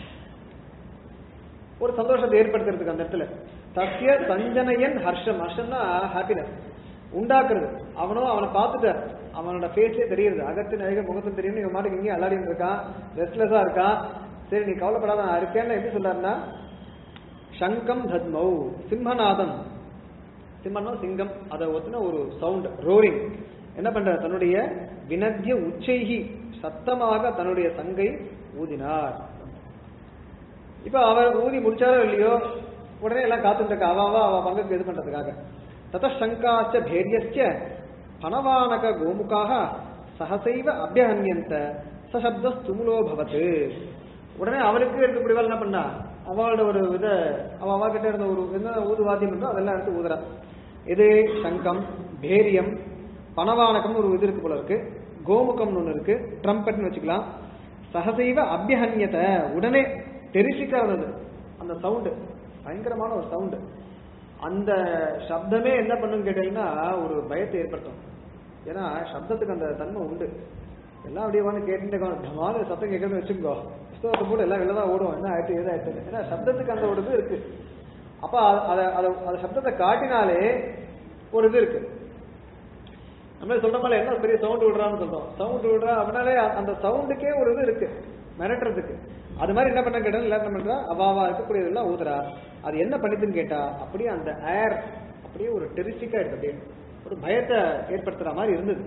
ஒரு சந்தோஷத்தை ஏற்படுத்துறதுக்கு அந்த இடத்துல தஸ்ய சஞ்சனையன் ஹர்ஷம் ஹர்ஷம்னா ஹாப்பினஸ் உண்டாக்குறது அவனும் அவனை பார்த்துட்டார் அவனோட ஃபேஸே தெரியுது அகத்து நடிகை முகத்தும் தெரியும் இவன் மாட்டுக்கு இங்கேயும் அல்லாடின்னு இருக்கான் ரெஸ்ட்லெஸ்ஸா இருக்கான் சரி நீ கவலைப்படாத நான் இருக்கேன்னு எப்படி சொல்றாருன்னா சங்கம் தத்மௌ சிம்மநாதம் சிம்மன்னா சிங்கம் அதை ஒத்துன ஒரு சவுண்ட் ரோரிங் என்ன பண்ற தன்னுடைய வினத்திய உச்சைகி சத்தமாக தன்னுடைய சங்கை ஊதினார் இப்ப அவர் ஊதி முடிச்சாரோ இல்லையோ உடனே எல்லாம் காத்துட்டு இருக்கா அவ அவ அவ பங்குக்கு இது பண்றதுக்காக தத சங்காச்ச பேரியஸ்ய பணவானக கோமுகாக சகசைவ அபியஹன்யந்த சசப்த ஸ்துமுலோ பவத்து உடனே அவளுக்கு இருக்கக்கூடியவள் என்ன பண்ணா அவளோட ஒரு இத அவ அவ கிட்ட இருந்த ஒரு என்ன ஊது வாத்தியம் இருந்தோ அதெல்லாம் எடுத்து ஊதுறா இது சங்கம் பேரியம் பணவானகம் ஒரு இது இருக்கு போல இருக்கு கோமுகம்னு ஒன்று இருக்கு ட்ரம்பட்னு வச்சுக்கலாம் சகசைவ அபியஹன்யத்தை உடனே டெரிஃபிக்கா இருந்தது அந்த சவுண்டு பயங்கரமான ஒரு சவுண்டு அந்த சப்தமே என்ன பண்ணுன்னு கேட்டீங்கன்னா ஒரு பயத்தை ஏற்படுத்தும் ஏன்னா சப்தத்துக்கு அந்த தன்மை உண்டு எல்லாம் அப்படியே வந்து கேட்டுட்டு தமால சத்தம் கேட்கணும்னு வச்சுக்கோ புஸ்தகத்தை போட்டு எல்லாம் வெளில தான் ஓடும் என்ன ஆயிட்டு ஏதா ஆயிட்டு ஏன்னா சப்தத்துக்கு அந்த ஒரு இது இருக்கு அப்ப அதை அதை அதை சப்தத்தை காட்டினாலே ஒரு இது இருக்கு நம்ம சொல்ற மாதிரி என்ன பெரிய சவுண்ட் விடுறான்னு சொல்றோம் சவுண்ட் விடுறா அப்படின்னாலே அந்த சவுண்டுக்கே ஒரு இது இருக்கு மிரட்டுறதுக்கு அது மாதிரி என்ன பண்ண கேட்டா எல்லாரும் என்ன பண்றா அவாவா இருக்கக்கூடியதெல்லாம் ஊதுறா அது என்ன பண்ணுதுன்னு கேட்டா அப்படியே அந்த ஏர் அப்படியே ஒரு டெரிஸ்டிக்கா இருக்கு அப்படியே ஒரு பயத்தை ஏற்படுத்துற மாதிரி இருந்தது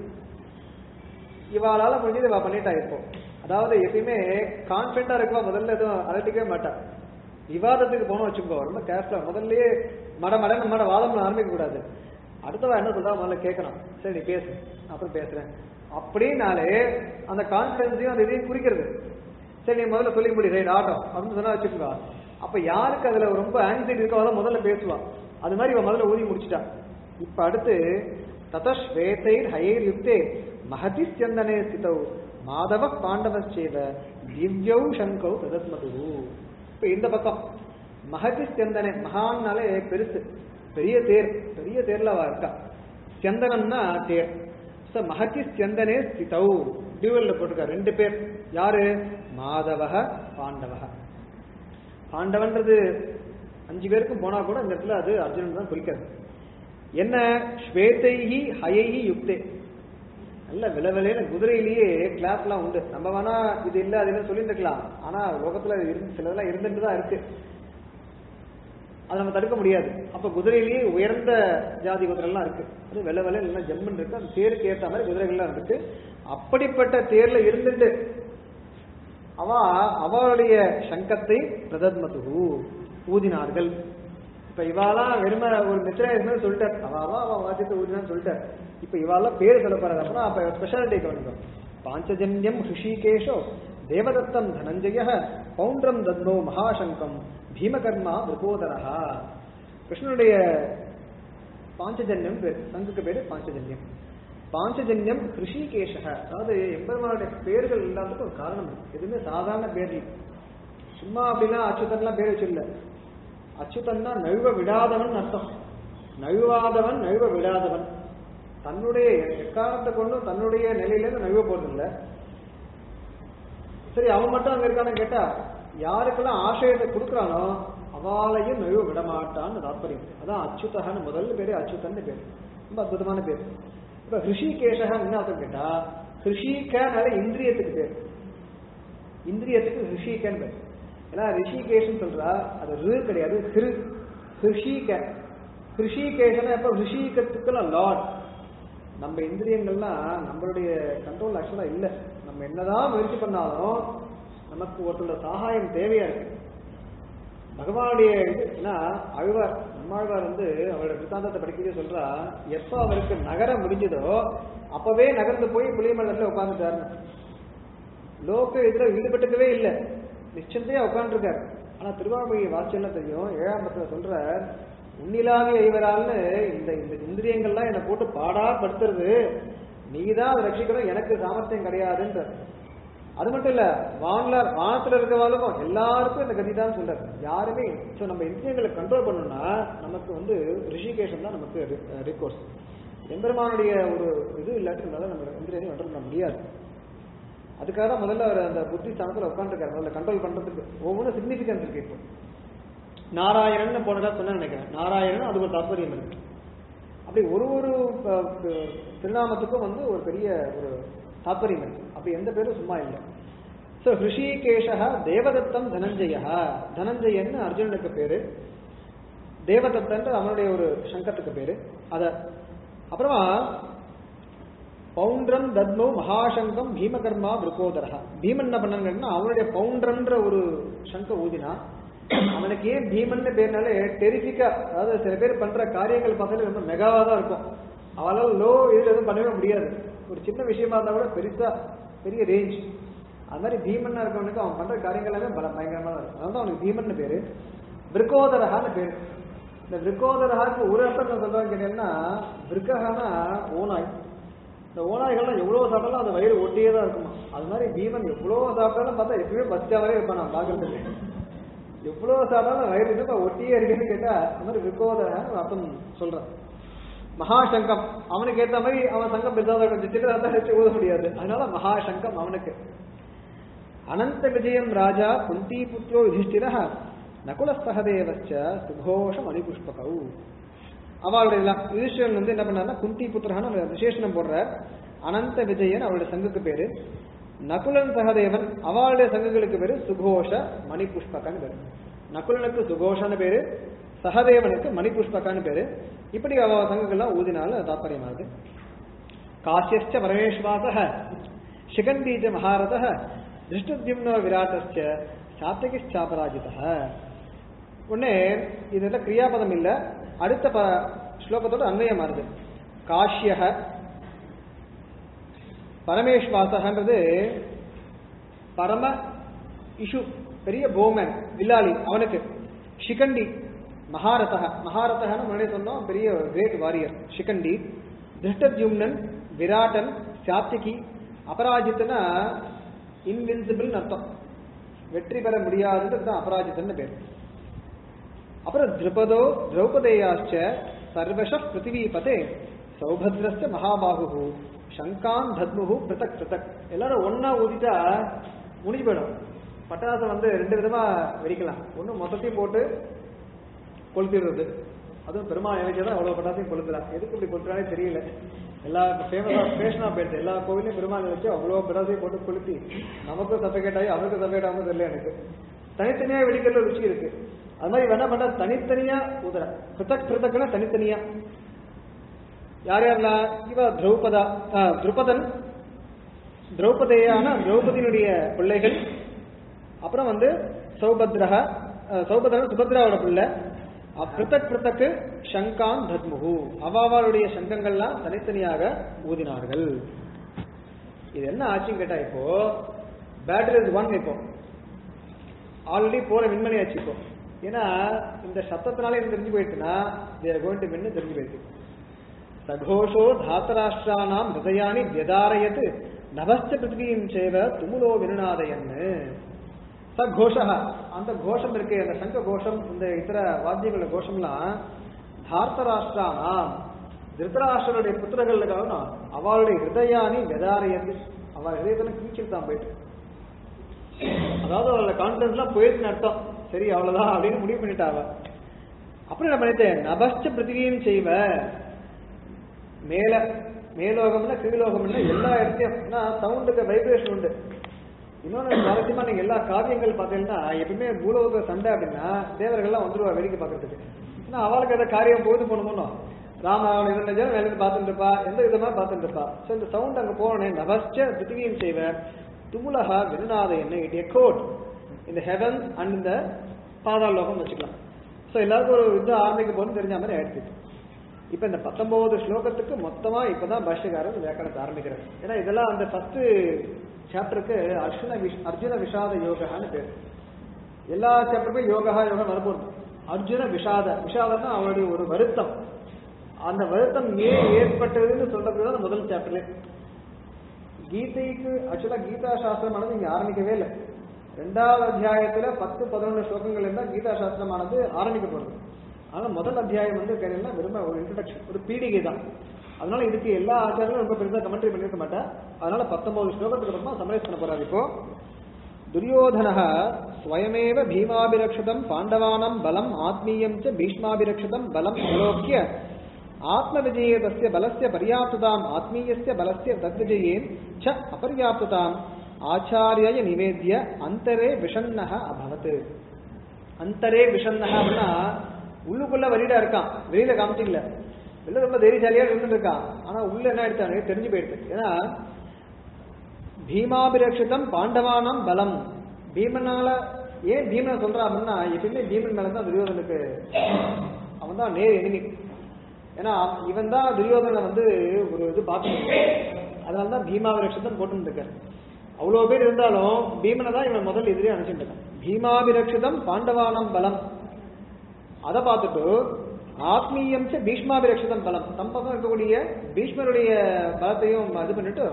இவாளால முடிஞ்சது இவ பண்ணிட்டா இப்போ அதாவது எப்பயுமே கான்பிடண்டா இருக்கவா முதல்ல எதுவும் அலட்டிக்கவே மாட்டா விவாதத்துக்கு போனோம் வச்சுக்கோ ரொம்ப கேர்ஃபுல்லா முதல்லயே மட மட மட வாதம் ஆரம்பிக்க கூடாது அடுத்தவா என்ன சொல்றா முதல்ல கேட்கணும் சரி நீ பேசு நான் அப்புறம் பேசுறேன் அப்படின்னாலே அந்த கான்பிடன்ஸையும் அந்த இதையும் குறிக்கிறது சரி நீ முதல்ல சொல்லி முடி ரைட் ஆட்டம் அப்படின்னு சொன்னா வச்சுக்கோ அப்ப யாருக்கு அதுல ரொம்ப ஆங்ஸைட்டி இருக்கோ அதான் முதல்ல பேசுவா அது மாதிரி இவன் முதல்ல ஊதி முடிச்சிட்டா இப்ப அடுத்து ததஸ்வேதைர் ஹயைர் யுக்தே மகதி ஸ்யந்தனே ஸ்திதௌ மாதவ பாண்டவச்சேத திவ்யௌ சங்கௌ ததத்மது இப்ப இந்த பக்கம் மகதி ஸ்யந்தனே மகான்னாலே பெருசு பெரிய தேர் பெரிய தேர்ல அவ இருக்கா ஸ்யந்தனம்னா தேர் சோ மகதி ஸ்யந்தனே ஸ்திதௌ டியூவல்ல போட்டிருக்கா ரெண்டு பேர் யாரு மாதவக பாண்டவக பாண்டவன்றது அஞ்சு பேருக்கும் போனா கூட இந்த இடத்துல அது அர்ஜுனன் தான் குறிக்கிறது என்ன ஸ்வேதைஹி ஹயைஹி யுக்தே நல்ல விலவிலையில குதிரையிலேயே கிளாப்லாம் உண்டு நம்ம வேணா இது இல்ல அது இல்ல சொல்லிட்டு இருக்கலாம் ஆனா லோகத்துல இருந்து சிலதெல்லாம் இருந்துட்டு தான் இருக்கு அதை நம்ம தடுக்க முடியாது அப்ப குதிரையிலேயே உயர்ந்த ஜாதி குதிரை எல்லாம் இருக்கு அது வெள்ள வெள்ள எல்லாம் ஜம்முன்னு இருக்கு அந்த தேருக்கு ஏற்ற மாதிரி குதிரைகள்லாம் இருக்கு அப்படிப்பட்ட தேர்ல இருந்துட்டு அவ அவளுடைய சங்கத்தை பிரதத்மது ஊதினார்கள் இப்ப இவாலாம் வெறும ஒரு மித்ரா சொல்லிட்டார் அவ அவ அவ வாத்தியத்தை ஊதினான்னு சொல்லிட்டார் இப்ப இவாலாம் பேர் சொல்ல போறாரு அப்படின்னா அப்ப ஸ்பெஷாலிட்டி கவனிக்கும் பாஞ்சஜன்யம் ஹிருஷிகேஷோ தேவதத்தம் தனஞ்சய பௌண்ட்ரம் தத்னோ மகாசங்கம் பீமகர்மா விருபோதரஹா கிருஷ்ணனுடைய பாஞ்சஜன்யம் பேர் சங்குக்கு பேரு பாஞ்சஜன்யம் பாஞ்சஜன்யம் ஹிருஷிகேஷக அதாவது எம்பெருமானுடைய பேர்கள் எல்லாத்துக்கும் ஒரு காரணம் இருக்கு எதுவுமே சாதாரண பேர் இல்லை சும்மா அப்படின்னா அச்சுதன்லாம் பேர் வச்சிடல அச்சுதன்னா நழுவ விடாதவன் அர்த்தம் நழுவாதவன் நழுவ விடாதவன் தன்னுடைய எக்காரணத்தை கொண்டும் தன்னுடைய நிலையிலேருந்து நழுவ போறதில்ல சரி அவன் மட்டும் அங்க இருக்கான்னு கேட்டா யாருக்கெல்லாம் ஆசையத்தை கொடுக்குறானோ அவளையும் நழுவ விட மாட்டான்னு தாற்பயம் அதான் அச்சுதகன்னு முதல்ல பேரு அச்சுதன்னு பேரு ரொம்ப அற்புதமான பேர் இப்ப ஹிருஷிகேஷகன் என்ன அர்த்தம் கேட்டா ஹிருஷிகனால இந்திரியத்துக்கு பேர் இந்திரியத்துக்கு ஹிருஷிகன் பேர் ஏன்னா ரிஷிகேஷன் சொல்றா அது ரு கிடையாது ஹிரு ஹிருஷிக ஹிருஷிகேஷன் எப்ப ரிஷிகத்துக்குலாம் லார்ட் நம்ம இந்திரியங்கள்லாம் நம்மளுடைய கண்ட்ரோல் ஆக்சுவலா இல்ல நம்ம என்னதான் முயற்சி பண்ணாலும் நமக்கு ஒருத்தரோட சகாயம் தேவையா இருக்கு பகவானுடைய இது ஏன்னா அழ்வார் நம்மாழ்வார் வந்து அவரோட சித்தாந்தத்தை படிக்கவே சொல்றா எப்ப அவருக்கு நகர முடிஞ்சதோ அப்பவே நகர்ந்து போய் புளியமல்லத்துல உட்கார்ந்துட்டாருன்னு லோக இதுல ஈடுபட்டுக்கவே இல்லை நிச்சயத்தையா உட்காந்துருக்காரு ஆனா திருவாமொழி வாட்சியம் தெரியும் ஏழாம் பத்துல சொல்ற உன்னிலாவிய ஐவரால்னு இந்த இந்த இந்திரியங்கள்லாம் என்னை போட்டு பாடா படுத்துறது நீதான் அதை ரட்சிக்கணும் எனக்கு சாமர்த்தியம் கிடையாதுன்ற அது மட்டும் இல்ல வான்ல வானத்துல இருக்கவாளுக்கும் எல்லாருக்கும் இந்த கதி தான் சொல்றாரு யாருமே ஸோ நம்ம இந்திரியங்களை கண்ட்ரோல் பண்ணணும்னா நமக்கு வந்து ரிஷிகேஷன் தான் நமக்கு ரிகோர்ஸ் எம்பெருமானுடைய ஒரு இது இல்லாட்டி நம்மளால நம்ம இந்திரியத்தை கண்ட்ரோல் பண்ண முடியாது அதுக்காக தான் முதல்ல அவர் அந்த புத்தி ஸ்தானத்தில் உட்காந்துருக்காரு முதல்ல கண்ட்ரோல் பண்றதுக்கு ஒவ்வொன்றும் சிக்னிஃபிகன்ஸ் இருக்கு இப்போ நாராயணன் போனதா சொன்ன நினைக்கிறேன் நாராயணன் அது ஒரு தாற்பயம் இருக்கு அப்படி ஒரு ஒரு அஹ், அஹ், திருநாமத்துக்கும் வந்து ஒரு பெரிய ஒரு தாற்பயம் இருக்கு அப்படி எந்த பேரும் சும்மா இல்லை ஸோ ஹிருஷிகேஷா தேவதத்தம் தனஞ்சய தனஞ்சயன்னு அர்ஜுனனுக்கு பேரு தேவதத்தன்ற அவனுடைய ஒரு சங்கத்துக்கு பேரு அத அப்புறமா பவுண்ட்ரம் தத்மோ மகாசங்கம் பீமகர்மா விருக்கோதரா பீமன் என்ன பண்ணாங்கன்னா அவனுடைய பவுண்ட்ரன்ற ஒரு சங்க ஊதினா அவனுக்கு ஏன் பீமன் பேர்னாலே டெரிஃபிக்கா அதாவது சில பேர் பண்ற காரியங்கள் பார்த்தாலே ரொம்ப மெகாவா தான் இருக்கும் அவளால் லோ இதுல எதுவும் பண்ணவே முடியாது ஒரு சின்ன விஷயமா இருந்தா கூட பெருசா பெரிய ரேஞ்ச் அது மாதிரி பீமன்னா இருக்கவனுக்கு அவன் பண்ற காரியங்கள் எல்லாமே பல பயங்கரமா தான் இருக்கும் அதனால அவனுக்கு பீமன் பேரு விருக்கோதரகான்னு பேரு இந்த விருக்கோதரகாக்கு ஒரு அர்த்தம் நான் சொல்றாங்க கேட்டீங்கன்னா விருக்ககானா ஓனாய் இந்த ஓநாய்கள்லாம் எவ்வளவு சாப்பிட்டாலும் அந்த வயிறு ஒட்டியே தான் இருக்குமா அது மாதிரி பீமன் எவ்வளவு சாப்பிட்டாலும் பார்த்தா எப்பயுமே பஸ்டாவே இருப்பான் நான் பாக்குறதுக்கு எவ்வளவு சாப்பிட்டாலும் வயிறு என்னப்பா ஒட்டியே இருக்குன்னு கேட்டா அந்த மாதிரி விருக்கோதரகான்னு ஒரு அர்த்தம் சொல்றேன் மகாசங்கம் அவனுக்கு ஏத்த மாதிரி அவன் சங்கம் பெருசாக கொஞ்சம் சின்னதாக தான் வச்சு ஊத முடியாது அதனால மகாசங்கம் அவனுக்கு அனந்த விஜயம் ராஜா குந்தி புத்திரோ யுதிஷ்டிர நகுல சகதேவச்ச சுகோஷ மணிபுஷ்பகௌ அவளுடைய எல்லாம் யுதிஷ்டிரன் வந்து என்ன பண்ணாருன்னா குந்தி புத்திரஹான்னு அவன் விசேஷனம் போடுற அனந்த விஜயன் அவளுடைய சங்குக்கு பேரு நகுலன் சகதேவன் அவளுடைய சங்குகளுக்கு பேரு சுகோஷ மணிபுஷ்பகன்னு பேரு நகுலனுக்கு சுகோஷன்னு பேரு சகதேவனுக்கு மணிபுஷ்பகான்னு பேரு இப்படி அவ சங்குகள்லாம் ஊதினால தாற்பயமாகுது காசியச்ச பரமேஸ்வாச சிகண்டீஜ மகாரத திருஷ்டத்யும்னோ விராட்டச்ச சாத்தகிச்சாபராஜித உடனே இதெல்லாம் கிரியாபதம் இல்ல அடுத்த ப ஸ்லோகத்தோட அன்வயம் மாறுது காஷ்யக பரமேஸ்வாசகன்றது பரம இஷு பெரிய போமன் வில்லாளி அவனுக்கு ஷிகண்டி மகாரதக மகாரதகன்னு முன்னாடி சொன்னோம் பெரிய கிரேட் வாரியர் ஷிகண்டி திருஷ்டத்யும்னன் விராட்டன் சாத்திகி அபராஜித்னா இன்வின்சிபிள் அர்த்தம் வெற்றி பெற முடியாதுன்றது தான் அபராஜித்தன் பேர் அப்புறம் திருபதோ திரௌபதேயாச்ச சர்வஷ பிருத்திவிபதே சௌபத்ரஸ்ய மகாபாகு சங்கான் தத்முகு பிருத்தக் பிருத்தக் எல்லாரும் ஒன்னா ஊதிட்டா முடிஞ்சு போயிடும் பட்டாசம் வந்து ரெண்டு விதமா வெடிக்கலாம் ஒண்ணு மொத்தத்தையும் போட்டு கொளுத்திடுறது அதுவும் பெருமாள் நினைச்சதான் அவ்வளவு பட்டாசையும் கொளுத்துறான் எதுக்கு இப்படி கொளுத்துறானே தெரியல எல்லா ஃபேமஸா ஃபேஷனா போயிடுது எல்லா கோவிலையும் பெருமாள் நினைச்சு அவ்வளவு பட்டாசையும் போட்டு கொளுத்தி நமக்கும் சஃபகேட் ஆகி அவனுக்கும் சஃபகேட் ஆகாம தெரியல எனக்கு தனித்தனியா வெடிக்கிறதுல ருச்சி இருக்கு அது மாதிரி வேணா பண்ண தனித்தனியா உதற பிருத்தக் பிருத்தக்னா தனித்தனியா யார் யாரெல்லாம் இவ திரௌபதா ஆ, திரௌபதன் திரௌபதேயான திரௌபதியினுடைய பிள்ளைகள் அப்புறம் வந்து சௌபத்ரஹ அஹ், சௌபத்ரன் சுபத்ராவோட பிள்ளை அஹ், பிருத்தக் பிருத்தக்கு சங்கான் தத்முகு அவாவாளுடைய சங்கங்கள்லாம் தனித்தனியாக ஊதினார்கள் இது என்ன ஆச்சுன்னு கேட்டா இப்போ பேட்டரி இஸ் ஒன் இப்போ ஆல்ரெடி போற விண்மணி ஆச்சு இப்போ ஏன்னா இந்த சத்தத்தினால என்ன தெரிஞ்சு போயிடுச்சுன்னா தேர் கோயிங் டு வின்னு தெரிஞ்சு போயிடுச்சு சகோஷோ தாத்தராஷ்டிரானாம் ஹிருதயானி வியதாரயத் நவஸ்த பிருத்திவியும் சேவ துமுலோ விருநாதயன்னு ச கோஷா அந்த கோஷம் இருக்கு அந்த சங்க கோஷம் இந்த இதர வாத்தியங்கள கோஷம்லாம் தார்த்தராஷ்டிரானாம் திருத்தராஷ்டிரனுடைய புத்திரர்கள் இருக்காங்கன்னா அவளுடைய ஹிருதயானி வியதாரயத் அவள் ஹிருதயத்தில் கீழ்ச்சிட்டு தான் போயிட்டு அதாவது அவளோட கான்பிடன்ஸ்லாம் போயிருக்குன்னு அர்த்தம் சரி அவ்வளவுதான் அப்படின்னு முடிவு பண்ணிட்டா அவ அப்புறம் என்ன பண்ணிட்டேன் நபஸ்ட பிருத்திவியும் செய்வ மேல மேலோகம்னா கீழோகம்னா எல்லா இடத்தையும் சவுண்டுக்கு வைப்ரேஷன் உண்டு இன்னொன்னு சுவாரஸ்யமா நீங்க எல்லா காவியங்கள் பார்த்தீங்கன்னா எப்பயுமே பூலோக சண்டை அப்படின்னா தேவர்கள்லாம் வந்துருவா வேடிக்கை பார்க்கறதுக்கு ஏன்னா அவளுக்கு ஏதாவது காரியம் போது போகணுமோ ராம அவன் இரண்டு ஜனம் வேலை பார்த்துட்டு இருப்பா எந்த விதமா பார்த்துட்டு இருப்பா ஸோ இந்த சவுண்ட் அங்க போனே நவஸ்ட பிருத்திவியும் செய்வ துமுலகா விருநாத என்ன இட் எக்கோட் இந்த ஹெவன் அண்ட் இந்த பாதாள லோகம் வச்சுக்கலாம் ஸோ எல்லாருக்கும் ஒரு யுத்தம் ஆரம்பிக்க போகணும்னு தெரிஞ்ச மாதிரி ஆயிடுச்சு இப்ப இந்த பத்தொன்பது ஸ்லோகத்துக்கு மொத்தமா இப்பதான் பாஷ்யக்காரர் வியாக்கரணத்தை ஆரம்பிக்கிறார் ஏன்னா இதெல்லாம் அந்த ஃபர்ஸ்ட் சாப்டருக்கு அர்ஜுன விஷ் அர்ஜுன விஷாத யோகான்னு பேர் எல்லா சாப்டருக்கும் யோகா யோகா வரப்போகுது அர்ஜுன விஷாத விஷாதம்னா அவருடைய ஒரு வருத்தம் அந்த வருத்தம் ஏன் ஏற்பட்டதுன்னு சொல்றது தான் முதல் சாப்டர்ல கீதைக்கு ஆக்சுவலா கீதா சாஸ்திரமானது இங்க ஆரம்பிக்கவே இல்லை ரெண்டாவது அத்தியாயத்துல பத்து பதினொன்று ஸ்லோகங்கள் இருந்தால் கீதா சாஸ்திரமானது ஆரம்பிக்கப்படுது ஆனா முதல் அத்தியாயம் வந்து கேட்டீங்கன்னா வெறும் ஒரு இன்ட்ரடக்ஷன் ஒரு பீடிகை தான் அதனால இதுக்கு எல்லா ஆச்சாரங்களும் ரொம்ப பெருசா கமெண்ட்ரி பண்ணிருக்க மாட்டேன் அதனால பத்தொன்பது ஸ்லோகத்துக்கு அப்புறமா சமரைஸ் பண்ண போறாரு இப்போ துரியோதனः स्वयमेव भीमाभिरक्षितं पाण्डवानां बलम् आत्मीयं च भीष्माभिरक्षितं बलम् अवलोक्य आत्मविजये तस्य बलस्य पर्याप्तताम् आत्मीयस्य बलस्य तद्विजये च अपर्याप्तताम् आचार्याय निवेद्य अन्तरे विषण्णः अभवत् அந்தரே விஷன்னஹ அப்படின்னா உள்ளுக்குள்ள வலிடா இருக்கான் வெளியில காமிச்சிக்கல வெளில ரொம்ப தைரியசாலியா இருந்துட்டு இருக்கான் ஆனா உள்ள என்ன எடுத்தானே தெரிஞ்சு போயிடுது ஏன்னா பீமாபிரக்ஷிதம் பாண்டவானாம் பலம் பீமனால ஏன் பீமனை சொல்றான் அப்படின்னா எப்பயுமே பீமன் மேல தான் துரியோதனுக்கு அவன் தான் நேர் எனிமி ஏன்னா இவன் தான் துரியோதனை வந்து ஒரு இது பார்த்து அதனால தான் பீமாபிரக்ஷிதம் போட்டு இருக்காரு அவ்வளவு பேர் இருந்தாலும் பீமனை தான் இவன் முதல் எதிரே அனுப்பிச்சுட்டு இருக்கான் பீமாபிரக்ஷிதம் பாண்டவானாம் பலம் அதை பார்த்துட்டு ஆத்மீயம் ச பீஷ்மாபிரக்ஷிதம் பலம் தம் பக்கம் இருக்கக்கூடிய பீஷ்மருடைய பலத்தையும் இது பண்ணிட்டு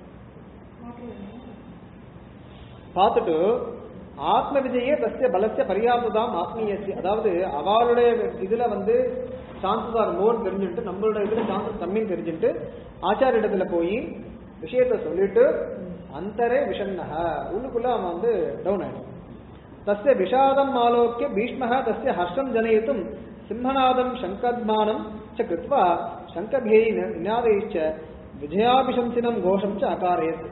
பார்த்துட்டு ஆத்ம விஜயே தஸ்ய பலஸ்ய பரியாப்ததாம் ஆத்மீயசி அதாவது அவளுடைய இதுல வந்து சான்சஸ் ஆர் மோர் தெரிஞ்சுட்டு நம்மளோட இதுல சான்சஸ் கம்மின்னு தெரிஞ்சுட்டு ஆச்சார இடத்துல போய் விஷயத்த சொல்லிட்டு அந்தரே விஷண்ணக உள்ளுக்குள்ள அவன் வந்து டவுன் ஆயிடும் தஸ்ய விஷாதம் ஆலோக்கிய பீஷ்மः தஸ்ய ஹர்ஷம் ஜனயித்தும் சிம்மநாதம் சங்கத்மானம் ச கிருத்வா சங்கபியை நிநாதைச்ச விஜயாபிசம்சினம் கோஷம் ச அகாரயத்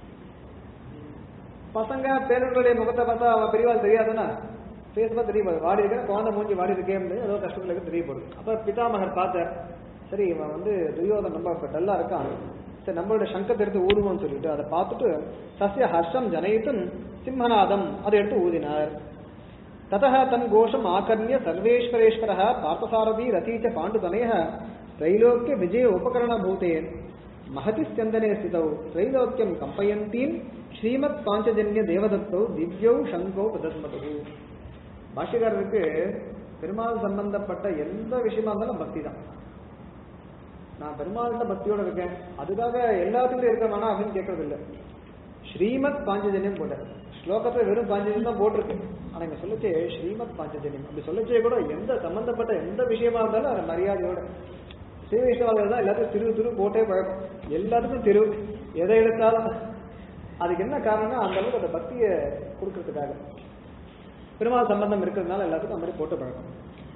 பசங்க பேரர்களுடைய முகத்தை பார்த்தா அவன் பெரியவாள் தெரியாதுன்னா ஃபேஸ் பார்த்து தெரிய போகுது வாடி இருக்கிற குழந்தை மூஞ்சி வாடி இருக்கேன் ஏதோ கஷ்டங்களுக்கு தெரிய போகுது அப்ப பிதாமகர் பார்த்தார் சரி இவன் வந்து துரியோதன் ரொம்ப இப்ப டல்லா இருக்கான் சரி நம்மளோட சங்கத்தை எடுத்து ஊதுவோம்னு சொல்லிட்டு அதை பார்த்துட்டு சசிய ஹர்ஷம் ஜனயித்தும் சிம்மநாதம் அதை எடுத்து ஊதினார் ततः तम् घोषम् आकर्ण्य सर्वेश्वरेश्वरः पार्थसारथी रथी च पाण्डुतनयः त्रैलोक्य विजय उपकरणभूते महति स्यन्दने स्थितौ त्रैलोक्यं कम्पयन्तीं ஸ்ரீமத் பாஞ்சஜன்ய தேவதத்தோ திவ்யௌ சங்கோ பிரதஸ்மது பாஷ்யக்காரருக்கு பெருமாள் சம்பந்தப்பட்ட எந்த விஷயமா இருந்தாலும் பக்தி தான் நான் பெருமாள்கிட்ட பக்தியோட இருக்கேன் அதுக்காக எல்லாத்துக்கும் இருக்கமானா அப்படின்னு கேட்கறது இல்லை ஸ்ரீமத் பாஞ்சஜன்யம் போட்டார் ஸ்லோகத்துல வெறும் பாஞ்சஜன்யம் தான் போட்டிருக்கு ஆனா இங்க சொல்லச்சே ஸ்ரீமத் பாஞ்சஜன்யம் அப்படி சொல்லச்சே கூட எந்த சம்பந்தப்பட்ட எந்த விஷயமா இருந்தாலும் அது மரியாதையோட ஸ்ரீ வைஷ்ணவாளர் தான் எல்லாத்துக்கும் திரு திரு போட்டே பழக்கம் எல்லாத்துக்கும் திரு எதை எடுத்தாலும் அதுக்கு என்ன காரணம்னா அந்த அளவுக்கு அந்த பக்தியை கொடுக்கறதுக்காக பெருமாள் சம்பந்தம் இருக்கிறதுனால எல்லாத்துக்கும் அந்த மாதிரி போட்டு பழக்கம்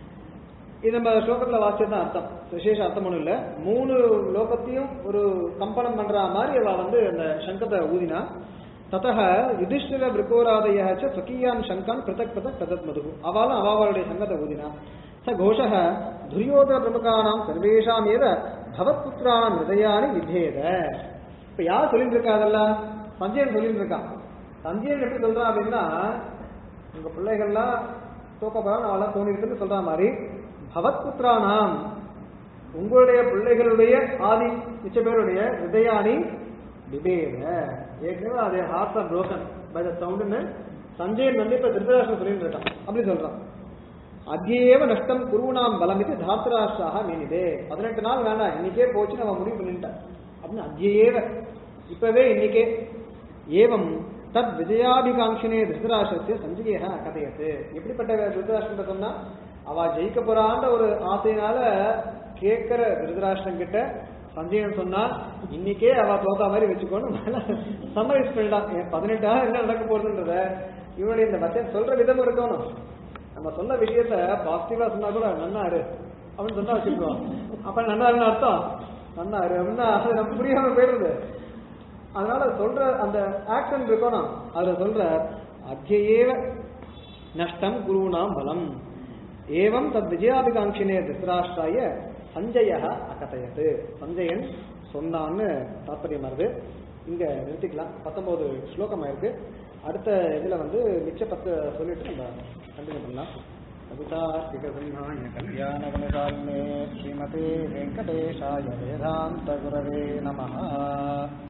இது நம்ம ஸ்லோகத்துல வாசிச்சது தான் அர்த்தம் விசேஷ அர்த்தம் ஒன்றும் இல்லை மூணு லோகத்தையும் ஒரு கம்பனம் பண்ற மாதிரி அவ வந்து அந்த சங்கத்தை ஊதினா தத்தக யுதிஷ்டிர விருக்கோராதய ஸ்வக்கீயான் சங்கான் பிரதக் பிரதக் பிரதத் மது அவாலும் அவாவாளுடைய சங்கத்தை ஊதினா ச கோஷக துரியோதன பிரமுகானாம் சர்வேஷாம் ஏவ பவத்புத்திராணம் ஹிருதயானி விதேத இப்ப யார் சொல்லிட்டு இருக்கா அதெல்லாம் சஞ்சயன் சொல்லிட்டு இருக்கான் சஞ்சயன் எப்படி சொல்றான் அப்படின்னா உங்க பிள்ளைகள்லாம் தோக்கப்படாம அவெல்லாம் தோணிருக்குன்னு சொல்ற மாதிரி பவத்புத்திரானாம் உங்களுடைய பிள்ளைகளுடைய ஆதி மிச்ச பேருடைய ஹிருதயானி விபேத ஏற்கனவே அது heart are broken by the சவுண்டுன்னு சஞ்சயன் வந்து இப்ப திருதராஷ்டிரம் சொல்லிட்டு இருக்கான் அப்படி சொல்றான் அத்தியேவ நஷ்டம் குருணாம் பலம் இது தாத்ராஷ்டாக மீனிதே பதினெட்டு நாள் வேண்டாம் இன்னைக்கே போச்சு நம்ம முடிவு பண்ணிட்டேன் அப்படின்னு அத்தியேவ இப்பவே இன்னைக்கே ஏவம் தத் விஜயாபிகாங்கினே திருதராஷ்டிரத்தை சஞ்சய கதையத்து எப்படிப்பட்ட திருதராஷ்டிரம் சொன்னா அவ ஜெயிக்க போறான்ற ஒரு ஆசையினால கேட்கிற திருதராஷ்டிரம் கிட்ட சஞ்சயன் சொன்னா இன்னைக்கே அவ தோத்தா மாதிரி வச்சுக்கோன்னு சம்மரைஸ் பண்ணிட்டான் பதினெட்டாக என்ன நடக்க போறதுன்றத இவனுடைய இந்த வச்சன் சொல்ற விதம் இருக்கணும் நம்ம சொன்ன விஷயத்த பாசிட்டிவா சொன்னா கூட நன்னாரு அப்படின்னு சொன்னா வச்சுக்குவோம் அப்ப நன்னாருன்னு அர்த்தம் நன்னாரு அப்படின்னா அது நம்ம புரியாம போயிடுது அதனால சொல்ற அந்த ஆக்ஷன் இருக்கணும் அதுல சொல்ற அத்தியேவ நஷ்டம் குருணாம் பலம் ஏவம் தத் விஜயாபிகாங்கினே திருத்தராஷ்டிராய சஞ்சய அகதயத்து சஞ்சயன் சொன்னான்னு தாற்பயம் வருது இங்க நிறுத்திக்கலாம் பத்தொன்பது ஸ்லோகம் ஆயிருக்கு அடுத்த இதுல வந்து மிச்ச பத்து சொல்லிட்டு நம்ம கண்டினியூ பண்ணலாம் कवितार्किकसिंहाय कल्याणगुणशालिने श्रीमते वेङ्कटेशाय वेदान्तगुरवे नमः